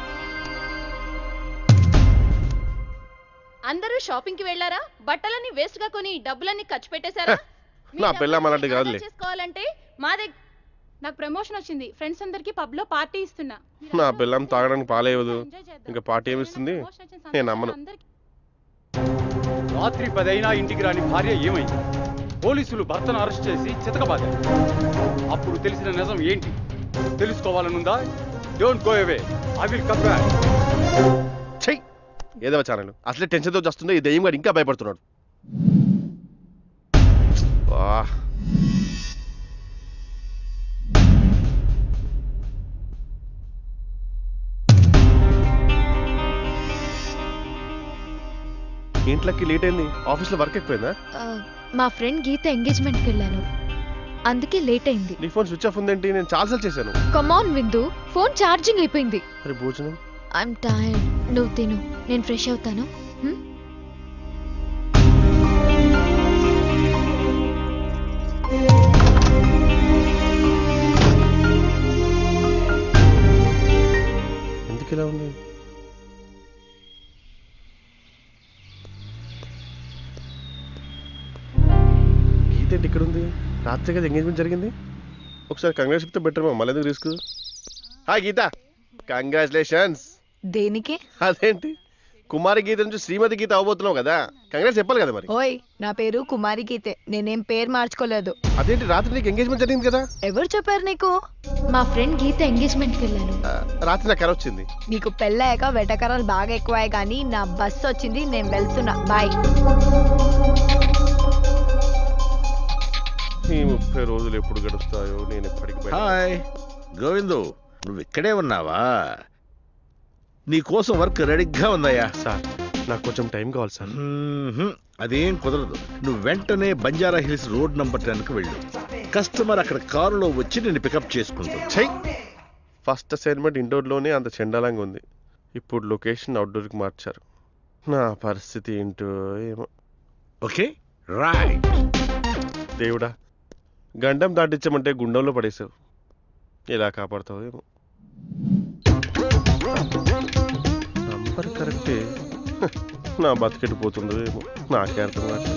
అందరూ షాపింగ్ కి వెళ్ళారా బట్టలన్నీ వేస్ట్ గా కొని డబ్బులన్నీ ఖర్చు పెట్టేశారా నా పెళ్ళాం అలాంటి కాదులే చేసుకోవాలంటే మా దగ్గర నాకు ప్రమోషన్ వచ్చింది ఫ్రెండ్స్ అందరికి పబ్ లో పార్టీ ఇస్తున్నా నా పిల్లం తాగడానికి పాలేవదు ఇంకా పార్టీ ఏమిస్తుంది నేను నమ్మను రాత్రి పదైనా ఇంటికి రాని భార్య ఏమైంది పోలీసులు భర్తను అరెస్ట్ చేసి చితకబాదారు అప్పుడు తెలిసిన నిజం ఏంటి తెలుసుకోవాలనుందా don't go away I will come back చెయ్ ఏదో ఛానల్ అసలే టెన్షన్తో వస్తుందో ఈ దెయ్యం గారు ఇంకా భయపడుతున్నాడు వా ఇంట్లోకి లేట్ అయింది ఆఫీస్లో వర్క్ ఎక్కువైందా ఆ, మా ఫ్రెండ్ గీత ఎంగేజ్మెంట్కి వెళ్ళాను అందుకే లేట్ అయింది నీ ఫోన్ స్విచ్ ఆఫ్ ఉందేంటి నేను చాలాసార్లు చేశాను కమాన్ విందు ఫోన్ ఛార్జింగ్ అయిపోయింది మరి భోజనం ఐఎమ్ టైర్డ్ నువ్వు తిను నేను ఫ్రెష్ అవుతాను హ్మ్? ఎందుకు ఇలా ఉంది గీత ఏంటి ఇక్కడ ఉంది రాత్రి కదా ఎంగేజ్మెంట్ జరిగింది ఒకసారి కంగ్రాట్స్ చెప్తే బెటర్ మళ్ళీ ఎందుకు రిస్క్ హాయ్ గీత కంగ్రాచులేషన్స్ దేనికి అదేంటి కుమారి గీత నుంచి శ్రీమతి గీత అవబోతున్నావు కదా కంగ్రాట్స్ చెప్పాలి కదా మరి ఓయ్ నా పేరు కుమారి గీతే నేనేం పేరు మార్చుకోలేదు అదేంటి రాత్రి నీకు ఎంగేజ్మెంట్ జరిగింది కదా ఎవరు చెప్పారు నీకు మా ఫ్రెండ్ గీత ఎంగేజ్మెంట్కి వెళ్ళాను రాత్రి నాకు కర వచ్చింది నీకు పెళ్ళాక వెటకరాలు బాగా ఎక్కువే కానీ నా బస్సు వచ్చింది నేను వెళ్తున్నా బాయ్ ఈ ముప్పై రోజులు ఎప్పుడు గడుస్తాయో నేను ఎప్పటికి బయట- హాయ్ గోవిందు నువ్వు ఇక్కడే ఉన్నావా నీ కోసం వర్క్ రెడీగా ఉందయ్యా సార్ నాకు కొంచెం టైం కావాలి సార్ అదేం కుదరదు నువ్వు వెంటనే Banjara hills road number ten కు వెళ్ళు కస్టమర్ అక్కడ కారులో వచ్చి నిన్ను పికప్ చేసుకుంటాడు చెయ్ ఫస్ట్ అసైన్మెంట్ ఇండోర్లోనే అంత చండాలంగా ఉంది ఇప్పుడు లొకేషన్ అవుట్డోర్కి మార్చారు నా పరిస్థితి ఏంటో ఏమో ఓకే రైట్ దేవుడా గండం దాటించమంటే గుండంలో పడేసావు ఎలా కాపాడుతావు ఏమో నంబర్ కరెక్టే హ, నా బతికెట్టు పోతుందో ఏమో నాకే అర్థం కావట్లేదు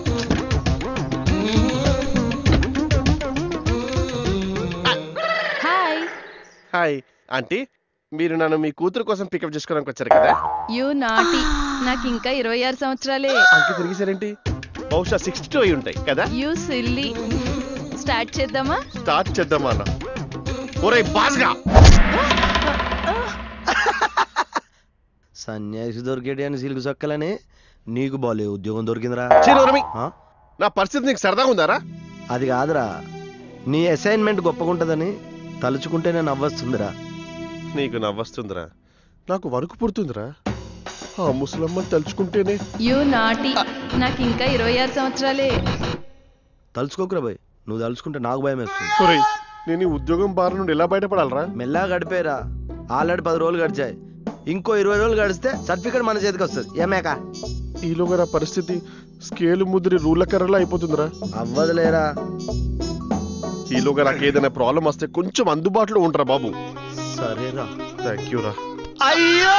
హాయ్ హాయ్ ఆంటీ మీరు నన్ను మీ కూతురు కోసం పికప్ చేసుకోవడానికి వచ్చారు కదా యూ నాటి నాకు ఇంకా ఇరవై ఆరు సంవత్సరాలే అంకి తిరిగేసారేంటి బహుశా సిక్స్టీ టూ అయి ఉంటాయి కదా యూ సిల్లీ స్టార్ట్ చేద్దామా స్టార్ట్ చేద్దామా అన్న ఒరే బాస్గా సన్యాసి దొరికేటి అని సిల్కు సక్కలని నీకు బాలే ఉద్యోగం దొరికిందిరా చిరురమి ఆ? నా పరిస్థితి నీకు సరదాగా ఉందారా అది కాదురా నీ అసైన్మెంట్ గొప్పగుంటదని తలుచుకుంటేనే నవ్వొస్తుందిరా నీకు నవ్వొస్తుందిరా నాకు వణుకు పుడుతుందిరా ఆ ముసలమ్మని తలుచుకుంటేనే యూ నాటి నాకు ఇంకా ఇరవై ఆరు సంవత్సరాలే తలుచుకోకురా బాయ్ నువ్వు తలుచుకుంటే నాకు భయం వేస్తుంది సరే నేను ఈ ఉద్యోగం బారి నుండి ఎలా బయటపడాలరా మెల్లగా గడిపేరా ఆల్రెడీ పది రోజులు గడిచాయి ఇంకో ఇరవై రోజులు గడిస్తే సర్టిఫికేట్ మన చేతికి వస్తుంది ఏమేక ఈలోగా నా పరిస్థితి స్కేలు ముదిరి రూల కర్రలా అయిపోతుందిరా అవ్వదులేరా ఈలోగా నాకు ఏదైనా ప్రాబ్లం వస్తే కొంచెం అందుబాటులో ఉండరా బాబు సరేరా థ్యాంక్ యూ రా అయ్యో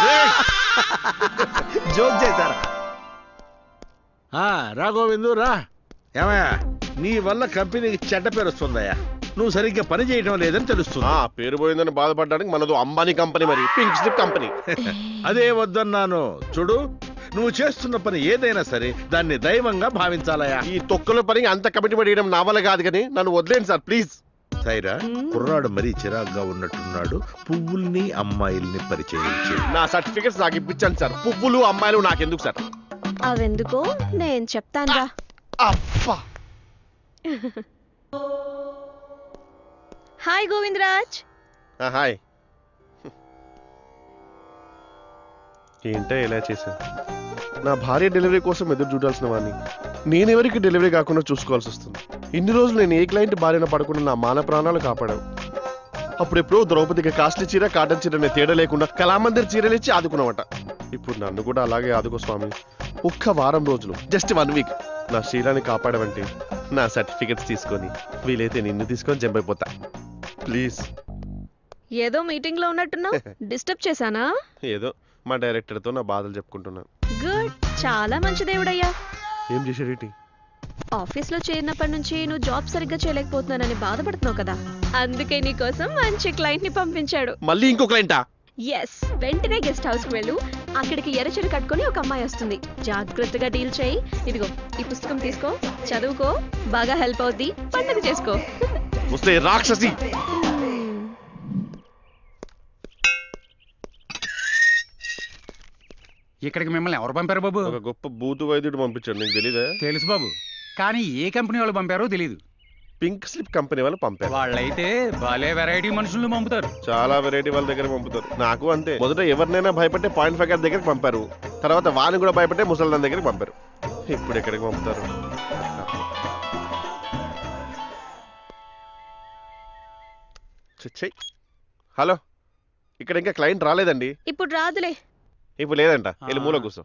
జోక్ చేశారా ఆ, రా గోవిందు రా ఏమయ్యా నీ వల్ల కంపెనీకి చెడ్డ పేరు వస్తుందయ్యా నువ్వు సరిగ్గా పని చేయడం లేదని తెలుస్తుంది ఆ పేరు పోయిందని బాధపడడానికి మనదు అంబానీ కంపెనీ మరి పింక్ స్లిప్ కంపెనీ అదే వద్దన్నాను చూడు నువ్వు చేస్తున్న పని ఏదైనా సరే దాన్ని దైవంగా భావించాలయా ఈ తొక్కల పని అంత కమిటీ పడేయడం నా వల్ల కాదు కానీ నన్ను వదిలేండి సార్ ప్లీజ్ సైరా కుర్రాడు మరీ చిరాగ్గా ఉన్నట్టున్నాడు పువ్వుల్ని అమ్మాయిల్ని పరిచయం చేయి నా సర్టిఫికెట్స్ నాకు ఇప్పించండి సార్ పువ్వులు అమ్మాయిలు నాకెందుకు సార్ అవెందుకో నేను చెప్తానురా అబ్బా హాయ్ గోవిందరాజ్ ఆ, హాయ్ ఏంటో ఎలా చేశాను నా భార్య డెలివరీ కోసం ఎదురు చూడాల్సిన వాడిని నేనెవరికి డెలివరీ కాకుండా చూసుకోవాల్సి వస్తుంది ఇన్ని రోజులు నేను ఏ క్లయింట్ భార్యన పడకుండా నా మాన ప్రాణాలు కాపాడావు అప్పుడెప్పుడో ద్రౌపదికి కాస్ట్లీ చీర కాటన్ చీర అనే తేడా లేకుండా కళామందిర్ చీరలు ఇచ్చి ఆదుకున్నామట ఇప్పుడు నన్ను కూడా అలాగే ఆదుకో స్వామి ఒక్క వారం రోజులు జస్ట్ వన్ వీక్ నా శీలాన్ని కాపాడమంటే నా సర్టిఫికెట్స్ తీసుకొని వీలైతే నిన్ను తీసుకొని జంపైపోతా ప్లీజ్ ఏదో మీటింగ్ లో ఉన్నట్టున్నావు డిస్టర్బ్ చేశానా ఏదో మా డైరెక్టర్తో నా బాధలు చెప్పుకుంటున్నాను గుడ్ చాలా మంచి దేవుడయ్యా ఏం చేశాడేంటి ఆఫీస్ లో చేరినప్పటి నుంచి నువ్వు జాబ్ సరిగ్గా చేయలేకపోతున్నానని బాధపడుతున్నావు కదా అందుకే నీ కోసం మంచి క్లయింట్ ని పంపించాడు మళ్ళీ ఇంకో క్లయింటా ఎస్ వెంటనే గెస్ట్ హౌస్ కి వెళ్ళు అక్కడికి ఎర్రచీర కట్టుకొని ఒక అమ్మాయి వస్తుంది జాగ్రత్తగా డీల్ చేయి ఇదిగో ఈ పుస్తకం తీసుకో చదువుకో బాగా హెల్ప్ అవుద్ది పండుగ చేసుకో వస్తే రాక్షసి ఇక్కడికి మిమ్మల్ని ఎవరు పంపారు బాబు ఒక గొప్ప బూతు వైద్యుడు పంపించాడు నీకు తెలీదా తెలుసు బాబు కానీ ఏ కంపెనీ వాళ్ళు పంపారో తెలియదు పింక్ స్లిప్ కంపెనీ వాళ్ళు పంపారు వాళ్ళైతే భలే వెరైటీ మనుషులను పంపుతారు చాలా వెరైటీ వాళ్ళ దగ్గర పంపుతారు నాకు అంతే మొదట ఎవరినైనా భయపట్టే పాయింట్ ఫైవ్ గారి దగ్గరికి పంపారు తర్వాత వాని కూడా భయపట్టే ముసల్దాన్ దగ్గరికి పంపారు ఇప్పుడు ఎక్కడికి పంపుతారు చిచ్చయ్. హలో ఇక్కడ ఇంకా క్లయింట్ రాలేదండి ఇప్పుడు రాదులే ఇప్పుడు లేదంట వెళ్ళి మూల కూర్చో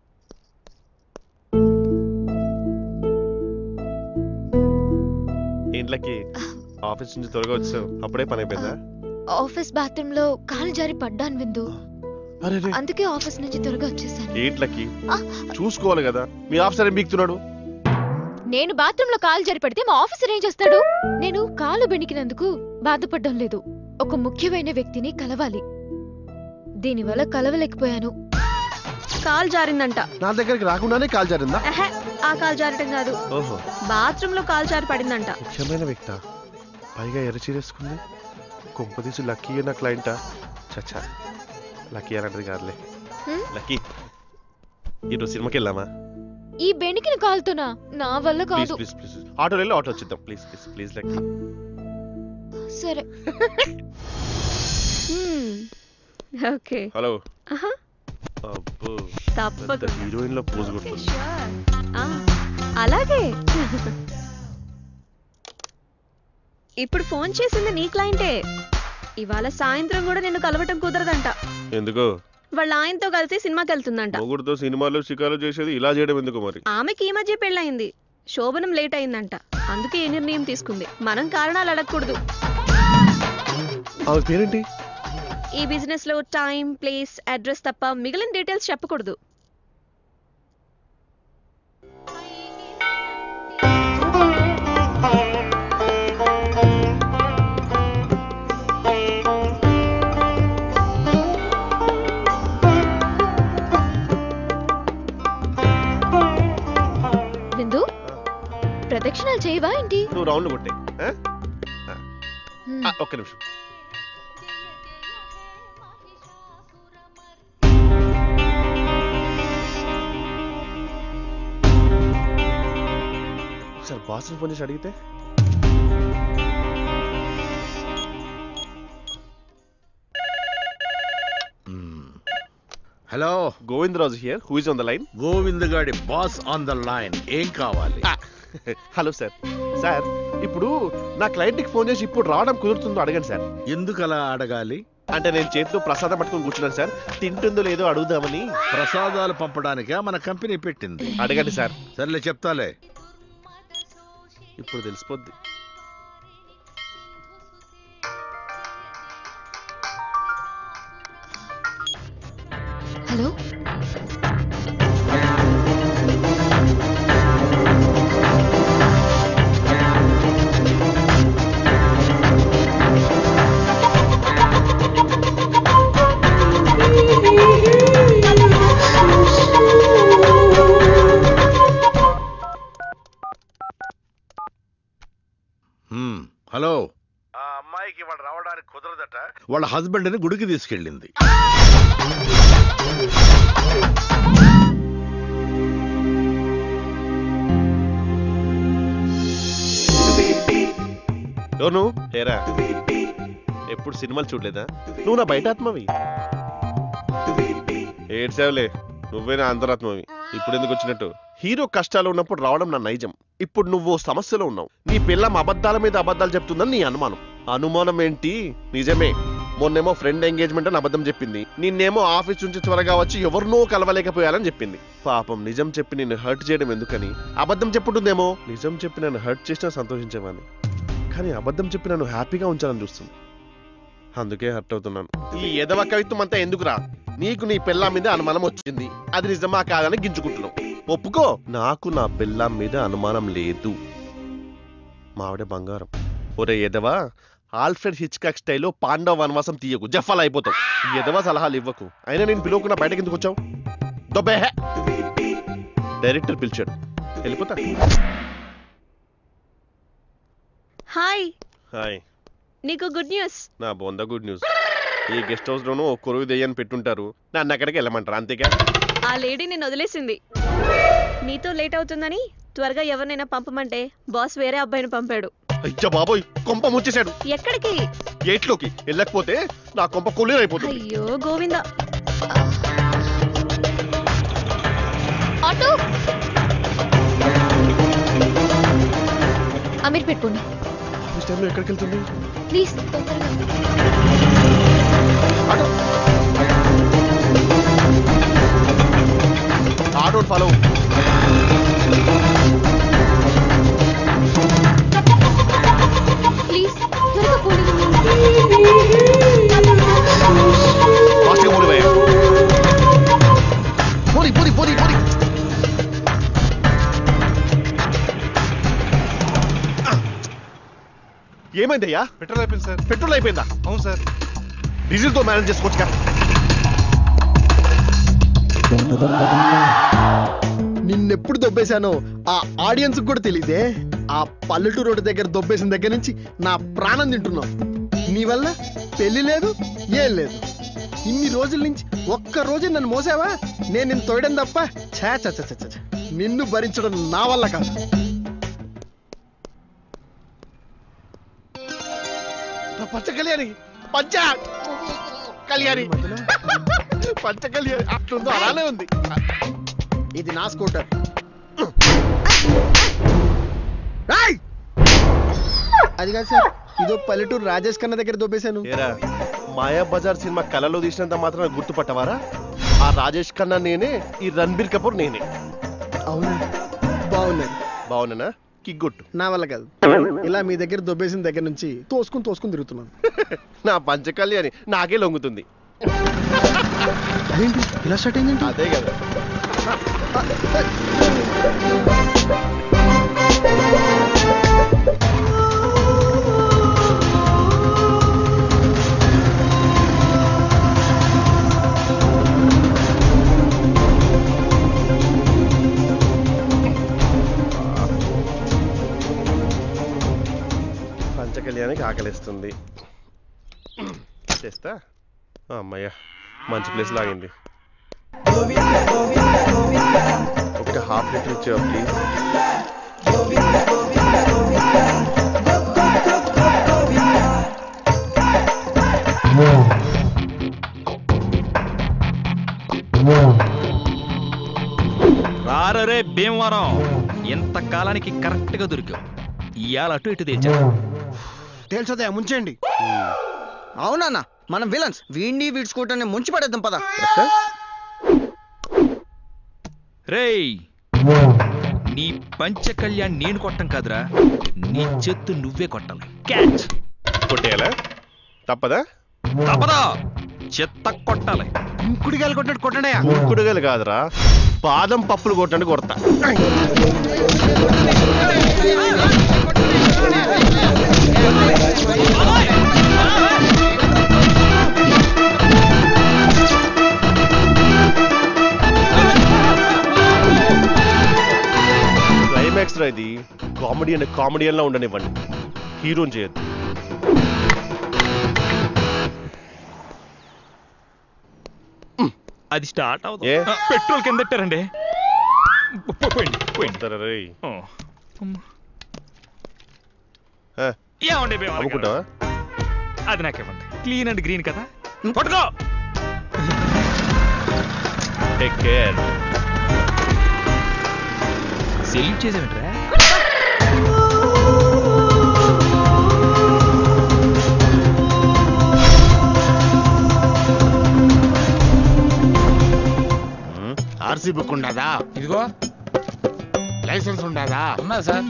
ఇంట్లోకి ఆఫీస్ నుంచి త్వరగా వచ్చావు అప్పుడే పని అయిపోయిందా ఆఫీస్ బాత్రూమ్ లో కాలు జారి పడ్డాను విందు అందుకే ఆఫీస్ నుంచి త్వరగా వచ్చేసాను ఏంట్లకి చూసుకోవాలి కదా మీ ఆఫీసర్ ఏం బీక్తున్నాడు నేను బాత్రూమ్ లో కాలు జారి పడితే మా ఆఫీసర్ ఏం చేస్తాడు నేను కాలు బెణికినందుకు బాధపడడం లేదు ఒక ముఖ్యమైన వ్యక్తిని కలవాలి దీనివల్ల కలవలేకపోయాను కాల్ జారిందంట నా దగ్గరికి రాకుండానే కాల్ జారిందా ఎహె, ఆ కాల్ జారటం కాదు ఓహో బాత్రూమ్ లో కాల్ జారి పడిందంట ముఖ్యమైన వ్యక్త పైగా ఎరచీరేసుకుంది కొంపదీసి లక్కీ నా క్లయింటా చచ్చా లక్కీ అలాంటిది కాదులే హ్మ్? లక్కీ ఈరోజు సినిమాకి వెళ్దామా ఈ బెణికిన కాలుతోనా నా వల్ల ప్లీజ్ కాదు ప్లీజ్ ప్లీజ్ ఆటోలో వెళ్ళి ఆటో వచ్చిద్దాం ప్లీజ్ ప్లీజ్ ప్లీజ్ లక్కీ సరే ఓకే హలో ఆహా. అబ్బో తప్పకుండా. హీరోయిన్ లో పోజు కొడుతుంది ఆ, అలాగే ఇప్పుడు ఫోన్ చేసింది నీ క్లయింటే ఇవాళ సాయంత్రం కూడా నిన్ను కలవటం కుదరదంట ఎందుకు వాళ్ళ ఆయనతో కలిసి సినిమాకి వెళ్తుందంట మొగుడుతో సినిమాలు షికారు చేసేది ఇలా చేయడం ఎందుకు మరి ఆమెకి ఈ మధ్య పెళ్ళయింది శోభనం లేట్ అయిందంట అందుకే ఈ నిర్ణయం తీసుకుంది మనం కారణాలు అడగకూడదు ఆమె పేరేంటి ఈ బిజినెస్ లో టైం ప్లేస్ అడ్రస్ తప్ప మిగిలిన డీటెయిల్స్ చెప్పకూడదు విందు ప్రదక్షిణాలు చేయవా ఏంటి నువ్వు రౌండ్ కొట్టే ఆ? ఆ. హ్మ్. ఆ, ఒక్క నిమిషం ఒకసారి బాస్ని ఫోన్ చేసి అడిగితే మ్మ్. Hello Govindaraju here who is on the line Govind గాడి బాస్ ఆన్ ద లైన్ ఏం కావాలి హలో సార్ సార్ ఇప్పుడు నా క్లయింట్ కి ఫోన్ చేసి ఇప్పుడు రావడం కుదురుతుందో అడగండి సార్ ఎందుకు అలా అడగాలి అంటే నేను చేతితో ప్రసాదం పట్టుకొని కూర్చున్నాను సార్ తింటుందో లేదో అడుగుదామని ప్రసాదాలు పంపడానికే మన కంపెనీ పెట్టింది అడగండి సార్ సర్లే చెప్తాలే ఇప్పుడు తెలిసిపోద్ది హలో హ్మ్, హలో ఆ అమ్మాయికి వాడు రావడానికి కుదరదట వాళ్ళ హస్బెండ్ ని గుడికి తీసుకెళ్ళింది ఎవరు నువ్వు ఏరా ఎప్పుడు సినిమాలు చూడలేదా నువ్వు నా బయట ఆత్మవి ఏడ్చావులే నువ్వే నా అంతరాత్మవి ఇప్పుడు ఎందుకు వచ్చినట్టు హీరో కష్టాలు ఉన్నప్పుడు రావడం నా నైజం ఇప్పుడు నువ్వు సమస్యలో ఉన్నావు నీ పిల్లం అబద్ధాల మీద అబద్ధాలు చెప్తుందని నీ అనుమానం అనుమానం ఏంటి నిజమే మొన్నేమో ఫ్రెండ్ ఎంగేజ్మెంట్ అని అబద్ధం చెప్పింది నిన్నేమో ఆఫీస్ నుంచి త్వరగా వచ్చి ఎవరినో కలవలేకపోయాలని చెప్పింది పాపం నిజం చెప్పి నిన్ను హర్ట్ చేయడం ఎందుకని అబద్ధం చెప్పుంటుందేమో నిజం చెప్పి నన్ను హర్ట్ చేసినా సంతోషించేవాడిని కానీ అబద్ధం చెప్పి నన్ను హ్యాపీగా ఉంచాలని చూస్తుంది అందుకే హర్ట్ అవుతున్నాను ఈ ఎదవ కవిత్వం అంతా ఎందుకురా నీకు నీ పెళ్ళాం మీద అనుమానం వచ్చింది అది నిజమా కాదని గింజుకుంటున్నావు ఒప్పుకో నాకు నా పెళ్ళాం మీద అనుమానం లేదు మావిడ బంగారం ఒరే ఎదవా ఆల్ఫ్రెడ్ హిచ్కాక్ స్టైల్లో పాండవ వనవాసం తీయకు జఫాలు అయిపోతావు ఈ ఎదవ సలహాలు ఇవ్వకు అయినా నేను పిలవకుండా బయటకి ఎందుకు వచ్చావు దొబ్బే డైరెక్టర్ పిలిచాడు వెళ్ళిపోతా హాయ్ హాయ్ నీకు గుడ్ న్యూస్ నా బొంద గుడ్ న్యూస్ ఈ గెస్ట్ హౌస్ లోనూ ఓ కొరువు దెయ్యని పెట్టుంటారు నన్ను అక్కడికి వెళ్ళమంటారు అంతేగా ఆ లేడీ నేను వదిలేసింది నీతో లేట్ అవుతుందని త్వరగా ఎవరినైనా పంపమంటే బాస్ వేరే అబ్బాయిని పంపాడు అయ్యా బాబోయ్ కొంప ముంచేశాడు ఎక్కడికి ఎయిట్లోకి వెళ్ళకపోతే నా కొంప కొల్లేరు అయిపోతుంది అయ్యో గోవింద ఆటో అమీర్ పెట్టుకోండి ఈ టైంలో ఎక్కడికి వెళ్తుంది ప్లీజ్ తొందరగా ఆటో ఫాలో ప్లీజ్ త్వరగా పోండి ఫాస్ట్గా మూడు వేయ పోనీ పోనీ పోనీ పోనీ ఏమైందయ్యా పెట్రోల్ అయిపోయింది సార్ పెట్రోల్ అయిపోయిందా అవును సార్ డీజిల్ తో మేనేజ్ చేసుకోవచ్చుగా నిన్నెప్పుడు దొబ్బేశానో ఆ ఆడియన్స్ కూడా తెలియదే ఆ పల్లెటూరు రోడ్డు దగ్గర దొబ్బేసిన దగ్గర నుంచి నా ప్రాణం తింటున్నావు నీ వల్ల పెళ్లి లేదు ఏం లేదు ఇన్ని రోజుల నుంచి ఒక్క రోజు నన్ను మోసావా నేను నిన్ను తోయడం తప్ప ఛా ఛా ఛా ఛా, ఛా, ఛా. నిన్ను భరించడం నా వల్ల కాదు నా పంచ కళ్యాణి పంచ కళ్యాణి పంచ కళ్యాణి అట్లుందో అలానే ఉంది ఇది నా స్కూటర్ అది కాదు సార్ ఇదో పల్లెటూరు రాజేష్ ఖన్నా దగ్గర దొబ్బేశాను ఏరా మాయా బజార్ సినిమా కళలో తీసినంత మాత్రం గుర్తుపట్టవారా ఆ రాజేష్ ఖన్నా నేనే ఈ రణబీర్ కపూర్ నేనే అవునా బాగున్నది బాగున్నానా కిగ్గొట్టు నా వల్ల కాదు ఇలా మీ దగ్గర దొబ్బేసిన దగ్గర నుంచి తోసుకుని తోసుకుని తిరుగుతున్నాను నా పంచ కళ్యాణి నాకే లొంగుతుంది అదేంటి ఇలా స్టార్ట్ అయిందండి అదే కదా పంచ కళ్యాణికి ఆకలిస్తుంది చేస్తా ఆ, అమ్మయ్య మంచి ప్లేస్ లాగింది ఒక హాఫ్ లీటర్ ఇచ్చావు ప్లీజ్ భీమవరం ఇంతకాలానికి కరెక్ట్ గా దొరికావు ఇవాళ అటు ఇటు తెచ్చా తేల్చదయా ముంచండి అవునన్నా మనం విలన్స్ వీడిని వీడి స్కూటర్ని ముంచి పడేద్దాం పద రేయ్ నీ పంచ కళ్యాణ్ నేను కొట్టం కాదురా నీ చెత్తు నువ్వే కొట్టాలి క్యాచ్ కొట్టేయాలా తప్పదా తప్పదా చెత్త కొట్టాలి కుంకుడుగాలు కొట్టాడు కొట్టడా కుంకుడుగాలు కాదురా బాదం పప్పులు కొట్టండి కొడతా క్లైమాక్స్ రా ఇది కామెడీ అనే కామెడియన్లా ఉండనివ్వండి హీరోని చేయొద్దు అది స్టార్ట్ అవుతుంది పెట్రోల్ కింద పెట్టారండి పో- పోయింది పోయింది ఓ. అమ్మ. ఏమండి భీమవరం గారు? అమ్ముకుంటావా అది నాకేమండి క్లీన్ అండ్ గ్రీన్ కదా పట్టుకో టేక్ కేర్ సెల్యూట్ చేసేమిట్రా ఆర్సీ బుక్ ఉండదా ఇదిగో లైసెన్స్ ఉండదా ఉన్నా సార్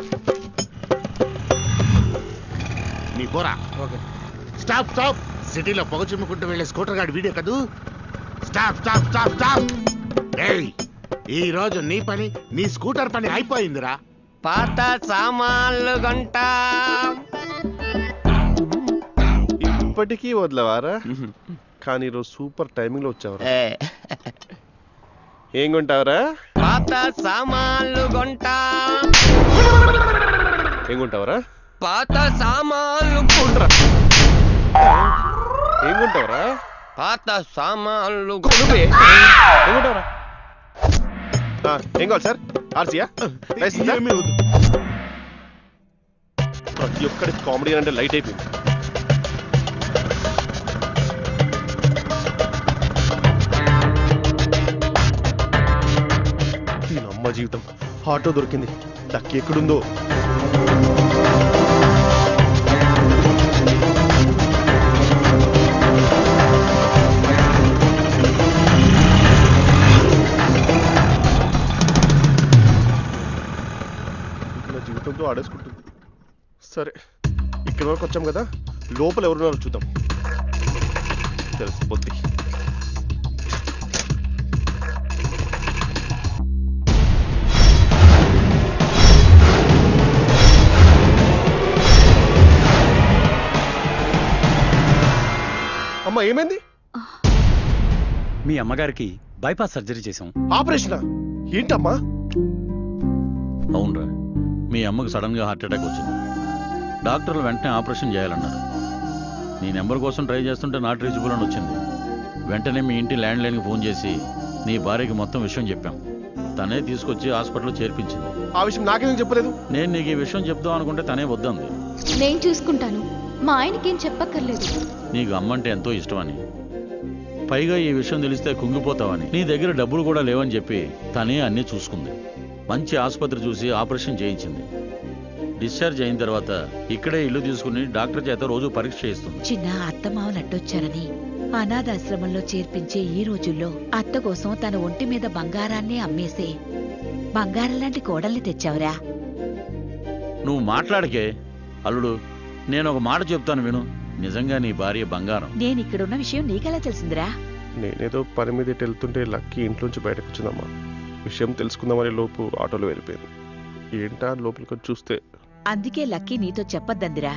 నీ పోరా ఓకే స్టాప్ స్టాప్ సిటీలో పొగ చిమ్ముకుంటూ వెళ్ళే స్కూటర్ గాడి వీడియో కదూ స్టాప్ స్టాప్ స్టాప్ స్టాప్ ఏయ్ ఈ రోజు నీ పని నీ స్కూటర్ పని అయిపోయిందిరా పాత సామాన్లు గంట ఇప్పటికీ వదలవారా కానీ ఈరోజు సూపర్ టైమింగ్ లో వచ్చావరా ఏం కొంటావరా పాత సామాన్లు గంట ఏం కొంటావరా పాత సామాన్లు కొంటరా ఏం కొంటావరా పాత సామాన్లు ఏం కొంటావరా ఆ, ఏం కావాలి సార్ ఆర్సీయా లైసెన్సా? ప్రతి ఒక్కడి కామెడీ అంటే లైట్ అయిపోయింది దీని అమ్మ జీవితం ఆటో దొరికింది లక్కీ ఎక్కడుందో నా జీవితంతో ఆడేసుకుంటుంది సరే ఇక్కడ వరకు వచ్చాం కదా లోపల ఎవరున్నారో చూద్దాం తెలిసిపోద్ది అమ్మ ఏమైంది మీ అమ్మగారికి బైపాస్ సర్జరీ చేశాం ఆపరేషనా ఏంటమ్మా అవునరా మీ అమ్మకు సడన్ గా హార్ట్ అటాక్ వచ్చింది డాక్టర్లు వెంటనే ఆపరేషన్ చేయాలన్నారు నీ నెంబర్ కోసం ట్రై చేస్తుంటే నాట్ రీచబుల్ అని వచ్చింది వెంటనే మీ ఇంటి ల్యాండ్ లైన్కి ఫోన్ చేసి నీ భార్యకి మొత్తం విషయం చెప్పాం తనే తీసుకొచ్చి హాస్పిటల్లో చేర్పించింది ఆ విషయం నాకెందుకు చెప్పలేదు నేను నీకు ఈ విషయం చెప్దాం అనుకుంటే తనే వద్దంది నేను చూసుకుంటాను మా ఆయనకేం చెప్పక్కర్లేదు నీకు అమ్మంటే ఎంతో ఇష్టమని పైగా ఈ విషయం తెలిస్తే కుంగిపోతావని నీ దగ్గర డబ్బులు కూడా లేవని చెప్పి తనే అన్నీ చూసుకుంది మంచి ఆసుపత్రి చూసి ఆపరేషన్ చేయించింది డిశ్చార్జ్ అయిన తర్వాత ఇక్కడే ఇల్లు తీసుకుని డాక్టర్ చేత రోజు పరీక్ష చేయిస్తుంది చిన్న అత్తమావలు అడ్డొచ్చారని అనాథాశ్రమంలో చేర్పించే ఈ రోజుల్లో అత్త కోసం తన ఒంటి మీద బంగారాన్ని అమ్మేసే బంగారం లాంటి కోడల్ని తెచ్చావురా నువ్వు మాట్లాడకే అల్లుడు నేను ఒక మాట చెప్తాను విను నిజంగా నీ భార్య బంగారం నేనిక్కడున్న విషయం నీకెలా తెలిసిందిరా నేనేదో పని మీద ఇటు వెళ్తుంటే లక్కీ ఇంట్లోంచి బయటకు వచ్చిందమ్మా విషయం తెలుసుకుందామని లోపు ఆటోలో వెళ్ళిపోయింది ఏంటా లోపలికి వచ్చి చూస్తే అందుకే లక్కీ నీతో చెప్పొద్దందిరా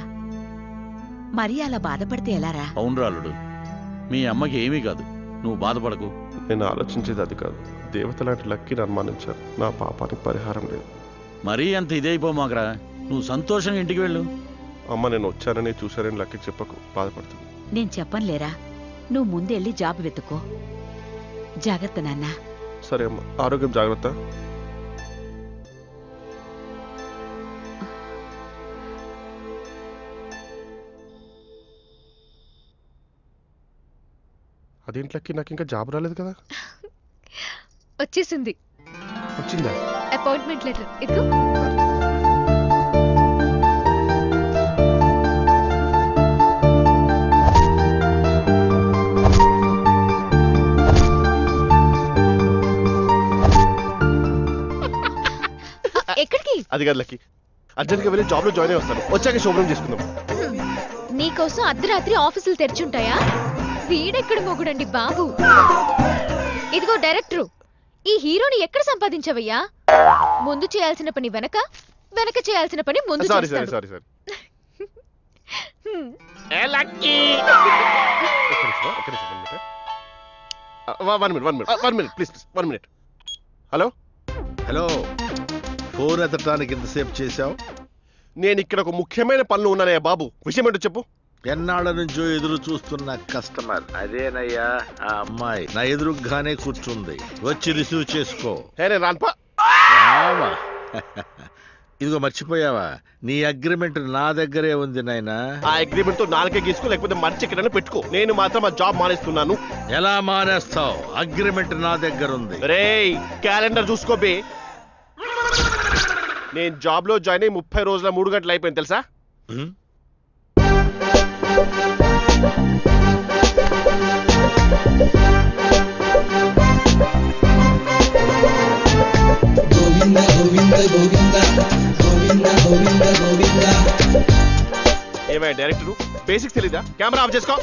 మరి అలా బాధపడితే ఎలారా అవునరా అల్లుడు మీ అమ్మకి ఏమీ కాదు నువ్వు బాధపడకు నేను ఆలోచించేది అది కాదు దేవత లాంటి లక్కీని అనుమానించాను నా పాపానికి పరిహారం లేదు మరీ అంత ఇదైపో మాకరా నువ్వు సంతోషంగా ఇంటికి వెళ్ళు అమ్మ నేను వచ్చానని చూశానని లక్కీ చెప్పకు బాధపడుతుంది నేను చెప్పనులేరా నువ్వు ముందెళ్ళి జాబ్ వెతుక్కో జాగ్రత్త నాన్నా సరే అమ్మ ఆరోగ్యం జాగ్రత్త అదేంటి లక్కీ నాకు ఇంకా జాబ్ రాలేదు కదా వచ్చేసింది వచ్చిందా అపాయింట్మెంట్ లెటర్ ఇదిగో ఎక్కడికి అది కాదు లక్కి అర్జెంట్గా వెళ్ళి జాబ్ లో జాయిన్ అయి వస్తాను వచ్చాక శుభ్రం చేసుకుందాం నీకోసం అర్ధరాత్రి ఆఫీసులు తెరిచుంటాయా వీడెక్కడ మొగుడండి బాబు ఇదిగో డైరెక్టరు ఈ హీరోని ఎక్కడ సంపాదించవయ్యా ముందు చేయాల్సిన పని వెనక వెనక చేయాల్సిన పని ముందు సారీ సారీ చేస్తాడు. సారీ సారీ హ్మ్. One minute one minute one minute please one minute hello hello phone ఎత్తడానికి ఎంతసేపు చేశావు నేను ఇక్కడ ఒక ముఖ్యమైన పనులు ఉన్నానయ్యా బాబు విషయం ఏంటో చెప్పు ఎన్నాళ్ళ నుంచో ఎదురు చూస్తున్న కస్టమర్ అదేనయ్యా ఆ అమ్మాయి నా ఎదురుగానే కూర్చుంది వచ్చి రిసీవ్ చేసుకో నేను రాన్పా రావా? ఇదిగో మర్చిపోయావా నీ అగ్రిమెంట్ నా దగ్గరే ఉంది నాయనా ఆ అగ్రిమెంట్ తో నాలుగే గీసుకో లేకపోతే మర్చి ఎక్కడైనా పెట్టుకో నేను మాత్రం ఆ జాబ్ మానేస్తున్నాను ఎలా మానేస్తావు అగ్రిమెంట్ నా దగ్గర ఉంది రేయ్ క్యాలెండర్ చూసుకో బే నేను జాబ్ లో జాయిన్ అయ్యి ముప్పై రోజుల మూడు గంటలు అయిపోయింది తెలుసా గోవింద గోవింద గోవింద గోవింద గోవింద గోవింద ఏమయ్య డైరెక్టర్ బేసిక్స్ తెలీదా కెమెరా ఆఫ్ చేసుకో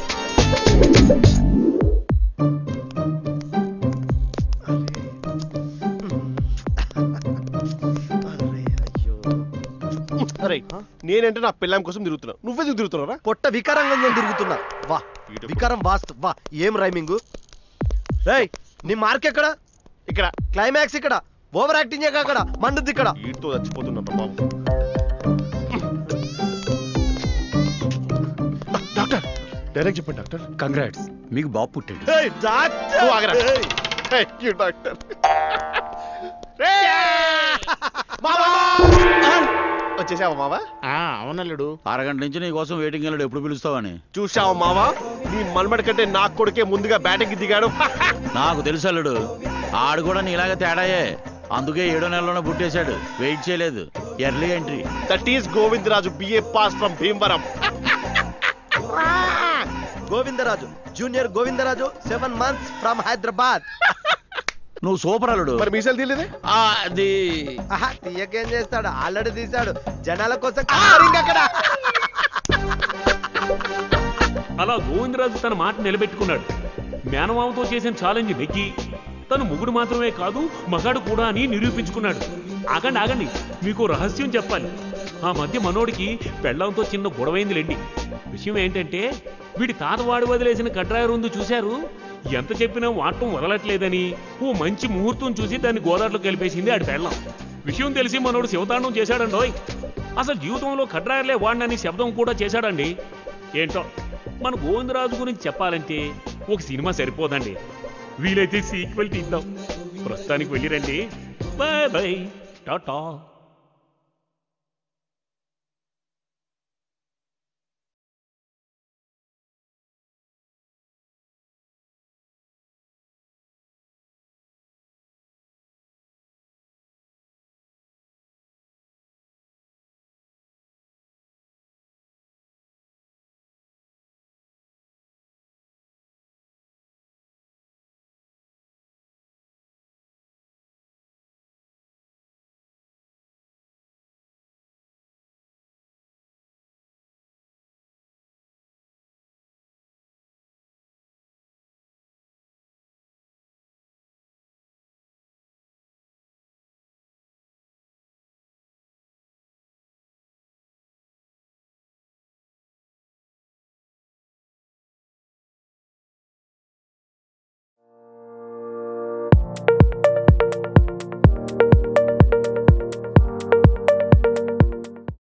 అరే నేనంటే నా పిల్లం కోసం తిరుగుతున్నా నువ్వెందుకు తిరుగుతున్నారా పొట్ట వికారంగా ఉందని తిరుగుతున్నా వా వికారం వాస్తు వా ఏం రైమింగ్ రేయ్ నీ మార్క్ ఎక్కడ ఇక్కడ క్లైమాక్స్ ఇక్కడ ఓవర్ యాక్టింగ్ చేయక అక్కడ మండుద్ది ఇక్కడ వీటితో చచ్చిపోతున్నా బాబు డాక్టర్ డైరెక్ట్ చెప్పండి డాక్టర్ కంగ్రాట్స్ మీకు బాబు పుట్టాడు ఏయ్, డాక్టర్! నువ్వు ఆగరా. ఏయ్. థ్యాంక్ యూ డాక్టర్ వచ్చేసావా మావా అవునల్లుడు అరగంట నుంచి నీ కోసం వెయిటింగ్ వెళ్ళాడు ఎప్పుడు పిలుస్తావని చూసావా మావా నీ మన్మడి కంటే నా కొడుకే ముందుగా బ్యాటింగ్ దిగాడు నాకు తెలుసు అల్లుడు ఆడు కూడా నీలాగా తేడాయే అందుకే ఏడో నెలలోనే పుట్టేశాడు వెయిట్ చేయలేదు early entry that is Govindaraju BA pass from Bhimavaram Govindaraju junior Govindaraju seven months from Hyderabad నువ్వు సూపర్ అల్లుడు మరి మీసాలు తీయలేదే అది ఆహా, తీయకేం చేస్తాడు ఆల్రెడీ తీశాడు జనాల కోసం కలరింగ్ అక్కడ అలా గోవిందరాజు తన మాట నిలబెట్టుకున్నాడు మేనమామతో చేసిన ఛాలెంజ్ నెగ్గి తను ముగుడు మాత్రమే కాదు మగాడు కూడా అని నిరూపించుకున్నాడు ఆగండి ఆగండి మీకు రహస్యం చెప్పాలి ఆ మధ్య మనోడికి పెళ్ళంతో చిన్న గొడవైందిలేండి విషయం ఏంటంటే వీడి తాతవాడు వదిలేసిన కడ్రాయి రొందు చూశారు ఎంత చెప్పినా వాడటం వదలట్లేదని ఓ మంచి ముహూర్తం చూసి దాన్ని గోదావరిలో కలిపేసింది ఆడి పెళ్ళం విషయం తెలిసి మనోడు శివతాండం చేశాడండోయ్ అసలు జీవితంలో కడ్రాయర్లే వాడినని శబ్దం కూడా చేశాడండి ఏంటో మన గోవిందరాజు గురించి చెప్పాలంటే ఒక సినిమా సరిపోదండి వీలైతే సీక్వెల్ తీద్దాం ప్రస్తుతానికి వెళ్ళిరండి బాయ్ బాయ్ టాటా